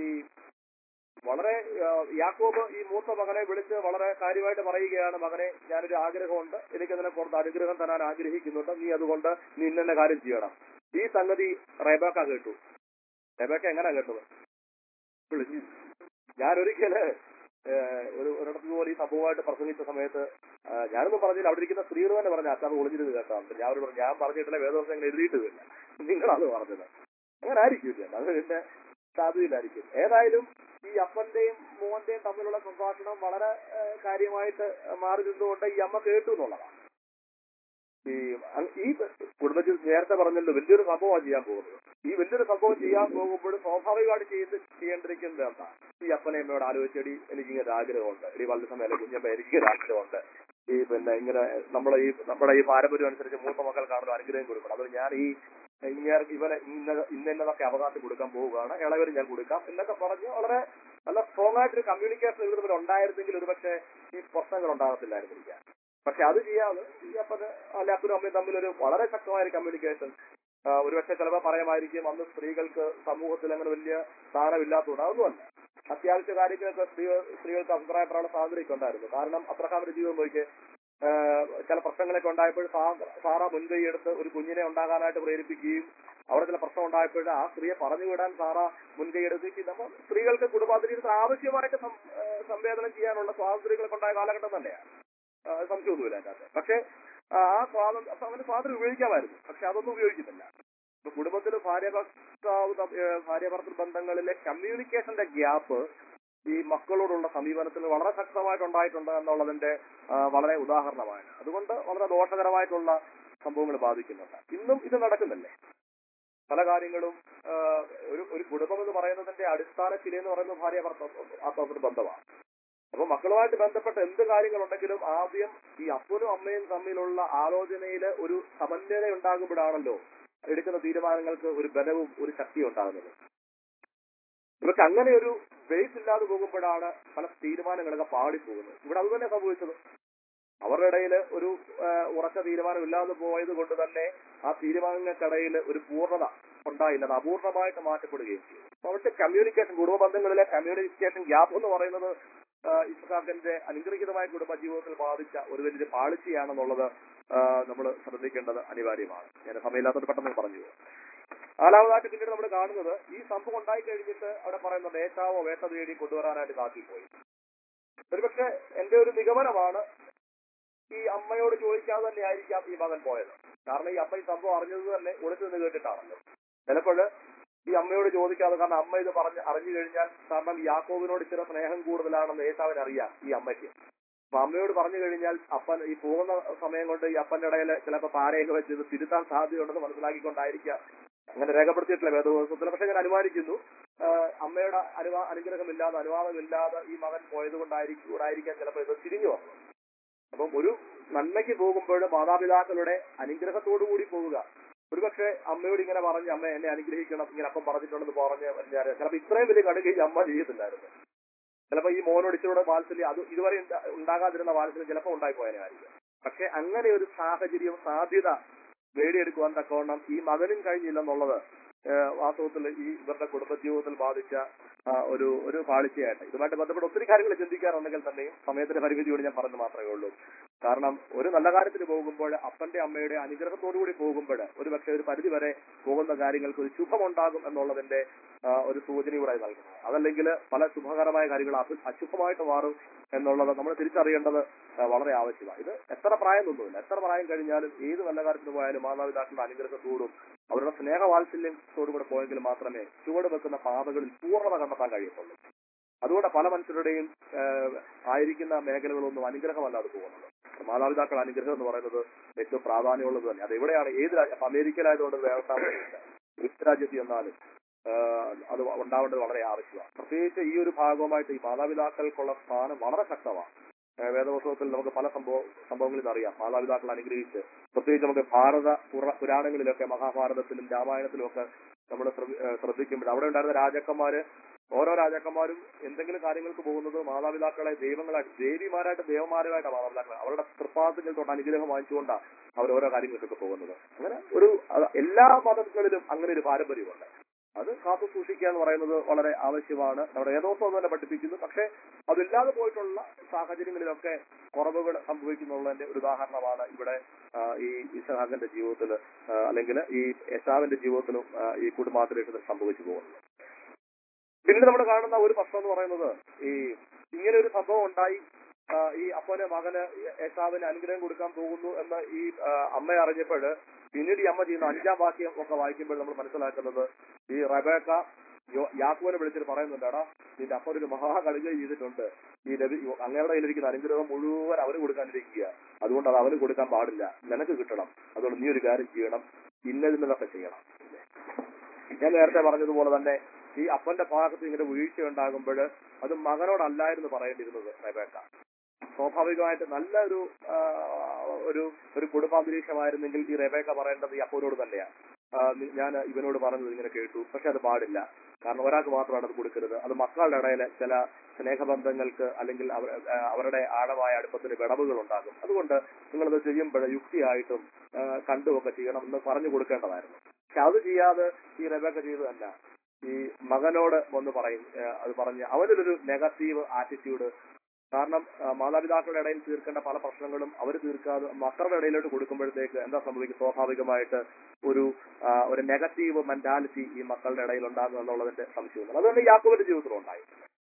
വളരെ ആ, യാക്കോബ് ഈ മൂത്ത മകനെ വിളിച്ച് വളരെ കാര്യമായിട്ട് പറയുകയാണ് മകനെ ഞാനൊരു ആഗ്രഹമുണ്ട് എനിക്കതിനെ പുറത്ത് അനുഗ്രഹം തരാൻ ആഗ്രഹിക്കുന്നുണ്ട് നീ അതുകൊണ്ട് നീ ഇന്നെ കാര്യം ചെയ്യണം ഈ സംഗതി റേബേക്ക കേട്ടു റേബേക്ക എങ്ങനെ കേട്ടത് വിളിച്ചു ഞാൻ ഒരിക്കല് ഏഹ്, ഒരു ഒരിടത്ത് പോലെ ഈ സംഭവമായിട്ട് പ്രസംഗിച്ച സമയത്ത് ആ, ഞാനൊന്നും പറഞ്ഞില്ല അവിടെ ഇരിക്കുന്ന സ്ത്രീകൾ തന്നെ പറഞ്ഞ അച്ഛൻ ഒളിഞ്ഞിരുന്ന് കേട്ടോ ഞാൻ അവരോട് പറഞ്ഞു ഞാൻ പറഞ്ഞിട്ടില്ല വേദവസം എങ്ങനെ എഴുതിയിട്ടില്ല നിങ്ങളത് പറഞ്ഞത് അങ്ങനെ ആയിരിക്കില്ല അത് പിന്നെ സാധ്യതയില്ലായിരിക്കും ഏതായാലും ഈ അപ്പന്റെയും മോന്റെയും തമ്മിലുള്ള സംഭാഷണം വളരെ ഏഹ്, കാര്യമായിട്ട് മാറി നിന്നുകൊണ്ട് ഈ അമ്മ കേട്ടു എന്നുള്ളതാണ് ഈ അ- ഈ കുടുംബത്തിൽ നേരത്തെ പറഞ്ഞല്ലോ വലിയൊരു സംഭവമാണ് ചെയ്യാൻ പോകുന്നത് ഈ വലിയൊരു സംഭവം ചെയ്യാൻ പോകുമ്പോൾ സ്വാഭാവികമായിട്ട് ചെയ്ത് ചെയ്യേണ്ടിരിക്കുന്നത് എന്താ ഈ അപ്പനെ അമ്മയോട് ആലോചിച്ചടി എനിക്ക് ഇങ്ങനെ ആഗ്രഹമുണ്ട് ഈ വളരെ സമയം കുഞ്ഞമ്മ എനിക്ക് ഇങ്ങനെ ആഗ്രഹമുണ്ട് ഈ പിന്നെ ഇങ്ങനെ നമ്മളെ ഈ നമ്മുടെ ഈ പാരമ്പര്യം അനുസരിച്ച് മൂത്ത മക്കൾക്കാണല്ലോ അനുഗ്രഹം കൊടുക്കണം അത് ഞാൻ ഈ ഇങ്ങനെ ഇവനെ ഇന്ന ഇന്നതൊക്കെ അവകാശം കൊടുക്കാൻ പോവുകയാണ് ഇളവര് ഞാൻ കൊടുക്കാം എന്നൊക്കെ പറഞ്ഞ് വളരെ നല്ല സ്ട്രോങ് ആയിട്ടൊരു കമ്മ്യൂണിക്കേഷൻ ഇവർ തമ്മിൽ ഉണ്ടായിരുന്നെങ്കിൽ ഒരുപക്ഷെ ഈ പ്രശ്നങ്ങൾ ഉണ്ടാകത്തില്ലായിരുന്നില്ല പക്ഷെ അത് ചെയ്യാതെ ഈ അപ്പന് അല്ലെ അപ്പനും അമ്മയും തമ്മിൽ ഒരു വളരെ ശക്തമായ ഒരു കമ്മ്യൂണിക്കേഷൻ ഒരുപക്ഷെ ചിലപ്പോൾ പറയാമായിരിക്കും അന്ന് സ്ത്രീകൾക്ക് സമൂഹത്തിൽ അങ്ങനെ വലിയ സ്ഥാനമില്ലാത്തതുകൊണ്ട് അതൊന്നുമല്ല അത്യാവശ്യ കാര്യങ്ങളൊക്കെ സ്ത്രീകൾ സ്ത്രീകൾക്ക് അഭിപ്രായപ്പെടാനുള്ള സ്വാതന്ത്ര്യമൊക്കെ ഉണ്ടായിരുന്നു കാരണം അത്രക്കാമൊരു ജീവിതം നോക്കി ചില പ്രശ്നങ്ങളൊക്കെ ഉണ്ടായപ്പോൾ സാ- സാറ മുൻകൈ എടുത്ത് ഒരു കുഞ്ഞിനെ ഉണ്ടാകാനായിട്ട് പ്രേരിപ്പിക്കുകയും അവിടെ ചില പ്രശ്നം ഉണ്ടായപ്പോൾ ആ സ്ത്രീയെ പറഞ്ഞു വിടാൻ സാറ മുൻകൈ എടുക്കുകയും നമ്മൾ സ്ത്രീകൾക്ക് കുടുംബാന്തരീയത്തിൽ ആവശ്യമായിട്ട് സം- ആ, സംവേദനം ചെയ്യാനുള്ള സ്വാതന്ത്ര്യങ്ങളൊക്കെ ഉണ്ടായ കാലഘട്ടം തന്നെയാണ് ആ, സംശയമൊന്നുമില്ല അതിനകത്ത് പക്ഷെ ആ സ്വാതന്ത്ര്യം അപ്പൊ അവന് സ്വാതന്ത്ര്യം ഉപയോഗിക്കാമായിരുന്നു പക്ഷെ അതൊന്നും ഉപയോഗിക്കുന്നില്ല ഇപ്പൊ കുടുംബത്തിൽ ഭാര്യ ഭർത്താവ് തമ്മി- ഏ, ഭാര്യ ഭർത്തൃ ബന്ധങ്ങളിലെ കമ്മ്യൂണിക്കേഷന്റെ ഗ്യാപ്പ് ഈ മക്കളോടുള്ള സമീപനത്തിൽ വളരെ ശക്തമായിട്ടുണ്ടായിട്ടുണ്ട് എന്നുള്ളതിന്റെ ആ, വളരെ ഉദാഹരണമാണ് അതുകൊണ്ട് വളരെ ദോഷകരമായിട്ടുള്ള സംഭവങ്ങൾ ബാധിക്കുന്നുണ്ട് ഇന്നും ഇത് നടക്കുന്നില്ലേ പല കാര്യങ്ങളും ആ, ഒരു ഒരു കുടുംബം എന്ന് പറയുന്നതിന്റെ അടിസ്ഥാന ശില എന്ന് പറയുന്നത് ഭാര്യ ഭർത്താവ് ബന്ധമാണ് അപ്പൊ മക്കളുമായിട്ട് ബന്ധപ്പെട്ട എന്ത് കാര്യങ്ങളുണ്ടെങ്കിലും ആദ്യം ഈ അപ്പനും അമ്മയും തമ്മിലുള്ള ആലോചനയിൽ ഒരു സമന്വയത ഉണ്ടാകുമ്പോഴാണല്ലോ എടുക്കുന്ന തീരുമാനങ്ങൾക്ക് ഒരു ബലവും ഒരു ശക്തിയും ഉണ്ടാകുന്നത് ഇവർക്ക് അങ്ങനെ ഒരു ബേസ് ഇല്ലാതെ പോകുമ്പോഴാണ് പല തീരുമാനങ്ങളൊക്കെ പാടിപ്പോകുന്നത് ഇവിടെ അത് തന്നെ സംഭവിച്ചത് അവരുടെ ഇടയിൽ ഒരു ആ, ഉറച്ച തീരുമാനം ഇല്ലാതെ പോയത് കൊണ്ട് തന്നെ ആ തീരുമാനങ്ങൾക്കിടയിൽ ഒരു പൂർണ്ണത ഉണ്ടായില്ല അത് അപൂർണമായിട്ട് മാറ്റപ്പെടുകയും ചെയ്തു അപ്പൊ അവിടുത്തെ കമ്മ്യൂണിക്കേഷൻ കുടുംബ ബന്ധങ്ങളിലെ കമ്മ്യൂണിക്കേഷൻ ഗ്യാപ്പ് എന്ന് പറയുന്നത് ആ, ഇസ്ഹാഖിന്റെ അനുഗ്രഹീതമായ കുടുംബ ജീവിതത്തിൽ ബാധിച്ച ഒരു വലിയ പാളിച്ചയാണെന്നുള്ളത് നമ്മൾ ശ്രദ്ധിക്കേണ്ടത് അനിവാര്യമാണ് ഞാൻ സമയമില്ലാത്തത് പെട്ടെന്ന് പറഞ്ഞു പോകും. നാലാമതായിട്ട് പിന്നീട് നമ്മൾ കാണുന്നത് ഈ സംഭവം ഉണ്ടായി കഴിഞ്ഞിട്ട് അവിടെ പറയുന്നുണ്ട് ഏശാവോ വേട്ട തേടി കൊണ്ടുവരാനായിട്ട് കാട്ടിൽ പോയി ഒരുപക്ഷെ എന്റെ ഒരു നിഗമനമാണ് ഈ അമ്മയോട് ചോദിക്കാതെ തന്നെ ആയിരിക്കാം ഈ മകൻ പോയത് കാരണം ഈ അമ്മ ഈ സംഭവം അറിഞ്ഞത് തന്നെ ഒളിച്ചു നിന്ന് കേട്ടിട്ടാണല്ലോ ചിലപ്പോൾ ഈ അമ്മയോട് ചോദിക്കാതെ കാരണം അമ്മ ഇത് പറഞ്ഞ് അറിഞ്ഞു കഴിഞ്ഞാൽ കാരണം യാക്കോബിനോട് ഇച്ചിരി സ്നേഹം കൂടുതലാണെന്ന് ഏസാവിന് അറിയാം ഈ അമ്മയ്ക്ക് അപ്പൊ അമ്മയോട് പറഞ്ഞു കഴിഞ്ഞാൽ അപ്പൻ ഈ പോകുന്ന സമയം കൊണ്ട് ഈ അപ്പന്റെ ഇടയിൽ ചിലപ്പോൾ പാരയൊക്കെ വെച്ച് ഇത് തിരുത്താൻ സാധ്യതയുണ്ടെന്ന് മനസ്സിലാക്കിക്കൊണ്ടായിരിക്കാം അങ്ങനെ രേഖപ്പെടുത്തിയിട്ടില്ല വേദപുസ്തകത്തിൽ പക്ഷെ ഞാൻ അനുമാനിക്കുന്നു ആ, അമ്മയുടെ അനുവാ അനുഗ്രഹമില്ലാതെ അനുവാദമില്ലാതെ ഈ മകൻ പോയത് കൊണ്ടായിരിക്കും കൂടായിരിക്കാം ചിലപ്പോൾ ഇത് തിരിഞ്ഞു വന്നത് അപ്പം ഒരു നന്മയ്ക്ക് പോകുമ്പോൾ മാതാപിതാക്കളുടെ അനുഗ്രഹത്തോടു കൂടി പോവുക ഒരുപക്ഷെ അമ്മയോട് ഇങ്ങനെ പറഞ്ഞ് അമ്മ എന്നെ അനുഗ്രഹിക്കണം ഇങ്ങനെ അപ്പം പറഞ്ഞിട്ടുണ്ടെന്ന് പറഞ്ഞ് കഴിഞ്ഞാൽ ചിലപ്പോൾ ഇത്രയും വലിയ കടുക് ഈ അമ്മ ചെയ്യത്തില്ലായിരുന്നു ചിലപ്പോൾ ഈ മോനോട് ഇച്ചിരൂടെ വാത്സല്യം അത് ഇതുവരെ ഉണ്ടാ- ഉണ്ടാകാതിരുന്ന വാത്സല്യം ചിലപ്പോൾ ഉണ്ടായിപ്പോയതിനായിരിക്കും പക്ഷെ അങ്ങനെ ഒരു സാഹചര്യം സാധ്യത നേടിയെടുക്കുവാൻ തക്കവണ്ണം ഈ മകനും കഴിഞ്ഞില്ലെന്നുള്ളത് ഏഹ് വാസ്തവത്തിൽ ഈ ഇവരുടെ കുടുംബജീവിതത്തിൽ ബാധിച്ച ആ, ഒരു ഒരു പാളിച്ചയായിട്ട് ഇതുമായിട്ട് ബന്ധപ്പെട്ട് ഒത്തിരി കാര്യങ്ങൾ ചിന്തിക്കാറുണ്ടെങ്കിൽ തന്നെയും സമയത്തിന്റെ പരിമിതിയോട് ഞാൻ പറഞ്ഞു മാത്രമേ ഉള്ളൂ കാരണം ഒരു നല്ല കാര്യത്തിന് പോകുമ്പോൾ അപ്പന്റെ അമ്മയുടെ അനുഗ്രഹത്തോടു കൂടി പോകുമ്പോൾ ഒരു പക്ഷേ ഒരു പരിധി വരെ പോകുന്ന കാര്യങ്ങൾക്ക് ഒരു ശുഭമുണ്ടാകും എന്നുള്ളതിന്റെ ആ, ഒരു സൂചന ഇവിടെ നൽകുന്നു അതല്ലെങ്കിൽ പല ശുഭകരമായ കാര്യങ്ങൾ അശു- അശുഭമായിട്ട് മാറും എന്നുള്ളത് നമ്മൾ തിരിച്ചറിയേണ്ടത് ആ, വളരെ ആവശ്യമാണ് ഇത് എത്ര പ്രായമൊന്നുമില്ല എത്ര പ്രായം കഴിഞ്ഞാലും ഏത് നല്ല കാര്യത്തിന് പോയാലും മാതാപിതാക്കളുടെ അനുഗ്രഹത്തോടും അവരുടെ സ്നേഹവാത്സല്യത്തോടു കൂടെ പോയെങ്കിൽ മാത്രമേ ചുവട് വെക്കുന്ന പാതകളിൽ പൂർണ്ണത കണ്ടെത്താൻ കഴിയത്തുള്ളൂ അതുകൊണ്ട് പല മനുഷ്യരുടെയും ആ, ആയിരിക്കുന്ന മേഖലകളൊന്നും അനുഗ്രഹമല്ലാതെ പോകുന്നത് മാതാപിതാക്കൾ അനുഗ്രഹം എന്ന് പറയുന്നത് ഏറ്റവും പ്രാധാന്യമുള്ളത് തന്നെ അത് എവിടെയാണ് ഏത് രാജ്യം അമേരിക്കയിലായതുകൊണ്ട് വേറെ ഏത് രാജ്യത്ത് ചെന്നാലും ആ, അത് ഉണ്ടാവേണ്ടത് വളരെ ആവശ്യമാണ് പ്രത്യേകിച്ച് ഈ ഒരു ഭാഗവുമായിട്ട് ഈ മാതാപിതാക്കൾക്കുള്ള സ്ഥാനം വളരെ ശക്തമാണ് ആ, വേദപുസ്തകത്തിൽ നമുക്ക് പല സംഭവ സംഭവങ്ങളിൽ അറിയാം മാതാപിതാക്കൾ അനുഗ്രഹിച്ച് പ്രത്യേകിച്ച് നമുക്ക് ഭാരത പുറ പുരാണങ്ങളിലൊക്കെ മഹാഭാരതത്തിലും രാമായണത്തിലും ഒക്കെ നമ്മൾ ശ്രദ്ധിക്കുമ്പോൾ അവിടെ ഉണ്ടായിരുന്ന രാജാക്കന്മാര് ഓരോ രാജാക്കന്മാരും എന്തെങ്കിലും കാര്യങ്ങൾക്ക് പോകുന്നത് മാതാപിതാക്കളെ ദൈവങ്ങളായിട്ട് ദേവിമാരായിട്ട് ദേവന്മാരുമായിട്ട് മാതാപിതാക്കളെ അവരുടെ തൃപ്പാദത്തിൽ തൊട്ട് അനുഗ്രഹം വാങ്ങിച്ചുകൊണ്ടാണ് അവർ ഓരോ കാര്യങ്ങൾക്കൊക്കെ പോകുന്നത് അങ്ങനെ ഒരു അത് എല്ലാ മതങ്ങളിലും അങ്ങനെ ഒരു പാരമ്പര്യമുണ്ട് അത് കാത്തു സൂക്ഷിക്കുക എന്ന് പറയുന്നത് വളരെ ആവശ്യമാണ് നമ്മുടെ ഏതോസം തന്നെ പഠിപ്പിക്കുന്നു പക്ഷേ അതില്ലാതെ പോയിട്ടുള്ള സാഹചര്യങ്ങളിലൊക്കെ കുറവുകൾ സംഭവിക്കുന്നുള്ളതിന്റെ ഒരു ഉദാഹരണമാണ് ഇവിടെ ആ, ഈ ഇസഹാഖിന്റെ ജീവിതത്തിൽ അല്ലെങ്കിൽ ഈ യശാവിന്റെ ജീവിതത്തിലും ആ, ഈ കുടുംബാന്തരീക്ഷത്തിൽ സംഭവിച്ചു പോകുന്നത് പിന്നീട് നമ്മൾ കാണുന്ന ഒരു പ്രശ്നം എന്ന് പറയുന്നത് ഈ ഇങ്ങനെ ഒരു സംഭവം ഉണ്ടായി ആ, ഈ അപ്പന് മകന് യേശാവിന് അനുഗ്രഹം കൊടുക്കാൻ പോകുന്നു എന്ന് ഈ ആ, അമ്മ അറിഞ്ഞപ്പോൾ പിന്നീട് ഈ അമ്മ ചെയ്യുന്ന അഞ്ചാം വാക്യം ഒക്കെ വായിക്കുമ്പോൾ നമ്മൾ മനസ്സിലാക്കുന്നത് ഈ റബേക്ക യോ- യാക്കോനെ വിളിച്ചിട്ട് പറയുന്നുണ്ടാടാ നിന്റെ അപ്പൻ ഒരു മഹാകടുക ചെയ്തിട്ടുണ്ട് ഈ ലഭി അങ്ങയുടെ കയ്യിലിരിക്കുന്ന അനുഗ്രഹം മുഴുവൻ അവന് കൊടുക്കാനിരിക്കുക അതുകൊണ്ട് അത് അവന് കൊടുക്കാൻ പാടില്ല നിനക്ക് കിട്ടണം അതുകൊണ്ട് നീ ഒരു കാര്യം ചെയ്യണം ഇന്നതിന്നതൊക്കെ ചെയ്യണം ഞാൻ നേരത്തെ പറഞ്ഞതുപോലെ തന്നെ ഈ അപ്പന്റെ ഭാഗത്ത് ഇങ്ങനെ വീഴ്ച ഉണ്ടാകുമ്പോൾ അത് മകനോടല്ലായിരുന്നു പറയേണ്ടിയിരുന്നത് റബേക്ക സ്വാഭാവികമായിട്ട് നല്ല ഒരു ആ, ഒരു ഒരു കുടുംബാന്തരീക്ഷമായിരുന്നെങ്കിൽ ഈ റബേക്ക പറയേണ്ടത് ഈ അപ്പനോട് തന്നെയാണ് ആ, നി- ഞാൻ ഇവനോട് പറഞ്ഞത് ഇങ്ങനെ കേട്ടു പക്ഷെ അത് പാടില്ല കാരണം ഒരാൾക്ക് മാത്രമാണ് അത് കൊടുക്കരുത് അത് മക്കളുടെ ഇടയിൽ ചില സ്നേഹബന്ധങ്ങൾക്ക് അല്ലെങ്കിൽ അവർ ആ, അവരുടെ ആഴമായ അടുപ്പത്തിന് വിടവുകൾ ഉണ്ടാകും അതുകൊണ്ട് നിങ്ങളത് ചെയ്യുമ്പോൾ യുക്തിയായിട്ടും ആ, കണ്ടുമൊക്കെ ചെയ്യണം എന്ന് പറഞ്ഞു കൊടുക്കേണ്ടതായിരുന്നു പക്ഷെ അത് ചെയ്യാതെ ഈ റബേക്ക ചെയ്തതല്ല ഈ മകനോട് ഒന്ന് പറയും ആ, അത് പറഞ്ഞ് അവനൊരു നെഗറ്റീവ് ആറ്റിറ്റ്യൂഡ് കാരണം ആ, മാതാപിതാക്കളുടെ ഇടയിൽ തീർക്കേണ്ട പല പ്രശ്നങ്ങളും അവർ തീർക്കാതെ മക്കളുടെ ഇടയിലോട്ട് കൊടുക്കുമ്പോഴത്തേക്ക് എന്താ സംഭവിക്കും സ്വാഭാവികമായിട്ട് ഒരു ആ, ഒരു നെഗറ്റീവ് മെന്റാലിറ്റി ഈ മക്കളുടെ ഇടയിൽ ഉണ്ടാകും എന്നുള്ളതിന്റെ സംശയമുണ്ട് അതുകൊണ്ട് യാക്കോബിന്റെ ജീവിതത്തിലും ഉണ്ടായി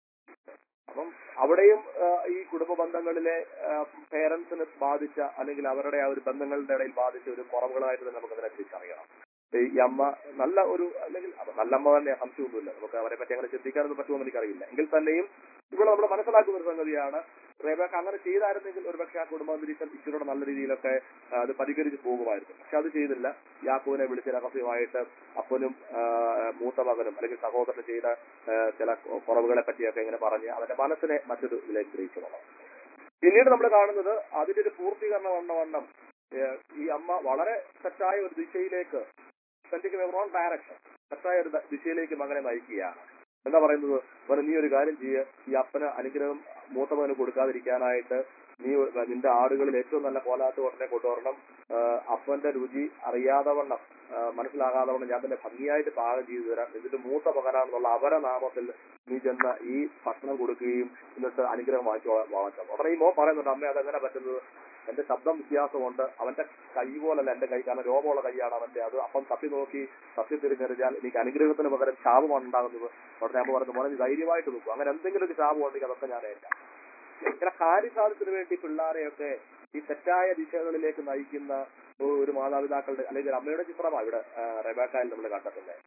അപ്പം അവിടെയും ആ, ഈ കുടുംബ ബന്ധങ്ങളിലെ പേരൻസിന് ബാധിച്ച അല്ലെങ്കിൽ അവരുടെ ആ ഒരു ബന്ധങ്ങളുടെ ഇടയിൽ ബാധിച്ച ഒരു കുറവുകളായിട്ട് തന്നെ നമുക്ക് അതിനെ തിരിച്ചറിയണം ഈ അമ്മ നല്ല ഒരു അല്ലെങ്കിൽ അത് നല്ല അമ്മ തന്നെ സംശയമൊന്നുമില്ല നമുക്ക് അവരെ പറ്റി അങ്ങനെ ചിന്തിക്കാനൊന്നും പറ്റുമെന്ന് എനിക്കറിയില്ല എങ്കിൽ തന്നെയും ഇവിടെ നമ്മൾ മനസ്സിലാക്കുന്ന ഒരു സംഗതിയാണ് റേബേക്ക് അങ്ങനെ ചെയ്തായിരുന്നെങ്കിൽ ഒരുപക്ഷെ ആ കുടുംബാന്തരീക്ഷം ഇച്ചിരൂടെ നല്ല രീതിയിലൊക്കെ ആ, അത് പരിഹരിച്ച് പോകുമായിരുന്നു പക്ഷെ അത് ചെയ്തില്ല യാക്കോവിനെ വിളിച്ച് രഹസ്യമായിട്ട് അപ്പനും ആ, മൂത്ത മകനും അല്ലെങ്കിൽ സഹോദരൻ ചെയ്ത ആ, ചില കുറവുകളെ പറ്റിയൊക്കെ ഇങ്ങനെ പറഞ്ഞ് അവന്റെ മനസ്സിനെ മറ്റൊരു ഇതിലേക്ക് ഗ്രഹിച്ചു പോകണം പിന്നീട് നമ്മൾ കാണുന്നത് അതിന്റെ ഒരു പൂർത്തീകരണം എന്ന വണ്ണം ഏഹ്, ഈ അമ്മ വളരെ തെറ്റായ ഒരു ദിശയിലേക്ക് റോങ് ഡയറക്ഷൻ തെറ്റായ ഒരു ദ- ദിശയിലേക്ക് മകനെ നയിക്കുകയാണ് എന്താ പറയുന്നത് മോനെ നീ ഒരു കാര്യം ചെയ്യ് ഈ അപ്പന് അനുഗ്രഹം മൂത്ത മകന് കൊടുക്കാതിരിക്കാനായിട്ട് നീ ഒരു- നിന്റെ ആടുകളിൽ ഏറ്റവും നല്ല കോലാത്ത് ഉടനെ കൊണ്ടുവരണം ആഹ് അപ്പന്റെ രുചി അറിയാതെ വണ്ണം ആഹ് മനസ്സിലാകാതെ വണ്ണം ഞാൻ തന്നെ ഭംഗിയായിട്ട് പാകം ചെയ്തു തരാം എന്നിട്ട് മൂത്ത മകനാണെന്നുള്ള അവരനാമത്തിൽ നീ ചെന്ന ഈ ഭക്ഷണം കൊടുക്കുകയും എന്നിട്ട് അനുഗ്രഹം വാങ്ങിച്ചു വാങ്ങിക്കാം ഉടനെ ഈ മോ പറയുന്നുണ്ട് അമ്മ അതെങ്ങനെ പറ്റുന്നത് എന്റെ ശബ്ദം വ്യത്യാസമുണ്ട് അവന്റെ കൈ പോലല്ല എന്റെ കൈ കാരണം രോഗമുള്ള കൈയാണ് അവന്റെ അത് അപ്പം തപ്പി നോക്കി തപ്പി തിരിഞ്ഞറിഞ്ഞാൽ എനിക്ക് അനുഗ്രഹത്തിന് പകരം ശാപമാണ് ഉണ്ടാകുന്നത് ഉടനെ അമ്മ പറഞ്ഞു മോനെ നീ ധൈര്യമായിട്ട് നോക്കും അങ്ങനെ എന്തെങ്കിലും ഒരു ശാപം ഉണ്ടെങ്കിൽ അതൊക്കെ ഞാൻ ഏൽക്കാം ഇങ്ങനെ കാര്യസാധ്യത്തിന് വേണ്ടി പിള്ളേരെയൊക്കെ ഈ തെറ്റായ ദിശകളിലേക്ക് നയിക്കുന്ന ഒരു മാതാപിതാക്കളുടെ അല്ലെങ്കിൽ ഒരു അമ്മയുടെ ചിത്രമാണ് ഇവിടെ റെബാക്കായിൽ നമ്മൾ കണ്ടിട്ടുള്ളത്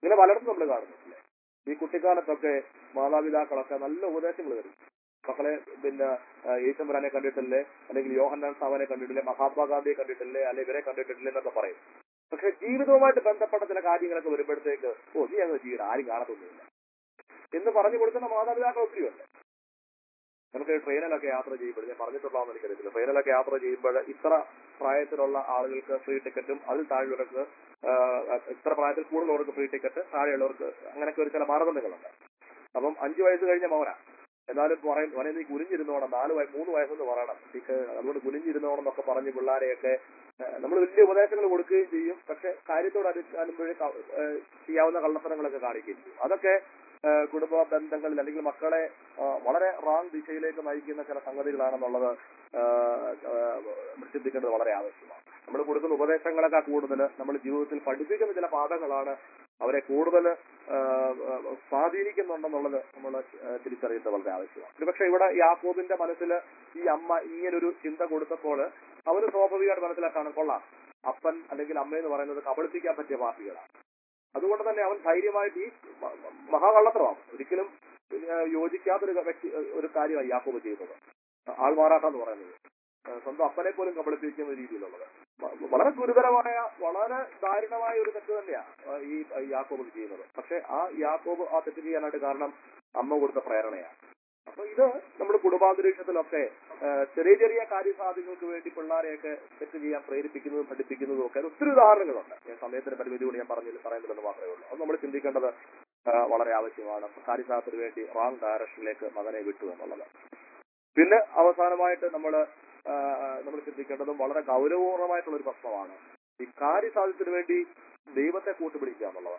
ഇങ്ങനെ പലയിടത്തും നമ്മൾ കാണുന്നില്ലേ ഈ കുട്ടിക്കാലത്തൊക്കെ മാതാപിതാക്കളൊക്കെ നല്ല ഉപദേശങ്ങൾ തരും മക്കളെ പിന്നെ ഈശംബരാനെ കണ്ടിട്ടില്ലേ അല്ലെങ്കിൽ യോഹന്നാൻ സാവനെ കണ്ടിട്ടില്ലേ മഹാത്മാഗാന്ധിയെ കണ്ടിട്ടില്ലേ അല്ലെങ്കിൽ ഇവരെ കണ്ടിട്ടില്ലേ എന്നൊക്കെ പറയും പക്ഷെ ജീവിതവുമായിട്ട് ബന്ധപ്പെട്ട ചില കാര്യങ്ങളൊക്കെ വരുമ്പോഴത്തേക്ക് ഓ നീ അങ്ങ് ജീവിതം ആരും കാണത്തൊന്നുമില്ല എന്ന് പറഞ്ഞു കൊടുക്കുന്ന മാതാപിതാക്കൾ ഒത്തിരിയുണ്ട് നമുക്ക് ട്രെയിനിലൊക്കെ യാത്ര ചെയ്യുമ്പോൾ ഞാൻ പറഞ്ഞിട്ടുള്ളതെന്ന് എനിക്കറിയത്തില്ല ട്രെയിനിലൊക്കെ യാത്ര ചെയ്യുമ്പോൾ ഇത്ര പ്രായത്തിലുള്ള ആളുകൾക്ക് ഫ്രീ ടിക്കറ്റും അതിൽ താഴെയുള്ളവർക്ക് ആഹ്, ഇത്ര പ്രായത്തിൽ കൂടുതലുള്ളവർക്ക് ഫ്രീ ടിക്കറ്റ് താഴെയുള്ളവർക്ക് അങ്ങനെയൊക്കെ ഒരു ചില മാനദണ്ഡങ്ങളുണ്ട് അപ്പം അഞ്ചു വയസ്സ് കഴിഞ്ഞ മൗന എന്നാലും പറയും മോനെ നീ കുനിഞ്ഞിരുന്നോണം നാല് വയ മൂന്ന് വയസ്സെന്ന് പറയണം ടീച്ചർ അതുകൊണ്ട് കുനിഞ്ഞിരുന്നോണം എന്നൊക്കെ പറഞ്ഞ് പിള്ളേരെയൊക്കെ നമ്മൾ വലിയ ഉപദേശങ്ങൾ കൊടുക്കുകയും ചെയ്യും പക്ഷെ കാര്യത്തോട് അടുക്കാനുമ്പോഴേ ചെയ്യാവുന്ന കള്ളത്തരങ്ങളൊക്കെ കാണിക്കുകയും ചെയ്യും അതൊക്കെ ആ, കുടുംബ ബന്ധങ്ങളിൽ അല്ലെങ്കിൽ മക്കളെ ആ, വളരെ റാങ് ദിശയിലേക്ക് നയിക്കുന്ന ചില സംഗതികളാണെന്നുള്ളത് ആ, ആ, നമ്മൾ ചിന്തിക്കേണ്ടത് വളരെ ആവശ്യമാണ് നമ്മൾ കൊടുക്കുന്ന ഉപദേശങ്ങളൊക്കെ കൂടുതൽ നമ്മൾ ജീവിതത്തിൽ പഠിപ്പിക്കുന്ന ചില പാഠങ്ങളാണ് അവരെ കൂടുതൽ ആ, ആ, സ്വാധീനിക്കുന്നുണ്ടെന്നുള്ളത് നമ്മൾ തിരിച്ചറിയേണ്ടത് വളരെ ആവശ്യമാണ് ഒരുപക്ഷെ ഇവിടെ യാക്കോബിന്റെ മനസ്സിൽ ഈ അമ്മ ഇങ്ങനൊരു ചിന്ത കൊടുത്തപ്പോൾ അവന് സ്വാഭാവികമായിട്ട് മനസ്സിലാക്കാണ് കൊള്ളാം അപ്പൻ അല്ലെങ്കിൽ അമ്മ എന്ന് പറയുന്നത് കബളിപ്പിക്കാൻ പറ്റിയ പാർട്ടികളാണ് അതുകൊണ്ട് തന്നെ അവൻ ധൈര്യമായിട്ട് ഈ മ- മ- മഹാകള്ളത്തരമാണ് ഒരിക്കലും പിന്നെ യോജിക്കാത്തൊരു വ്യക്തി ഒരു കാര്യമായി യാക്കോബ് ചെയ്യുന്നത് ആൾമാറാട്ടം എന്ന് പറയുന്നത് ആ, സ്വന്തം അപ്പനെ പോലും കബളിപ്പിക്കുന്ന രീതിയിലുള്ളത് വ- വളരെ ഗുരുതരമായ വളരെ ദാരുണമായ ഒരു തെറ്റ് തന്നെയാണ് ആ, ഈ ഈ യാക്കോബ് ചെയ്യുന്നത് പക്ഷെ ആ യാക്കോബ് ആ തെറ്റ് ചെയ്യാനായിട്ട് കാരണം അമ്മ കൊടുത്ത പ്രേരണയാണ് അപ്പൊ ഇത് നമ്മുടെ കുടുംബാന്തരീക്ഷത്തിലൊക്കെ ആ, ചെറിയ ചെറിയ കാര്യസാധ്യങ്ങൾക്ക് വേണ്ടി പിള്ളേരെയൊക്കെ തെറ്റ് ചെയ്യാൻ പ്രേരിപ്പിക്കുന്നതും പഠിപ്പിക്കുന്നതും ഒക്കെ ഒത്തിരി ഉദാഹരണങ്ങളുണ്ട് ഞാൻ സമയത്തിന്റെ പരിമിതി കൂടി ഞാൻ പറഞ്ഞു പറയുന്നില്ലെന്ന് മാത്രമേ ഉള്ളൂ അത് നമ്മൾ ചിന്തിക്കേണ്ടത് ആ, വളരെ ആവശ്യമാണ് കാര്യസാധ്യത്തിന് വേണ്ടി റാങ് ഡയറക്ഷനിലേക്ക് മകനെ വിട്ടു എന്നുള്ളത് പിന്നെ അവസാനമായിട്ട് നമ്മൾ നമ്മൾ ചിന്തിക്കേണ്ടതും വളരെ ഗൗരവപൂർണമായിട്ടുള്ള ഒരു പ്രശ്നമാണ് ഈ കാര്യസാധ്യത്തിന് വേണ്ടി ദൈവത്തെ കൂട്ടുപിടിക്കുക എന്നുള്ളത്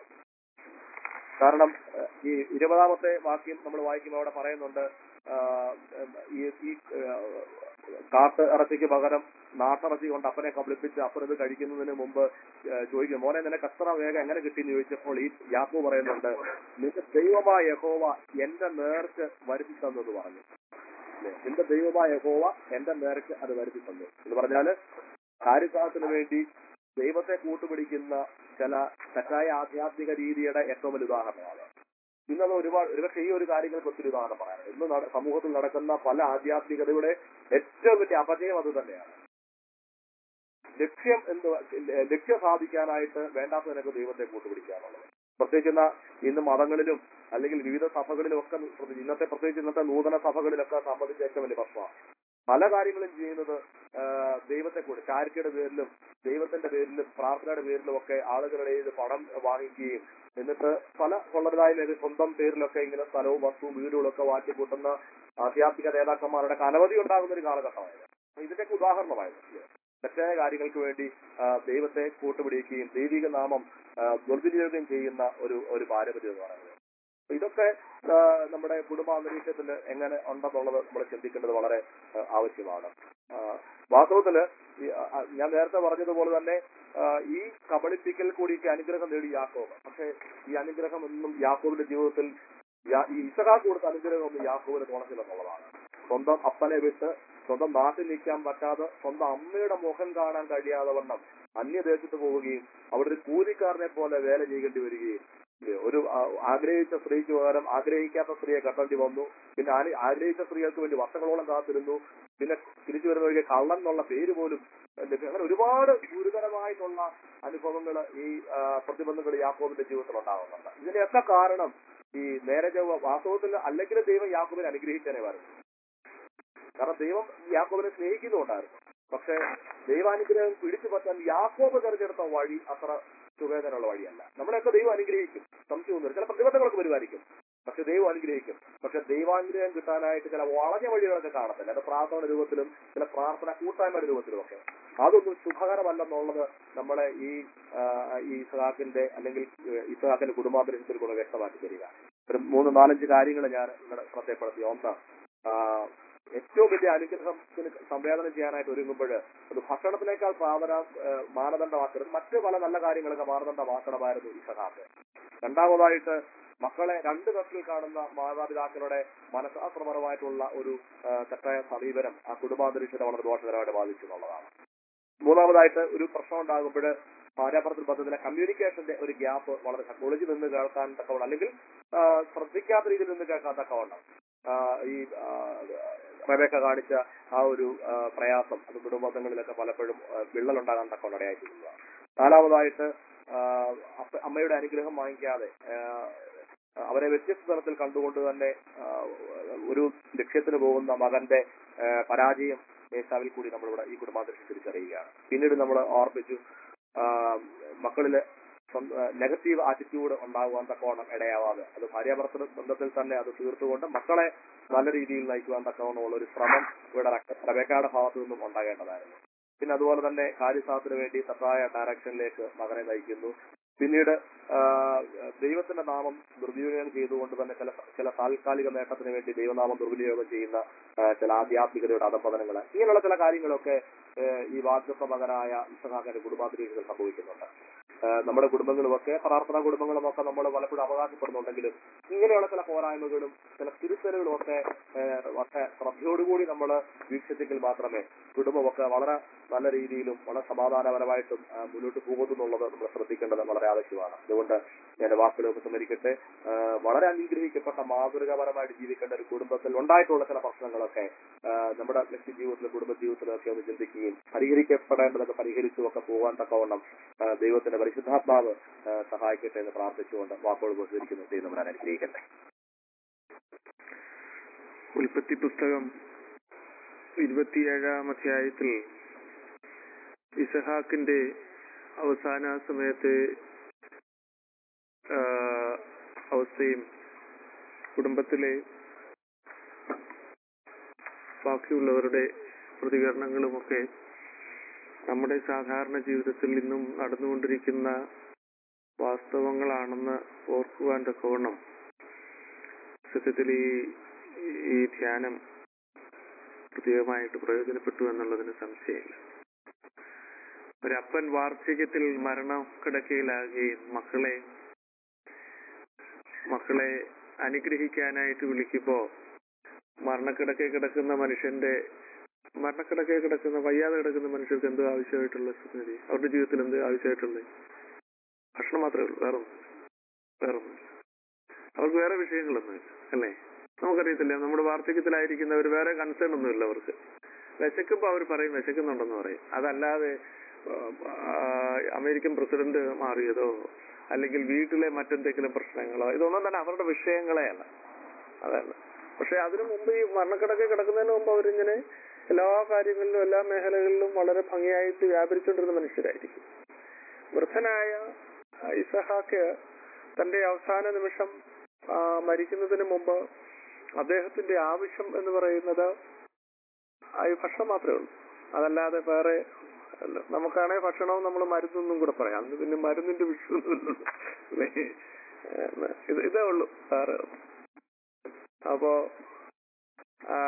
കാരണം ഏഹ്, ഈ ഇരുപതാമത്തെ വാക്യം നമ്മൾ വായിക്കുമ്പോൾ അവിടെ പറയുന്നുണ്ട് ആഹ്, ഈ ഈ ഏഹ്, കാട്ട് ഇറച്ചിക്ക് പകരം നാട്ടിറച്ചി കൊണ്ട് അപ്പനെ കബളിപ്പിച്ച് അപ്പൻ ഇത് കഴിക്കുന്നതിന് മുമ്പ് ഏഹ്, ചോദിക്കും മോനെ നിനക്ക് എത്ര വേഗം എങ്ങനെ കിട്ടിയെന്ന് ചോദിച്ചപ്പോൾ ഈ യാക്കു പറയുന്നുണ്ട് നിന്റെ ദൈവമായ യഹോവ എന്റെ നേർക്ക് വരുത്തി തന്നത് പറഞ്ഞു അല്ലേ? നിന്റെ ദൈവമായ യഹോവ എന്റെ നേർക്ക് അത് വരുത്തി തന്നു എന്ന് പറഞ്ഞാല് കാര്യസാധത്തിന് വേണ്ടി ദൈവത്തെ കൂട്ടുപിടിക്കുന്ന ചില തെറ്റായ ആധ്യാത്മിക രീതിയുടെ ഏറ്റവും വലിയ ഉദാഹരണമാണ് ഇന്നത് ഒരുപാട് ഒരുപക്ഷെ ഈ ഒരു കാര്യങ്ങൾക്ക് ഒത്തിരി ഉദാഹരണം പറയാനുണ്ട് ഇന്ന് നട- സമൂഹത്തിൽ നടക്കുന്ന പല ആധ്യാത്മികതയുടെ ഏറ്റവും വലിയ അപജയം അത് തന്നെയാണ് ലക്ഷ്യം എന്ത് ലക്ഷ്യം സാധിക്കാനായിട്ട് വേണ്ടാത്തതിനൊക്കെ ദൈവത്തെ കൂട്ടുപിടിക്കുക എന്നുള്ളത് പ്രത്യേകിച്ച് ഇന്ന് ഇന്ന് മതങ്ങളിലും അല്ലെങ്കിൽ വിവിധ സഭകളിലും ഒക്കെ പ്രത്യേകിച്ച് ഇന്നത്തെ പ്രത്യേകിച്ച് ഇന്നത്തെ നൂതന സഭകളിലൊക്കെ സംബന്ധിച്ച ഏറ്റവും വലിയ പ്രശ്നമാണ് പല കാര്യങ്ങളും ചെയ്യുന്നത് ആ, ദൈവത്തെ കൂടി ചാരിറ്റിയുടെ പേരിലും ദൈവത്തിന്റെ പേരിലും പ്രാർത്ഥനയുടെ പേരിലും ഒക്കെ ആളുകളുടെ ഇത് പണം വാങ്ങിക്കുകയും എന്നിട്ട് പല കൊള്ളരുതായ മേഖല സ്വന്തം പേരിലൊക്കെ ഇങ്ങനെ സ്ഥലവും വസ്തുവും വീടുകളും ഒക്കെ വാറ്റിക്കൂട്ടുന്ന ആധ്യാത്മിക നേതാക്കന്മാരുടെ അനവധി ഉണ്ടാകുന്ന ഒരു കാലഘട്ടമായിരുന്നു അപ്പൊ ഇതിന്റെയൊക്കെ ഉദാഹരണമായിരുന്നു തെറ്റായ കാര്യങ്ങൾക്ക് വേണ്ടി ആ, ദൈവത്തെ കൂട്ടുപിടിക്കുകയും ദൈവിക നാമം ആ, ദുർവിനിയോഗം ചെയ്യുന്ന ഒരു ഒരു പാരമ്പര്യം എന്ന് പറയുന്നത് അപ്പൊ ഇതൊക്കെ ആ, നമ്മുടെ കുടുംബാന്തരീക്ഷത്തിൽ എങ്ങനെ ഉണ്ടെന്നുള്ളത് നമ്മൾ ചിന്തിക്കേണ്ടത് വളരെ ആ, ആവശ്യമാണ് ആ, വാസ്തവത്തില് ഈ, ആ, ഞാൻ നേരത്തെ പറഞ്ഞതുപോലെ തന്നെ ആ, ഈ കബളിപ്പിക്കൽ കൂടിക്ക് അനുഗ്രഹം നേടി യാക്കോബ് പക്ഷെ ഈ അനുഗ്രഹം ഒന്നും യാക്കോബിന്റെ ജീവിതത്തിൽ യാ- ഈ ഇസഹാക്ക് കൊടുത്ത അനുഗ്രഹം ഒന്നും യാക്കോബിന് തോന്നത്തില്ലെന്നുള്ളതാണ് സ്വന്തം അപ്പനെ വിട്ട് സ്വന്തം നാട്ടിൽ നിൽക്കാൻ പറ്റാതെ സ്വന്തം അമ്മയുടെ മുഖം കാണാൻ കഴിയാതെ വണ്ണം അന്യദേശത്ത് പോവുകയും അവിടെ ഒരു കൂലിക്കാരനെ പോലെ വേല ചെയ്യേണ്ടി വരികയും ഇല്ലേ, ഒരു ആ, ആഗ്രഹിച്ച സ്ത്രീക്ക് പകരം ആഗ്രഹിക്കാത്ത സ്ത്രീയെ കെട്ടേണ്ടി വന്നു പിന്നെ ആനി- ആഗ്രഹിച്ച സ്ത്രീകൾക്ക് വേണ്ടി വർഷങ്ങളോളം കാത്തിരുന്നു പിന്നെ തിരിച്ചു വരുന്ന വഴിക്ക് കള്ളൻ എന്നുള്ള പേര് പോലും ലഭ്യം അങ്ങനെ ഒരുപാട് ഗുരുതരമായിട്ടുള്ള അനുഭവങ്ങൾ ഈ ആ, പ്രതിബന്ധങ്ങൾ യാക്കോബിന്റെ ജീവിതത്തിൽ ഉണ്ടാകുന്നുണ്ട് ഇതിന്റെയൊക്കെ കാരണം ഈ നേരെ ചൊവ്വ വാസ്തവത്തിൽ അല്ലെങ്കിൽ ദൈവം യാക്കോബിനെ അനുഗ്രഹിച്ചേനെ വരുന്നു കാരണം ദൈവം യാക്കോബിനെ സ്നേഹിക്കുന്നുണ്ടായിരുന്നു പക്ഷെ ദൈവാനുഗ്രഹം പിടിച്ചു പറ്റാൻ യാക്കോബ് തെരഞ്ഞെടുത്ത വഴി അത്ര സുഖേതനുള്ള വഴിയല്ല നമ്മളെയൊക്കെ ദൈവം അനുഗ്രഹിക്കും സംശയമൊന്നുമില്ല ചില പ്രതിബന്ധങ്ങളൊക്കെ വരുമായിരിക്കും പക്ഷെ ദൈവം അനുഗ്രഹിക്കും പക്ഷെ ദൈവാനുഗ്രഹം കിട്ടാനായിട്ട് ചില വളഞ്ഞ വഴികളൊക്കെ കാണത്തില്ല അത് പ്രാർത്ഥന രൂപത്തിലും ചില പ്രാർത്ഥന കൂട്ടായ്മയുടെ രൂപത്തിലും ഒക്കെ അതൊന്നും ശുഭകരമല്ലെന്നുള്ളത് നമ്മളെ ഈ ആ, ഈ ഇസ്ഹാക്കിന്റെ അല്ലെങ്കിൽ ഇസ്ഹാക്കിന്റെ കുടുംബാന്തരീക്ഷത്തിൽ കൂടെ വ്യക്തമാക്കി തരിക ഒരു മൂന്ന് നാലഞ്ച് കാര്യങ്ങൾ ഞാൻ നിങ്ങളുടെ ശ്രദ്ധയപ്പെടുത്തി ഒന്ന് ആ, ഏറ്റവും വലിയ അനുഗ്രഹത്തിന് സംവേദനം ചെയ്യാനായിട്ട് ഒരുങ്ങുമ്പോൾ അത് ഭക്ഷണത്തിനേക്കാൾ പ്രാധാന മാനദണ്ഡമാക്കരുത് മറ്റു പല നല്ല കാര്യങ്ങളൊക്കെ മാനദണ്ഡമാക്കണമായിരുന്നു ഈ സഹാബ് രണ്ടാമതായിട്ട് മക്കളെ രണ്ട് തട്ടിൽ കാണുന്ന മാതാപിതാക്കളുടെ മനഃശാസ്ത്രപരമായിട്ടുള്ള ഒരു ആ, തെറ്റായ സമീപനം ആ കുടുംബാന്തരീക്ഷത്തെ വളരെ ദോഷകരമായിട്ട് ബാധിച്ചു എന്നുള്ളതാണ് മൂന്നാമതായിട്ട് ഒരു പ്രശ്നം ഉണ്ടാകുമ്പോൾ ഭാര്യാഭർത്തൃ ബന്ധത്തിലെ കമ്മ്യൂണിക്കേഷന്റെ ഒരു ഗ്യാപ്പ് വളരെ ഒളിച്ചു നിന്ന് കേൾക്കാൻ തക്കവണ്ണം അല്ലെങ്കിൽ ആ, ശ്രദ്ധിക്കാത്ത രീതിയിൽ നിന്ന് കേൾക്കാൻ തക്കവണ്ണം ആ, ഈ ആ, റബേക്ക കാണിച്ച ആ ഒരു ആ, പ്രയാസം അത് കുടുംബങ്ങളിലൊക്കെ പലപ്പോഴും ആ, വിള്ളലുണ്ടാകാൻ തക്കവണ്ണം ഇടയായിത്തീരുന്നതാണ് നാലാമതായിട്ട് ആ, അപ്പ- അമ്മയുടെ അനുഗ്രഹം വാങ്ങിക്കാതെ ആ, അവരെ വ്യത്യസ്ത തലത്തിൽ കണ്ടുകൊണ്ട് തന്നെ ആ, ഒരു ലക്ഷ്യത്തിന് പോകുന്ന മകന്റെ ആ, പരാജയം ഏശാവിൽ കൂടി നമ്മളിവിടെ ഈ കുടുംബാന്തരീക്ഷം തിരിച്ചറിയുകയാണ് പിന്നീട് നമ്മൾ ഓർപ്പിച്ചു ആ, മക്കളില് നെഗറ്റീവ് ആറ്റിറ്റ്യൂഡ് ഉണ്ടാകുവാൻ തക്കവണ്ണം ഇടയാവാതെ അത് ഭാര്യാഭർത്തൃ ബന്ധത്തിൽ തന്നെ അത് തീർത്തുകൊണ്ട് മക്കളെ നല്ല രീതിയിൽ നയിക്കുവാൻ തക്കവണ്ണമുള്ള ഒരു ശ്രമം ഇവിടെ റക്ക- റബേക്കയുടെ ഭാഗത്തു നിന്നും ഉണ്ടാകേണ്ടതായിരുന്നു പിന്നെ അതുപോലെ തന്നെ കാര്യസാധത്തിന് വേണ്ടി തെറ്റായ ഡയറക്ഷനിലേക്ക് മകനെ നയിക്കുന്നു പിന്നീട് ആ, ദൈവത്തിന്റെ നാമം ദുർവിനിയോഗം ചെയ്തുകൊണ്ട് തന്നെ ചില ചില താൽക്കാലിക നേട്ടത്തിന് വേണ്ടി ദൈവനാമം ദുർവിനിയോഗം ചെയ്യുന്ന ആ, ചില ആധ്യാത്മികതയുടെ അധപതനങ്ങൾ ഇങ്ങനെയുള്ള ചില കാര്യങ്ങളൊക്കെ ആ, ഈ വാഗ്ദത്ത മകനായ ഇസഹാക്കിന്റെ കുടുംബാന്തരീക്ഷത്തിൽ സംഭവിക്കുന്നുണ്ട് ആ, നമ്മുടെ കുടുംബങ്ങളുമൊക്കെ പ്രാർത്ഥനാ കുടുംബങ്ങളുമൊക്കെ നമ്മൾ പലപ്പോഴും അവകാശപ്പെടുന്നുണ്ടെങ്കിലും ഇങ്ങനെയുള്ള ചില പോരായ്മകളും ചില തിരുത്തലുകളും ഒക്കെ ആ, വളരെ ശ്രദ്ധയോടുകൂടി നമ്മൾ വീക്ഷിച്ചെങ്കിൽ മാത്രമേ കുടുംബമൊക്കെ വളരെ നല്ല രീതിയിലും വളരെ സമാധാനപരമായിട്ടും ആ, മുന്നോട്ട് പോകുന്നുള്ളത് നമ്മൾ ശ്രദ്ധിക്കേണ്ടത് വളരെ ആവശ്യമാണ് അതുകൊണ്ട് ഞാൻ വാക്കുകളൊക്കെ സമ്മതിക്കട്ടെ ആ, വളരെ അനുഗ്രഹിക്കപ്പെട്ട മാതൃകാപരമായിട്ട് ജീവിക്കേണ്ട ഒരു കുടുംബത്തിൽ ഉണ്ടായിട്ടുള്ള ചില പ്രശ്നങ്ങളൊക്കെ ആ, നമ്മുടെ വ്യക്തി ജീവിതത്തിലും കുടുംബ ജീവിതത്തിലും ഒക്കെ ഒന്ന് ചിന്തിക്കുകയും പരിഹരിക്കപ്പെടേണ്ടതൊക്കെ പരിഹരിച്ചും ഒക്കെ പോകാൻ തക്കവണ്ണം ആ, ദൈവത്തിന്റെ പരിശുദ്ധാത്മാവ് ആ, സഹായിക്കട്ടെ എന്ന് പ്രാർത്ഥിച്ചുകൊണ്ട് വാക്കുകൾ ഉപസരിക്കുന്നു ദൈവം നമ്മളെ അനുഗ്രഹിക്കട്ടെ ഉൽപ്പത്തി പുസ്തകം ഇരുപത്തിയേഴാം അധ്യായത്തിൽ ഇസഹാക്കിന്റെ അവസാന സമയത്തെ ആ, അവസ്ഥയും കുടുംബത്തിലെ ബാക്കിയുള്ളവരുടെ പ്രതികരണങ്ങളുമൊക്കെ നമ്മുടെ സാധാരണ ജീവിതത്തിൽ ഇന്നും നടന്നുകൊണ്ടിരിക്കുന്ന വാസ്തവങ്ങളാണെന്ന് ഓർക്കുവാൻ തക്കവണ്ണം സത്യത്തിൽ ഈ ഈ ധ്യാനം പ്രത്യേകമായിട്ട് പ്രയോജനപ്പെട്ടു എന്നുള്ളതിന് സംശയമില്ല ഒരപ്പൻ വാർദ്ധക്യത്തിൽ മരണക്കിടക്കയിലാകുകയും മക്കളെ മക്കളെ അനുഗ്രഹിക്കാനായിട്ട് വിളിക്കുമ്പോ മരണക്കിടക്കയിൽ കിടക്കുന്ന മനുഷ്യന്റെ മരണക്കിടക്കയിൽ കിടക്കുന്ന വയ്യാതെ കിടക്കുന്ന മനുഷ്യർക്ക് എന്ത് ആവശ്യമായിട്ടുള്ള സംഗതി അവരുടെ ജീവിതത്തിൽ എന്ത് ആവശ്യമായിട്ടുള്ളത് ഭക്ഷണം മാത്രമേ ഉള്ളൂ വേറെ ഒന്നും വേറെ ഒന്നും അവർക്ക് വേറെ വിഷയങ്ങളൊന്നുമില്ല അല്ലേ നമുക്കറിയത്തില്ല നമ്മുടെ വാർദ്ധക്യത്തിലായിരിക്കുന്നവർ വേറെ കൺസേൺ ഒന്നുമില്ല അവർക്ക് വിശക്കുമ്പോ അവർ പറയും വിശക്കുന്നുണ്ടെന്ന് പറയും അതല്ലാതെ ആ, അമേരിക്കൻ പ്രസിഡന്റ് മാറിയതോ അല്ലെങ്കിൽ വീട്ടിലെ മറ്റെന്തെങ്കിലും പ്രശ്നങ്ങളോ ഇതൊന്നും തന്നെ അവരുടെ വിഷയങ്ങളെ അല്ല അതല്ല പക്ഷെ അതിനു മുമ്പ് ഈ മരണക്കിടക്ക് കിടക്കുന്നതിന് മുമ്പ് അവരിങ്ങനെ എല്ലാ കാര്യങ്ങളിലും എല്ലാ മേഖലകളിലും വളരെ ഭംഗിയായിട്ട് വ്യാപരിച്ചുകൊണ്ടിരുന്ന മനുഷ്യരായിരിക്കും വൃദ്ധനായ ഇസഹാക്ക് തന്റെ അവസാന നിമിഷം ആ, മരിക്കുന്നതിന് മുമ്പ് അദ്ദേഹത്തിന്റെ ആവശ്യം എന്ന് പറയുന്നത് ആ ഈ ഭക്ഷണം മാത്രമേ ഉള്ളൂ അതല്ലാതെ വേറെ അല്ല. നമുക്കാണെങ്കിൽ ഭക്ഷണവും നമ്മൾ മരുന്നൊന്നും കൂടെ പറയാം അന്ന് പിന്നെ മരുന്നിന്റെ വിഷയമൊന്നുമില്ലല്ലോ അല്ലേ? ഏഹ് ഇത് ഇതേ ഉള്ളൂ വേറെ ഒന്നും. അപ്പോ ആ,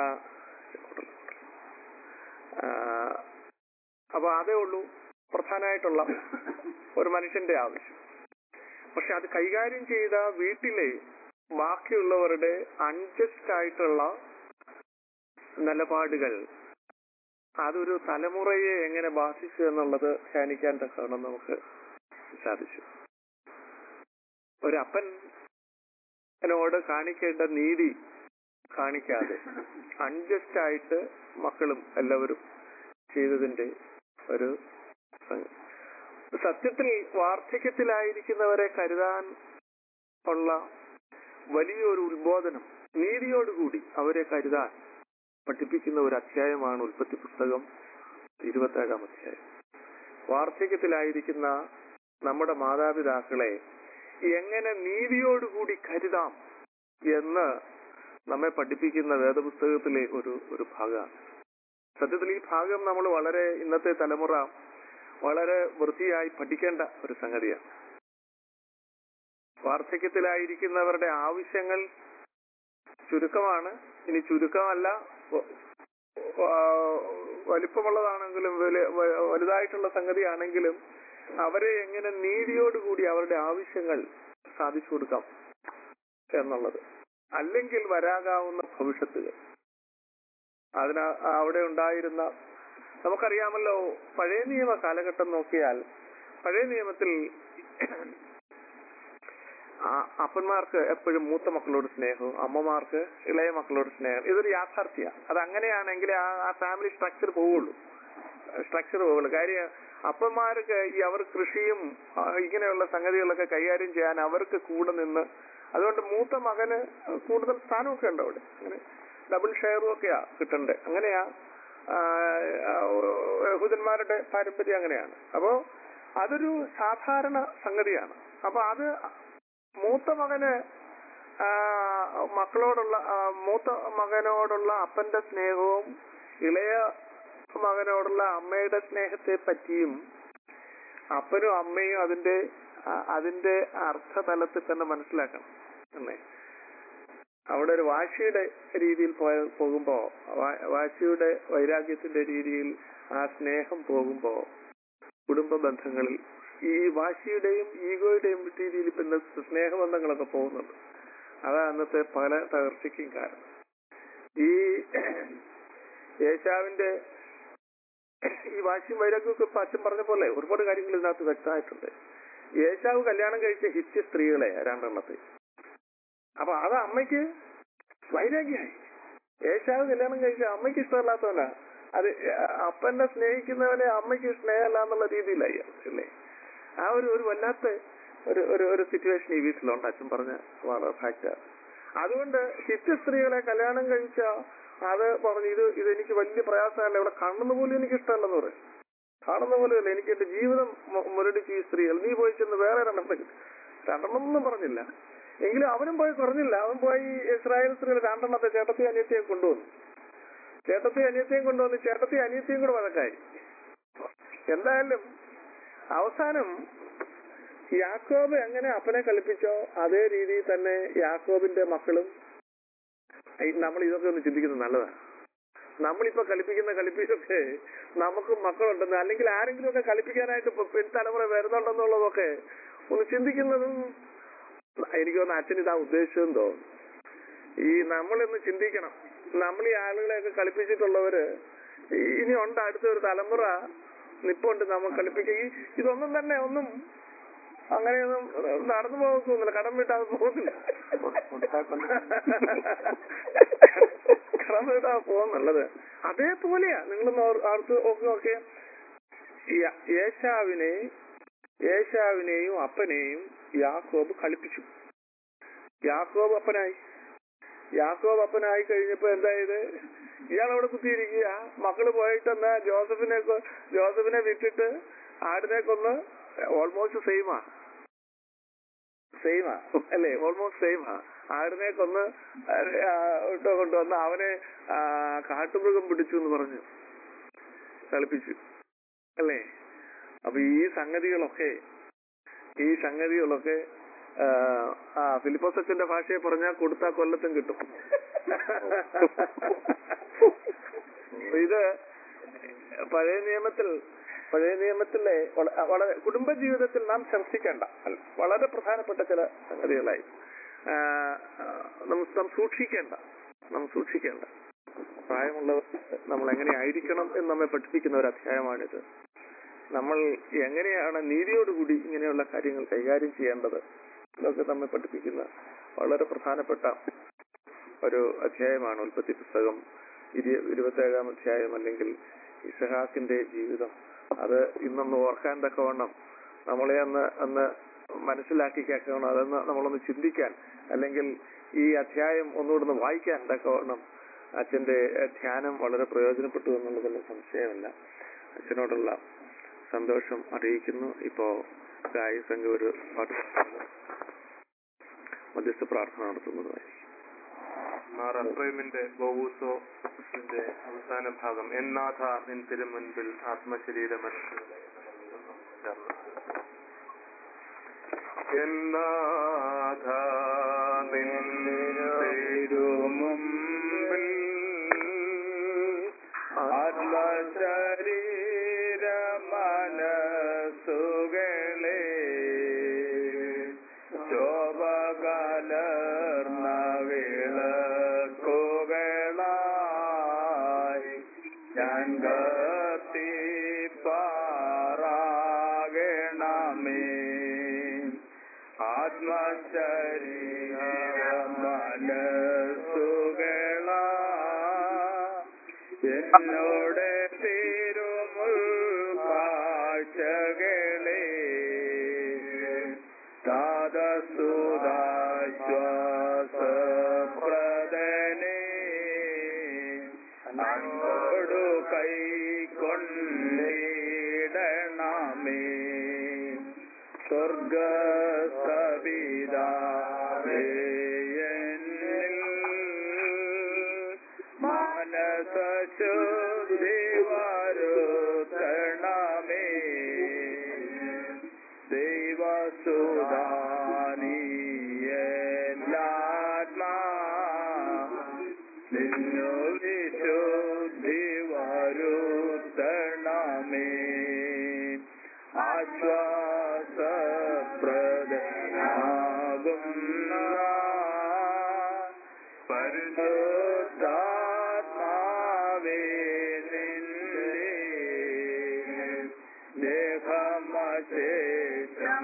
ആ, അപ്പൊ അതേ ഉള്ളൂ പ്രധാനമായിട്ടുള്ള ഒരു മനുഷ്യന്റെ ആവശ്യം പക്ഷെ അത് കൈകാര്യം ചെയ്ത വീട്ടിലെ ബാക്കിയുള്ളവരുടെ അൺജസ്റ്റ് ആയിട്ടുള്ള നിലപാടുകൾ അതൊരു തലമുറയെ എങ്ങനെ ബാധിച്ചു എന്നുള്ളത് ധ്യാനിക്കാൻ തക്കവണ്ണം നമുക്ക് സാധിച്ചു ഒരപ്പൻ എന്നോട് കാണിക്കേണ്ട നീതി കാണിക്കാതെ അൺജസ്റ്റ് ആയിട്ട് മക്കളും എല്ലാവരും ചെയ്തതിന്റെ ഒരു സംഗതി. സത്യത്തിൽ വാർദ്ധക്യത്തിലായിരിക്കുന്നവരെ കരുതാൻ ഉള്ള വലിയൊരു ഉത്ബോധനം നീതിയോടുകൂടി അവരെ കരുതാൻ പഠിപ്പിക്കുന്ന ഒരു അധ്യായമാണ് ഉൽപ്പത്തി പുസ്തകം ഇരുപത്തേഴാം അധ്യായം വാർദ്ധക്യത്തിലായിരിക്കുന്ന നമ്മുടെ മാതാപിതാക്കളെ എങ്ങനെ നീതിയോടുകൂടി കരുതാം എന്ന് നമ്മെ പഠിപ്പിക്കുന്ന വേദപുസ്തകത്തിലെ ഒരു ഒരു ഭാഗമാണ് സത്യത്തിൽ ഈ ഭാഗം നമ്മൾ വളരെ ഇന്നത്തെ തലമുറ വളരെ വൃത്തിയായി പഠിക്കേണ്ട ഒരു സംഗതിയാണ് വാർദ്ധക്യത്തിലായിരിക്കുന്നവരുടെ ആവശ്യങ്ങൾ ചുരുക്കമാണ് ഇനി ചുരുക്കമല്ല വ- ആ, വലിപ്പമുള്ളതാണെങ്കിലും വലി- വ- വലുതായിട്ടുള്ള സംഗതിയാണെങ്കിലും അവരെ എങ്ങനെ നീതിയോടുകൂടി അവരുടെ ആവശ്യങ്ങൾ സാധിച്ചു കൊടുക്കാം എന്നുള്ളത് അല്ലെങ്കിൽ വരാകാവുന്ന ഭവിഷ്യത്തുകൾ അതിന് അവിടെ ഉണ്ടായിരുന്ന നമുക്കറിയാമല്ലോ പഴയ നിയമ കാലഘട്ടം നോക്കിയാൽ പഴയ നിയമത്തിൽ ആ അപ്പന്മാർക്ക് എപ്പോഴും മൂത്ത മക്കളോട് സ്നേഹവും അമ്മമാർക്ക് ഇളയ മക്കളോട് സ്നേഹം ഇതൊരു യാഥാർത്ഥ്യമാണ് അത് അങ്ങനെയാണെങ്കിൽ ആ ആ ഫാമിലി സ്ട്രക്ചർ പോവുള്ളൂ സ്ട്രക്ചർ പോവുള്ളൂ കാര്യം അപ്പന്മാർക്ക് ഈ അവർ കൃഷിയും ആ, ഇങ്ങനെയുള്ള സംഗതികളൊക്കെ കൈകാര്യം ചെയ്യാൻ അവർക്ക് കൂടെ നിന്ന് അതുകൊണ്ട് മൂത്ത മകന് കൂടുതൽ സ്ഥാനമൊക്കെ ഉണ്ട് അവിടെ അങ്ങനെ ഡബിൾ ഷെയറും ഒക്കെയാ കിട്ടണ്ടേ അങ്ങനെയാ ആ, ആ, യഹൂദന്മാരുടെ പാരമ്പര്യം അങ്ങനെയാണ് അപ്പോ അതൊരു സാധാരണ സംഗതിയാണ് അപ്പൊ അത് മൂത്ത മകന് ആ, മക്കളോടുള്ള ആ, മൂത്ത മകനോടുള്ള അപ്പന്റെ സ്നേഹവും ഇളയ മകനോടുള്ള അമ്മയുടെ സ്നേഹത്തെ പറ്റിയും അപ്പനും അമ്മയും അതിന്റെ ആ- അതിന്റെ അർത്ഥതലത്തിൽ തന്നെ മനസ്സിലാക്കണം അല്ലേ അവിടെ ഒരു വാശിയുടെ രീതിയിൽ പോയ പോകുമ്പോ വാ- വാശിയുടെ വൈരാഗ്യത്തിന്റെ രീതിയിൽ ആ സ്നേഹം പോകുമ്പോ കുടുംബ ബന്ധങ്ങളിൽ ഈ വാശിയുടെയും ഈഗോയുടെയും രീതിയിൽ ഇപ്പൊ ഇന്നത്തെ സ്നേഹബന്ധങ്ങളൊക്കെ പോകുന്നുണ്ട് അതാ അന്നത്തെ പല തകർച്ചയ്ക്കും കാരണം ഈ യേശാവിന്റെ ഈ വാശിയും വൈരാഗ്യമൊക്കെ ഇപ്പൊ അച്ഛൻ പറഞ്ഞ പോലെ ഒരുപാട് കാര്യങ്ങൾ ഇതിനകത്ത് വ്യക്തമായിട്ടുണ്ട് യേശാവ് കല്യാണം കഴിച്ച ഹിറ്റ് സ്ത്രീകളെ രണ്ടെണ്ണത്തെ അപ്പൊ അത് അമ്മയ്ക്ക് വൈരാഗ്യമായി യേശാവ് കല്യാണം കഴിച്ച അമ്മയ്ക്ക് ഇഷ്ടമല്ലാത്തവനാ അത് അപ്പനെ സ്നേഹിക്കുന്നവനെ അമ്മയ്ക്ക് സ്നേഹമല്ല എന്നുള്ള രീതിയിലായി അല്ലേ ആ ഒരു ഒരു വല്ലാത്ത ഒരു ഒരു ഒരു സിറ്റുവേഷൻ ഈ വീട്ടിലുണ്ട് അച്ഛൻ പറഞ്ഞ വളരെ ഫാക്ട് അതുകൊണ്ട് ഹിറ്റ് സ്ത്രീകളെ കല്യാണം കഴിച്ച അത് പറഞ്ഞു ഇത് ഇത് എനിക്ക് വലിയ പ്രയാസമല്ല ഇവിടെ കാണുന്ന പോലും എനിക്ക് ഇഷ്ടമല്ലെന്ന് പറയും കാണുന്ന പോലെയല്ല എനിക്ക് എന്റെ ജീവിതം മു- മുരടിച്ച് ഈ സ്ത്രീകൾ നീ പോയി ചെന്ന് വേറെ രണ്ടെണ്ണം രണ്ടെണ്ണമൊന്നും പറഞ്ഞില്ല എങ്കിലും അവനും പോയി കുറഞ്ഞില്ല അവൻ പോയി ഇസ്രായേൽ സ്ത്രീകൾ രണ്ടെണ്ണത്തെ ചേട്ടത്തി അനിയത്തിയെ കൊണ്ടുവന്നു ചേട്ടത്തി അനിയത്തിയും കൊണ്ടുവന്ന് ചേട്ടത്തി അനിയത്തിയും കൂടെ വഴക്കായി എന്തായാലും അവസാനം യാക്കോബ് എങ്ങനെ അപ്പനെ കളിപ്പിച്ചോ അതേ രീതിയിൽ തന്നെ യാക്കോബിന്റെ മക്കളും ഈ നമ്മൾ ഇതൊക്കെ ഒന്ന് ചിന്തിക്കുന്നത് നല്ലതാണ് നമ്മളിപ്പോ കളിപ്പിക്കുന്ന കളിപ്പിച്ചൊക്കെ നമുക്ക് മക്കളുണ്ടെന്ന് അല്ലെങ്കിൽ ആരെങ്കിലും ഒക്കെ കളിപ്പിക്കാനായിട്ട് ഇപ്പൊ പിൻതലമുറ വരുന്നുണ്ടെന്നുള്ളതൊക്കെ ഒന്ന് ചിന്തിക്കുന്നതും എനിക്ക് തോന്നുന്നു അച്ഛൻ ഇതാ ഉദ്ദേശിച്ചതെന്ന് തോന്നുന്നു ഈ നമ്മളിന്ന് ചിന്തിക്കണം നമ്മൾ ഈ ആളുകളെയൊക്കെ കളിപ്പിച്ചിട്ടുള്ളവര് ഈ- ഇനി ഉണ്ട് അടുത്ത ഒരു തലമുറ നിപ്പുണ്ട് നമ്മൾ കളിപ്പിക്കുക ഈ ഇതൊന്നും തന്നെ ഒന്നും അങ്ങനെയൊന്നും നടന്നു പോകുന്നില്ല കടം വിട്ടാൽ പോകുന്നില്ല കടം വിട്ടാ പോകുന്നുള്ളത് അതേപോലെയാ നിങ്ങളൊന്ന് ഓർ- ഓർത്ത് നോക്കി നോക്കിയ യേശാവിനെ യേശാവിനെയും അപ്പനെയും യാക്കോബ് കളിപ്പിച്ചു യാക്കോബ് അപ്പനായി യാക്കോബ് അപ്പനായി കഴിഞ്ഞപ്പോ എന്തായത് ഇയാൾ അവിടെ കുത്തിയിരിക്കുക മക്കള് പോയിട്ടെന്നാ ജോസഫിനെ കൊ- ജോസഫിനെ വിട്ടിട്ട് ആടിനെ കൊന്ന് ഓൾമോസ്റ്റ് സെയിമാ സെയിമാ അല്ലേ ഓൾമോസ്റ്റ് സെയിമാ ആടിനെ കൊന്ന് ആ, ഇട്ട് കൊണ്ടുവന്ന് അവനെ ആ, കാട്ടുമൃഗം പിടിച്ചു എന്ന് പറഞ്ഞു കളിപ്പിച്ചു അല്ലേ അപ്പൊ ഈ സംഗതികളൊക്കെ ഈ സംഗതികളൊക്കെ ആ, ആ ഫിലിപ്പോസ് അച്ഛന്റെ ഭാഷയെ പറഞ്ഞാൽ കൊടുത്താൽ കൊല്ലത്തും കിട്ടും ഇത് പഴയ നിയമത്തിൽ പഴയ നിയമത്തിലെ വള- വളരെ കുടുംബ ജീവിതത്തിൽ നാം ചർച്ചിക്കേണ്ട അല്ല, വളരെ പ്രധാനപ്പെട്ട ചില സംഗതികളായി ആ, ആ, നാം നാം സൂക്ഷിക്കേണ്ട നാം സൂക്ഷിക്കേണ്ട പ്രായമുള്ളവർ നമ്മൾ എങ്ങനെ ആയിരിക്കണം എന്ന് നമ്മെ പഠിപ്പിക്കുന്ന ഒരു അധ്യായമാണിത് നമ്മൾ എങ്ങനെയാണ് നീതിയോടുകൂടി ഇങ്ങനെയുള്ള കാര്യങ്ങൾ കൈകാര്യം ചെയ്യേണ്ടത് ഇതൊക്കെ നമ്മെ പഠിപ്പിക്കുന്ന വളരെ പ്രധാനപ്പെട്ട ഒരു അധ്യായമാണ് ഉൽപ്പത്തി പുസ്തകം ഇരു- ഇരുപത്തേഴാം അധ്യായം അല്ലെങ്കിൽ ഇസഹാക്കിന്റെ ജീവിതം അത് ഇന്നൊന്ന് ഓർക്കാൻ തക്കവണ്ണം നമ്മളെ അന്ന് അന്ന് മനസ്സിലാക്കി കേൾക്കണം അതൊന്ന് നമ്മളൊന്ന് ചിന്തിക്കാൻ അല്ലെങ്കിൽ ഈ അധ്യായം ഒന്നുകൂടെ ഒന്ന് വായിക്കാൻ തക്കവണ്ണം അച്ഛന്റെ ഏഹ്, ധ്യാനം വളരെ പ്രയോജനപ്പെട്ടു എന്നുള്ളതിന് സംശയമില്ല അച്ഛനോടുള്ള സന്തോഷം അറിയിക്കുന്നു ഇപ്പോ ഗായ സംഘം ഒരു പാട്ട് പാടുന്നു. മധ്യസ്ഥ പ്രാർത്ഥന നടത്തുന്നതുമായി മാർ അഫ്രൈമിന്റെ ബോവൂസോ ന്റെ അവസാന ഭാഗം എന്നാഥ നിൻ തിരുമുൻപിൽ ആത്മശരീര മനസ്സുകളെ ചേർന്ന് എന്നാഥ നിൻ തിരുമുൻപിൽ ആത്മശരീര മനസ്സുകളെ ശോഭകലർന്ന വിളക്കുകളായി ഞാൻ കത്തിപ്പാറാകണമേ മനസ്സുകള എന്നോട് തിരുമുൾ കാഴ്ചകളെ താതസുദാശ്വാസപ്രദനെ അൻപോടു കൈക്കൊണ്ടിടണമേ സ്വർഗസവിതാവേ എന്നിൽ മനസശുദ്ധി വരുത്തണമേ ദൈവസുധാനിയല്ലാത്മാ നിന്നു വിശുദ്ധി വരുത്തണമേ ആശ്വാസപ്രദനാകുന്ന പരിശുദ്ധാത്മാവേ നിന്റെ ദേഹമശേഷം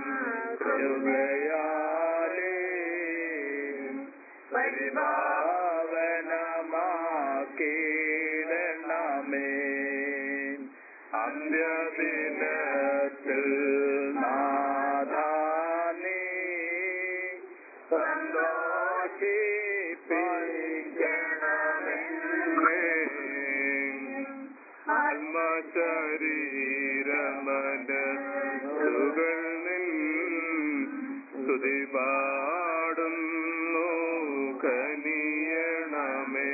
കൃപയാലേ പരിഭാവനമാക്കിയിടണമേ അന്ത്യദിനത്തിൽ നാഥാനീ സന്തോഷിപ്പിക്കണമെന്നേ ആത്മശരീരമനസ്സുകൾ നിൻ സ്തുതി പാടുന്നു കനിയണമേ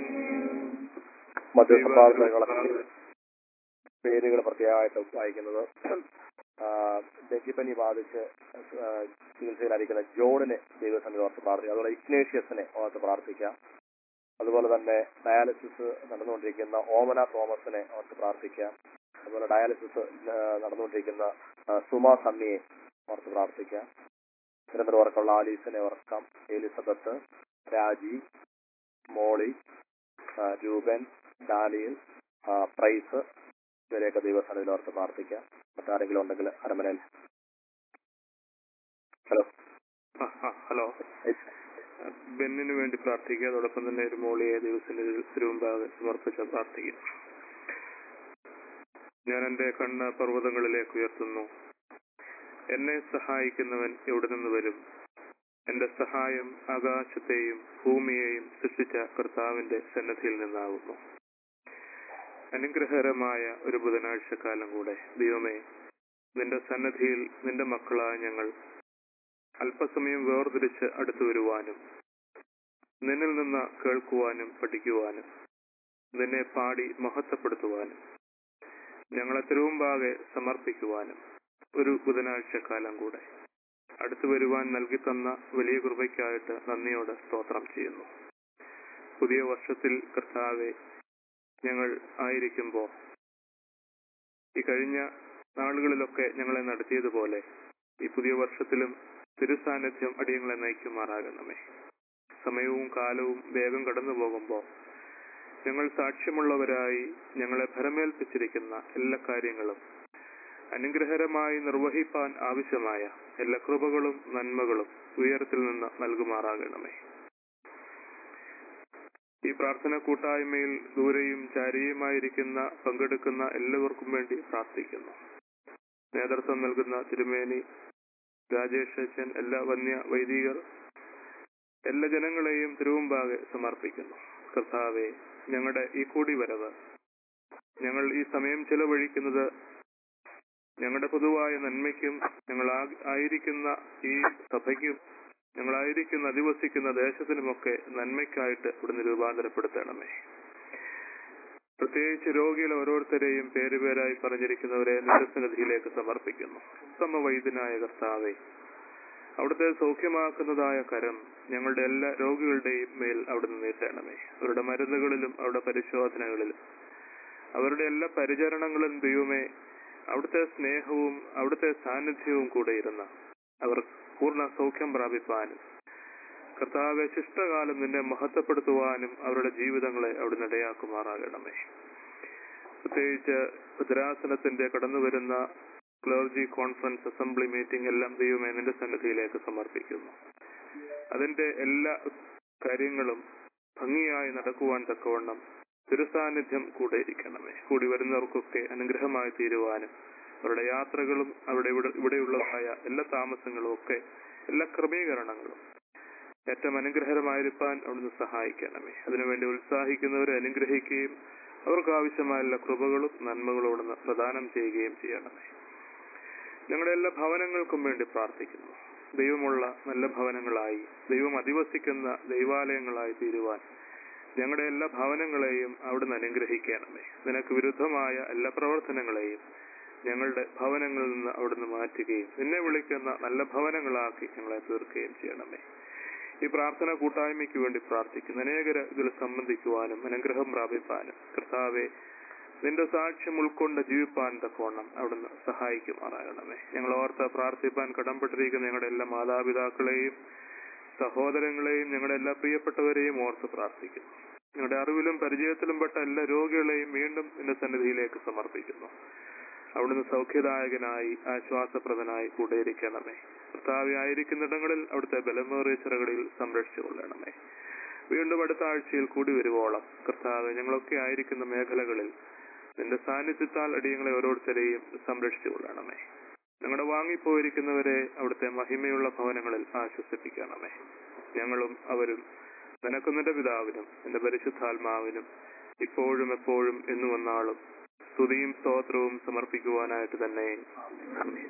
മധ്യസഭാർത്ഥനകളെ പേരുകൾ പ്രത്യേകമായിട്ട് വായിക്കുന്നത് ആ, ഡെങ്കിപ്പനി ബാധിച്ച് ആ, ചികിത്സയിലായിരിക്കുന്ന ജോണിനെ ദൈവസന്നിധി ഓർത്ത് പ്രാർത്ഥിക്കാം അതുപോലെ ഇഗ്നേഷ്യസിനെ ഓർത്ത് പ്രാർത്ഥിക്കാം അതുപോലെ തന്നെ ഡയാലിസിസ് നടന്നുകൊണ്ടിരിക്കുന്ന ഓമന തോമസിനെ ഓർത്ത് പ്രാർത്ഥിക്കാം അതുപോലെ ഡയാലിസിസ് ആ, നടന്നുകൊണ്ടിരിക്കുന്ന ആ, സുമ സണ്ണിയെ ഓർത്ത് പ്രാർത്ഥിക്കാം നിരന്തരം ഓർക്കുള്ള ആലീസിനെ ഓർക്കാം എലിസബത്ത് രാജി മോളി ആ, രൂപൻ ഡാനിയൽ ആ, പ്രൈസ് ഇവരെയൊക്കെ ദൈവസ്ഥാനത്തിൽ ഓർത്ത് പ്രാർത്ഥിക്കാം മറ്റാരെങ്കിലും ഉണ്ടെങ്കിൽ അരമനയിൽ ഹലോ ആ, ആ, ഹലോ ബെന്നിന് വേണ്ടി പ്രാർത്ഥിക്കുക അതോടൊപ്പം തന്നെ ഒരു മോളിയെ ദിവസത്തിന് തിരുമുമ്പാകെ സമർപ്പിച്ച് പ്രാർത്ഥിക്കുക ഞാൻ എന്റെ കണ്ണ് പർവ്വതങ്ങളിലേക്ക് ഉയർത്തുന്നു എന്നെ സഹായിക്കുന്നവൻ എവിടെ നിന്ന് വരും എന്റെ സഹായം ആകാശത്തെയും ഭൂമിയെയും സൃഷ്ടിച്ച കർത്താവിന്റെ സന്നദ്ധിയിൽ നിന്നാകുന്നു അനുഗ്രഹകരമായ ഒരു ബുധനാഴ്ച കാലം കൂടെ ദൈവമേ നിന്റെ സന്നദ്ധിയിൽ നിന്റെ മക്കളായ ഞങ്ങൾ അല്പസമയം വേർതിരിച്ച് അടുത്തു വരുവാനും നിന്നിൽ നിന്ന് കേൾക്കുവാനും പഠിക്കുവാനും നിന്നെ പാടി മഹത്വപ്പെടുത്തുവാനും ഞങ്ങളെ തിരുവുമ്പാകെ സമർപ്പിക്കുവാനും ഒരു ബുധനാഴ്ച കാലം കൂടെ അടുത്തു വരുവാൻ നൽകി തന്ന വലിയ കൃപയ്ക്കായിട്ട് നന്ദിയോടെ സ്തോത്രം ചെയ്യുന്നു പുതിയ വർഷത്തിൽ കർത്താവെ ഞങ്ങൾ ആയിരിക്കുമ്പോൾ ഈ കഴിഞ്ഞ നാളുകളിലൊക്കെ ഞങ്ങളെ നടത്തിയതുപോലെ ഈ പുതിയ വർഷത്തിലും തിരുസാന്നിധ്യം അടിയങ്ങളെ നയിക്കുമാറാകണമേ സമയവും കാലവും വേഗം കടന്നു പോകുമ്പോൾ ഞങ്ങൾ സാക്ഷ്യമുള്ളവരായി ഞങ്ങളെ ഭരമേൽപ്പിച്ചിരിക്കുന്ന എല്ലാ കാര്യങ്ങളും അനുഗ്രഹകരമായി നിർവഹിപ്പാൻ ആവശ്യമായ എല്ലാ കൃപകളും നന്മകളും ഉയരത്തിൽ നിന്ന് നൽകുമാറാകണമേ ഈ പ്രാർത്ഥന കൂട്ടായ്മയിൽ ദൂരെയും ചാരിയുമായിരിക്കുന്ന പങ്കെടുക്കുന്ന എല്ലാവർക്കും വേണ്ടി പ്രാർത്ഥിക്കുന്നു നേതൃത്വം നൽകുന്ന തിരുമേനി രാജേഷ് അച്ഛൻ എല്ലാ വന്യ വൈദികർ എല്ലാ ജനങ്ങളെയും തിരുവുമ്പാകെ സമർപ്പിക്കുന്നു കർത്താവെ ഞങ്ങളുടെ ഈ കൂടിവരവ് ഞങ്ങൾ ഈ സമയം ചെലവഴിക്കുന്നത് ഞങ്ങളുടെ പൊതുവായ നന്മയ്ക്കും ഞങ്ങൾ ആ- ആയിരിക്കുന്ന ഈ സഭയ്ക്കും ഞങ്ങളായിരിക്കുന്ന അധിവസിക്കുന്ന ദേശത്തിനുമൊക്കെ നന്മയ്ക്കായിട്ട് ഇവിടുന്ന് രൂപാന്തരപ്പെടുത്തണമേ പ്രത്യേകിച്ച് രോഗികൾ ഓരോരുത്തരെയും പേരുപേരായി പറഞ്ഞിരിക്കുന്നവരെ നിത്യസന്നിധിയിലേക്ക് സമർപ്പിക്കുന്നു ഉത്തമ വൈദ്യനായ കർത്താവെ അവിടുത്തെ സൗഖ്യമാക്കുന്നതായ കരം ഞങ്ങളുടെ എല്ലാ രോഗികളുടെയും മേൽ അവിടുന്ന് നീട്ടണമേ അവരുടെ മരുന്നുകളിലും അവരുടെ പരിശോധനകളിലും അവരുടെ എല്ലാ പരിചരണങ്ങളും ദൈവമേ അവിടുത്തെ സ്നേഹവും അവിടുത്തെ സാന്നിധ്യവും കൂടെ ഇരുന്ന അവർ പൂർണ്ണ സൗഖ്യം പ്രാപിപ്പാനും കർത്താവെ ശിഷ്ടകാലം നിന്നെ മഹത്വപ്പെടുത്തുവാനും അവരുടെ ജീവിതങ്ങളെ അവിടുന്ന് ഇടയാക്കുമാറാകണമേ പ്രത്യേകിച്ച് ഭദ്രാസനത്തിന്റെ കടന്നുവരുന്ന ക്ലർജി കോൺഫറൻസ് അസംബ്ലി മീറ്റിംഗ് എല്ലാം ദൈവമേ നിന്റെ സന്നിധിയിലേക്ക് സമർപ്പിക്കുന്നു അതിന്റെ എല്ലാ കാര്യങ്ങളും ഭംഗിയായി നടക്കുവാൻ തക്കവണ്ണം തിരുസാന്നിധ്യം കൂടെ ഇരിക്കണമേ കൂടി വരുന്നവർക്കൊക്കെ അനുഗ്രഹമായി തീരുവാനും അവരുടെ യാത്രകളും അവിടെ ഇവിടെ ഇവിടെയുള്ളതായ എല്ലാ താമസങ്ങളും ഒക്കെ എല്ലാ ക്രമീകരണങ്ങളും ഏറ്റവും അനുഗ്രഹരമായിരിക്കാൻ അവിടുന്ന് സഹായിക്കണമേ അതിനുവേണ്ടി ഉത്സാഹിക്കുന്നവരെ അനുഗ്രഹിക്കുകയും അവർക്ക് ആവശ്യമായ എല്ലാ കൃപകളും നന്മകളും അവിടുന്ന് പ്രദാനം ചെയ്യുകയും ചെയ്യണമേ ഞങ്ങളുടെ എല്ലാ ഭവനങ്ങൾക്കും വേണ്ടി പ്രാർത്ഥിക്കുന്നു ദൈവമുള്ള നല്ല ഭവനങ്ങളായി ദൈവം അധിവസിക്കുന്ന ദൈവാലയങ്ങളായി തീരുവാൻ ഞങ്ങളുടെ എല്ലാ ഭവനങ്ങളെയും അവിടുന്ന് അനുഗ്രഹിക്കണമേ നിനക്ക് വിരുദ്ധമായ എല്ലാ പ്രവർത്തനങ്ങളെയും ഞങ്ങളുടെ ഭവനങ്ങളിൽ നിന്ന് അവിടുന്ന് മാറ്റുകയും നിന്നെ വിളിക്കുന്ന നല്ല ഭവനങ്ങളാക്കി ഞങ്ങളെ തീർക്കുകയും ചെയ്യണമേ ഈ പ്രാർത്ഥന കൂട്ടായ്മയ്ക്ക് വേണ്ടി പ്രാർത്ഥിക്കുന്നു അനേകര് ഇതിൽ സംബന്ധിക്കുവാനും അനുഗ്രഹം പ്രാപിപ്പാനും കർത്താവെ നിന്റെ സാക്ഷ്യം ഉൾക്കൊണ്ട് ജീവിപ്പാൻ തക്കവണ്ണം അവിടുന്ന് സഹായിക്കുമാറാകണമേ ഞങ്ങൾ ഓർത്ത് പ്രാർത്ഥിപ്പാൻ കടംപെട്ടിരിക്കുന്ന ഞങ്ങളുടെ എല്ലാ മാതാപിതാക്കളെയും സഹോദരങ്ങളെയും ഞങ്ങളുടെ എല്ലാ പ്രിയപ്പെട്ടവരെയും ഓർത്ത് പ്രാർത്ഥിക്കുന്നു ഞങ്ങളുടെ അറിവിലും പരിചയത്തിലും പെട്ട എല്ലാ രോഗികളെയും വീണ്ടും നിന്റെ സന്നിധിയിലേക്ക് സമർപ്പിക്കുന്നു അവിടുന്ന് സൗഖ്യദായകനായി ആശ്വാസപ്രദനായി കൂടെയിരിക്കണമേ കർത്താവി ആയിരിക്കുന്നിടങ്ങളിൽ അവിടുത്തെ ബലമേറിയ ചിറകളിൽ സംരക്ഷിച്ചു കൊള്ളണമേ വീണ്ടും അടുത്ത ആഴ്ചയിൽ കൂടി വരുവോളം കർത്താവ് ഞങ്ങളൊക്കെ ആയിരിക്കുന്ന മേഖലകളിൽ നിന്റെ സാന്നിധ്യത്താൽ അടിയങ്ങളെ ഓരോരുത്തരെയും സംരക്ഷിച്ചു കൊള്ളണമേ ഞങ്ങളുടെ വാങ്ങിപ്പോയിരിക്കുന്നവരെ അവിടുത്തെ മഹിമയുള്ള ഭവനങ്ങളിൽ ആശ്വസിപ്പിക്കണമേ ഞങ്ങളും അവരും നിനക്കും നിന്റെ പിതാവിനും നിന്റെ പരിശുദ്ധാത്മാവിനും ഇപ്പോഴും എപ്പോഴും എന്നു വന്നാളും സ്തുതിയും സ്തോത്രവും സമർപ്പിക്കുവാനായിട്ട് തന്നെ ആമേൻ.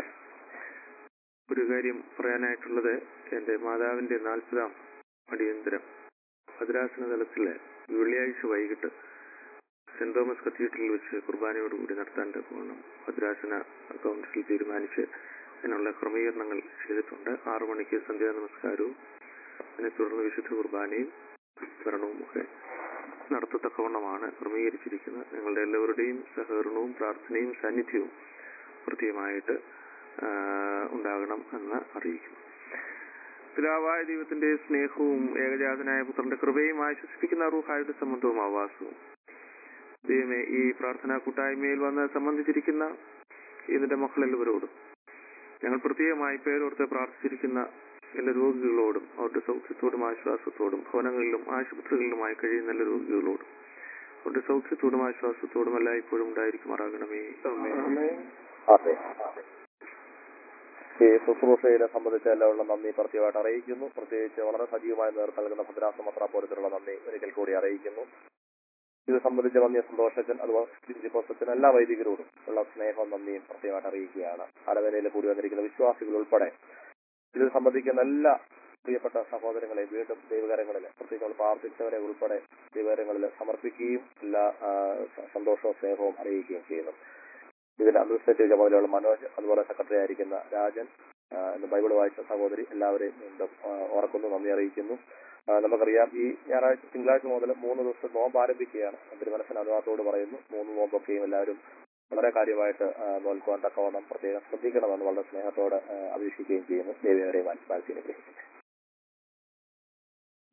ഒരു കാര്യം പറയാനായിട്ടുള്ളത് എന്റെ മാതാവിന്റെ നാൽപ്പതാം അടിയന്തരം ഭദ്രാസന തലത്തിലെ വെള്ളിയാഴ്ച വൈകിട്ട് സെന്റ് തോമസ് കത്തീഡ്രലിൽ വെച്ച് കുർബാനയോടുകൂടി നടത്താൻ തക്കവണ്ണം ഭദ്രാസന കൗൺസിൽ തീരുമാനിച്ച് അതിനുള്ള ക്രമീകരണങ്ങൾ ചെയ്തിട്ടുണ്ട് ആറു മണിക്ക് സന്ധ്യാ നമസ്കാരവും അതിനെ തുടർന്ന് വിശുദ്ധ കുർബാനയും ഭരണവും ഒക്കെ നടത്തത്തക്കവണ്ണമാണ് ക്രമീകരിച്ചിരിക്കുന്നത് നിങ്ങളുടെ എല്ലാവരുടെയും സഹകരണവും പ്രാർത്ഥനയും സാന്നിധ്യവും കൃത്യമായിട്ട് ആ, ഉണ്ടാകണം എന്ന് അറിയിക്കുന്നു പിതാവായ ദൈവത്തിന്റെ സ്നേഹവും ഏകജാതനായ പുത്രന്റെ കൃപയും ആശ്വസിപ്പിക്കുന്ന റൂഹായുടെ സംബന്ധവും ആവാസവും ദൈവമേ ഈ പ്രാർത്ഥനാ കൂട്ടായ്മയിൽ വന്ന് സംബന്ധിച്ചിരിക്കുന്ന ഇതിന്റെ മക്കളെല്ലാവരോടും ഞങ്ങൾ പ്രത്യേകമായി പേരോർത്ത് പ്രാർത്ഥിച്ചിരിക്കുന്ന എല്ലാ രോഗികളോടും അവരുടെ സൗഖ്യത്തോടും ആശ്വാസത്തോടും ഭവനങ്ങളിലും ആശുപത്രികളിലുമായി കഴിയുന്ന എല്ലാ രോഗികളോടും അവരുടെ സൗഖ്യത്തോടും ആശ്വാസത്തോടും എല്ലായ്പ്പോഴും ഉണ്ടായിരിക്കുമാറാകണമേ അതെ ഈ ശുശ്രൂഷയെ സംബന്ധിച്ച് എല്ലാവരുടെ നന്ദി പ്രത്യേകമായിട്ട് അറിയിക്കുന്നു പ്രത്യേകിച്ച് വളരെ സജീവമായി നേതൃത്വം നൽകുന്ന ഭദ്രാസന പത്രാപോലത്തിലുള്ള നന്ദി ഒരിക്കൽ കൂടി അറിയിക്കുന്നു ഇത് സംബന്ധിച്ച് വന്നിയ സന്തോഷത്തിൽ അതുപോലെ എല്ലാ വൈദികരോടും ഉള്ള സ്നേഹവും നന്ദിയും പ്രത്യേകമായിട്ട് അറിയിക്കുകയാണ് അരവേലയിൽ കൂടി വന്നിരിക്കുന്ന വിശ്വാസികൾ ഉൾപ്പെടെ ഇത് സംബന്ധിക്കുന്ന എല്ലാ പ്രിയപ്പെട്ട സഹോദരങ്ങളെ വീണ്ടും ദൈവകരങ്ങളിൽ പ്രത്യേകിച്ച് നമ്മൾ പ്രാർത്ഥിച്ചവരെ ഉൾപ്പെടെ ദൈവകരങ്ങളിൽ സമർപ്പിക്കുകയും എല്ലാ ആ, സ- സന്തോഷവും സ്നേഹവും അറിയിക്കുകയും ചെയ്യുന്നു ഇതിന്റെ അഡ്മിനിസ്ട്രേറ്റീവ് ചുമതലയുള്ള മനോജ് അതുപോലെ സെക്രട്ടറി ആയിരിക്കുന്ന രാജൻ ആ, ഇന്ന് ബൈബിൾ വായിച്ച സഹോദരി എല്ലാവരെയും വീണ്ടും ആ, ഓർക്കുന്നു നന്ദി അറിയിക്കുന്നു ആ, നമുക്കറിയാം ഈ ഞായറാഴ്ച തിങ്കളാഴ്ച മുതൽ മൂന്ന് ദിവസം നോമ്പ് ആരംഭിക്കുകയാണ് തിരുമനസിന് അനുവാദത്തോട് പറയുന്നു മൂന്ന് നോമ്പൊക്കെയും എല്ലാവരും വളരെ കാര്യമായിട്ട് ആ, നോൽക്കുവാൻ തക്കവണ്ണം പ്രത്യേകം ശ്രദ്ധിക്കണമെന്ന് വളരെ സ്നേഹത്തോടെ ആ, അപേക്ഷിക്കുകയും ചെയ്യുന്നു ദേവിയവരെയും മനസ്സിലാക്കി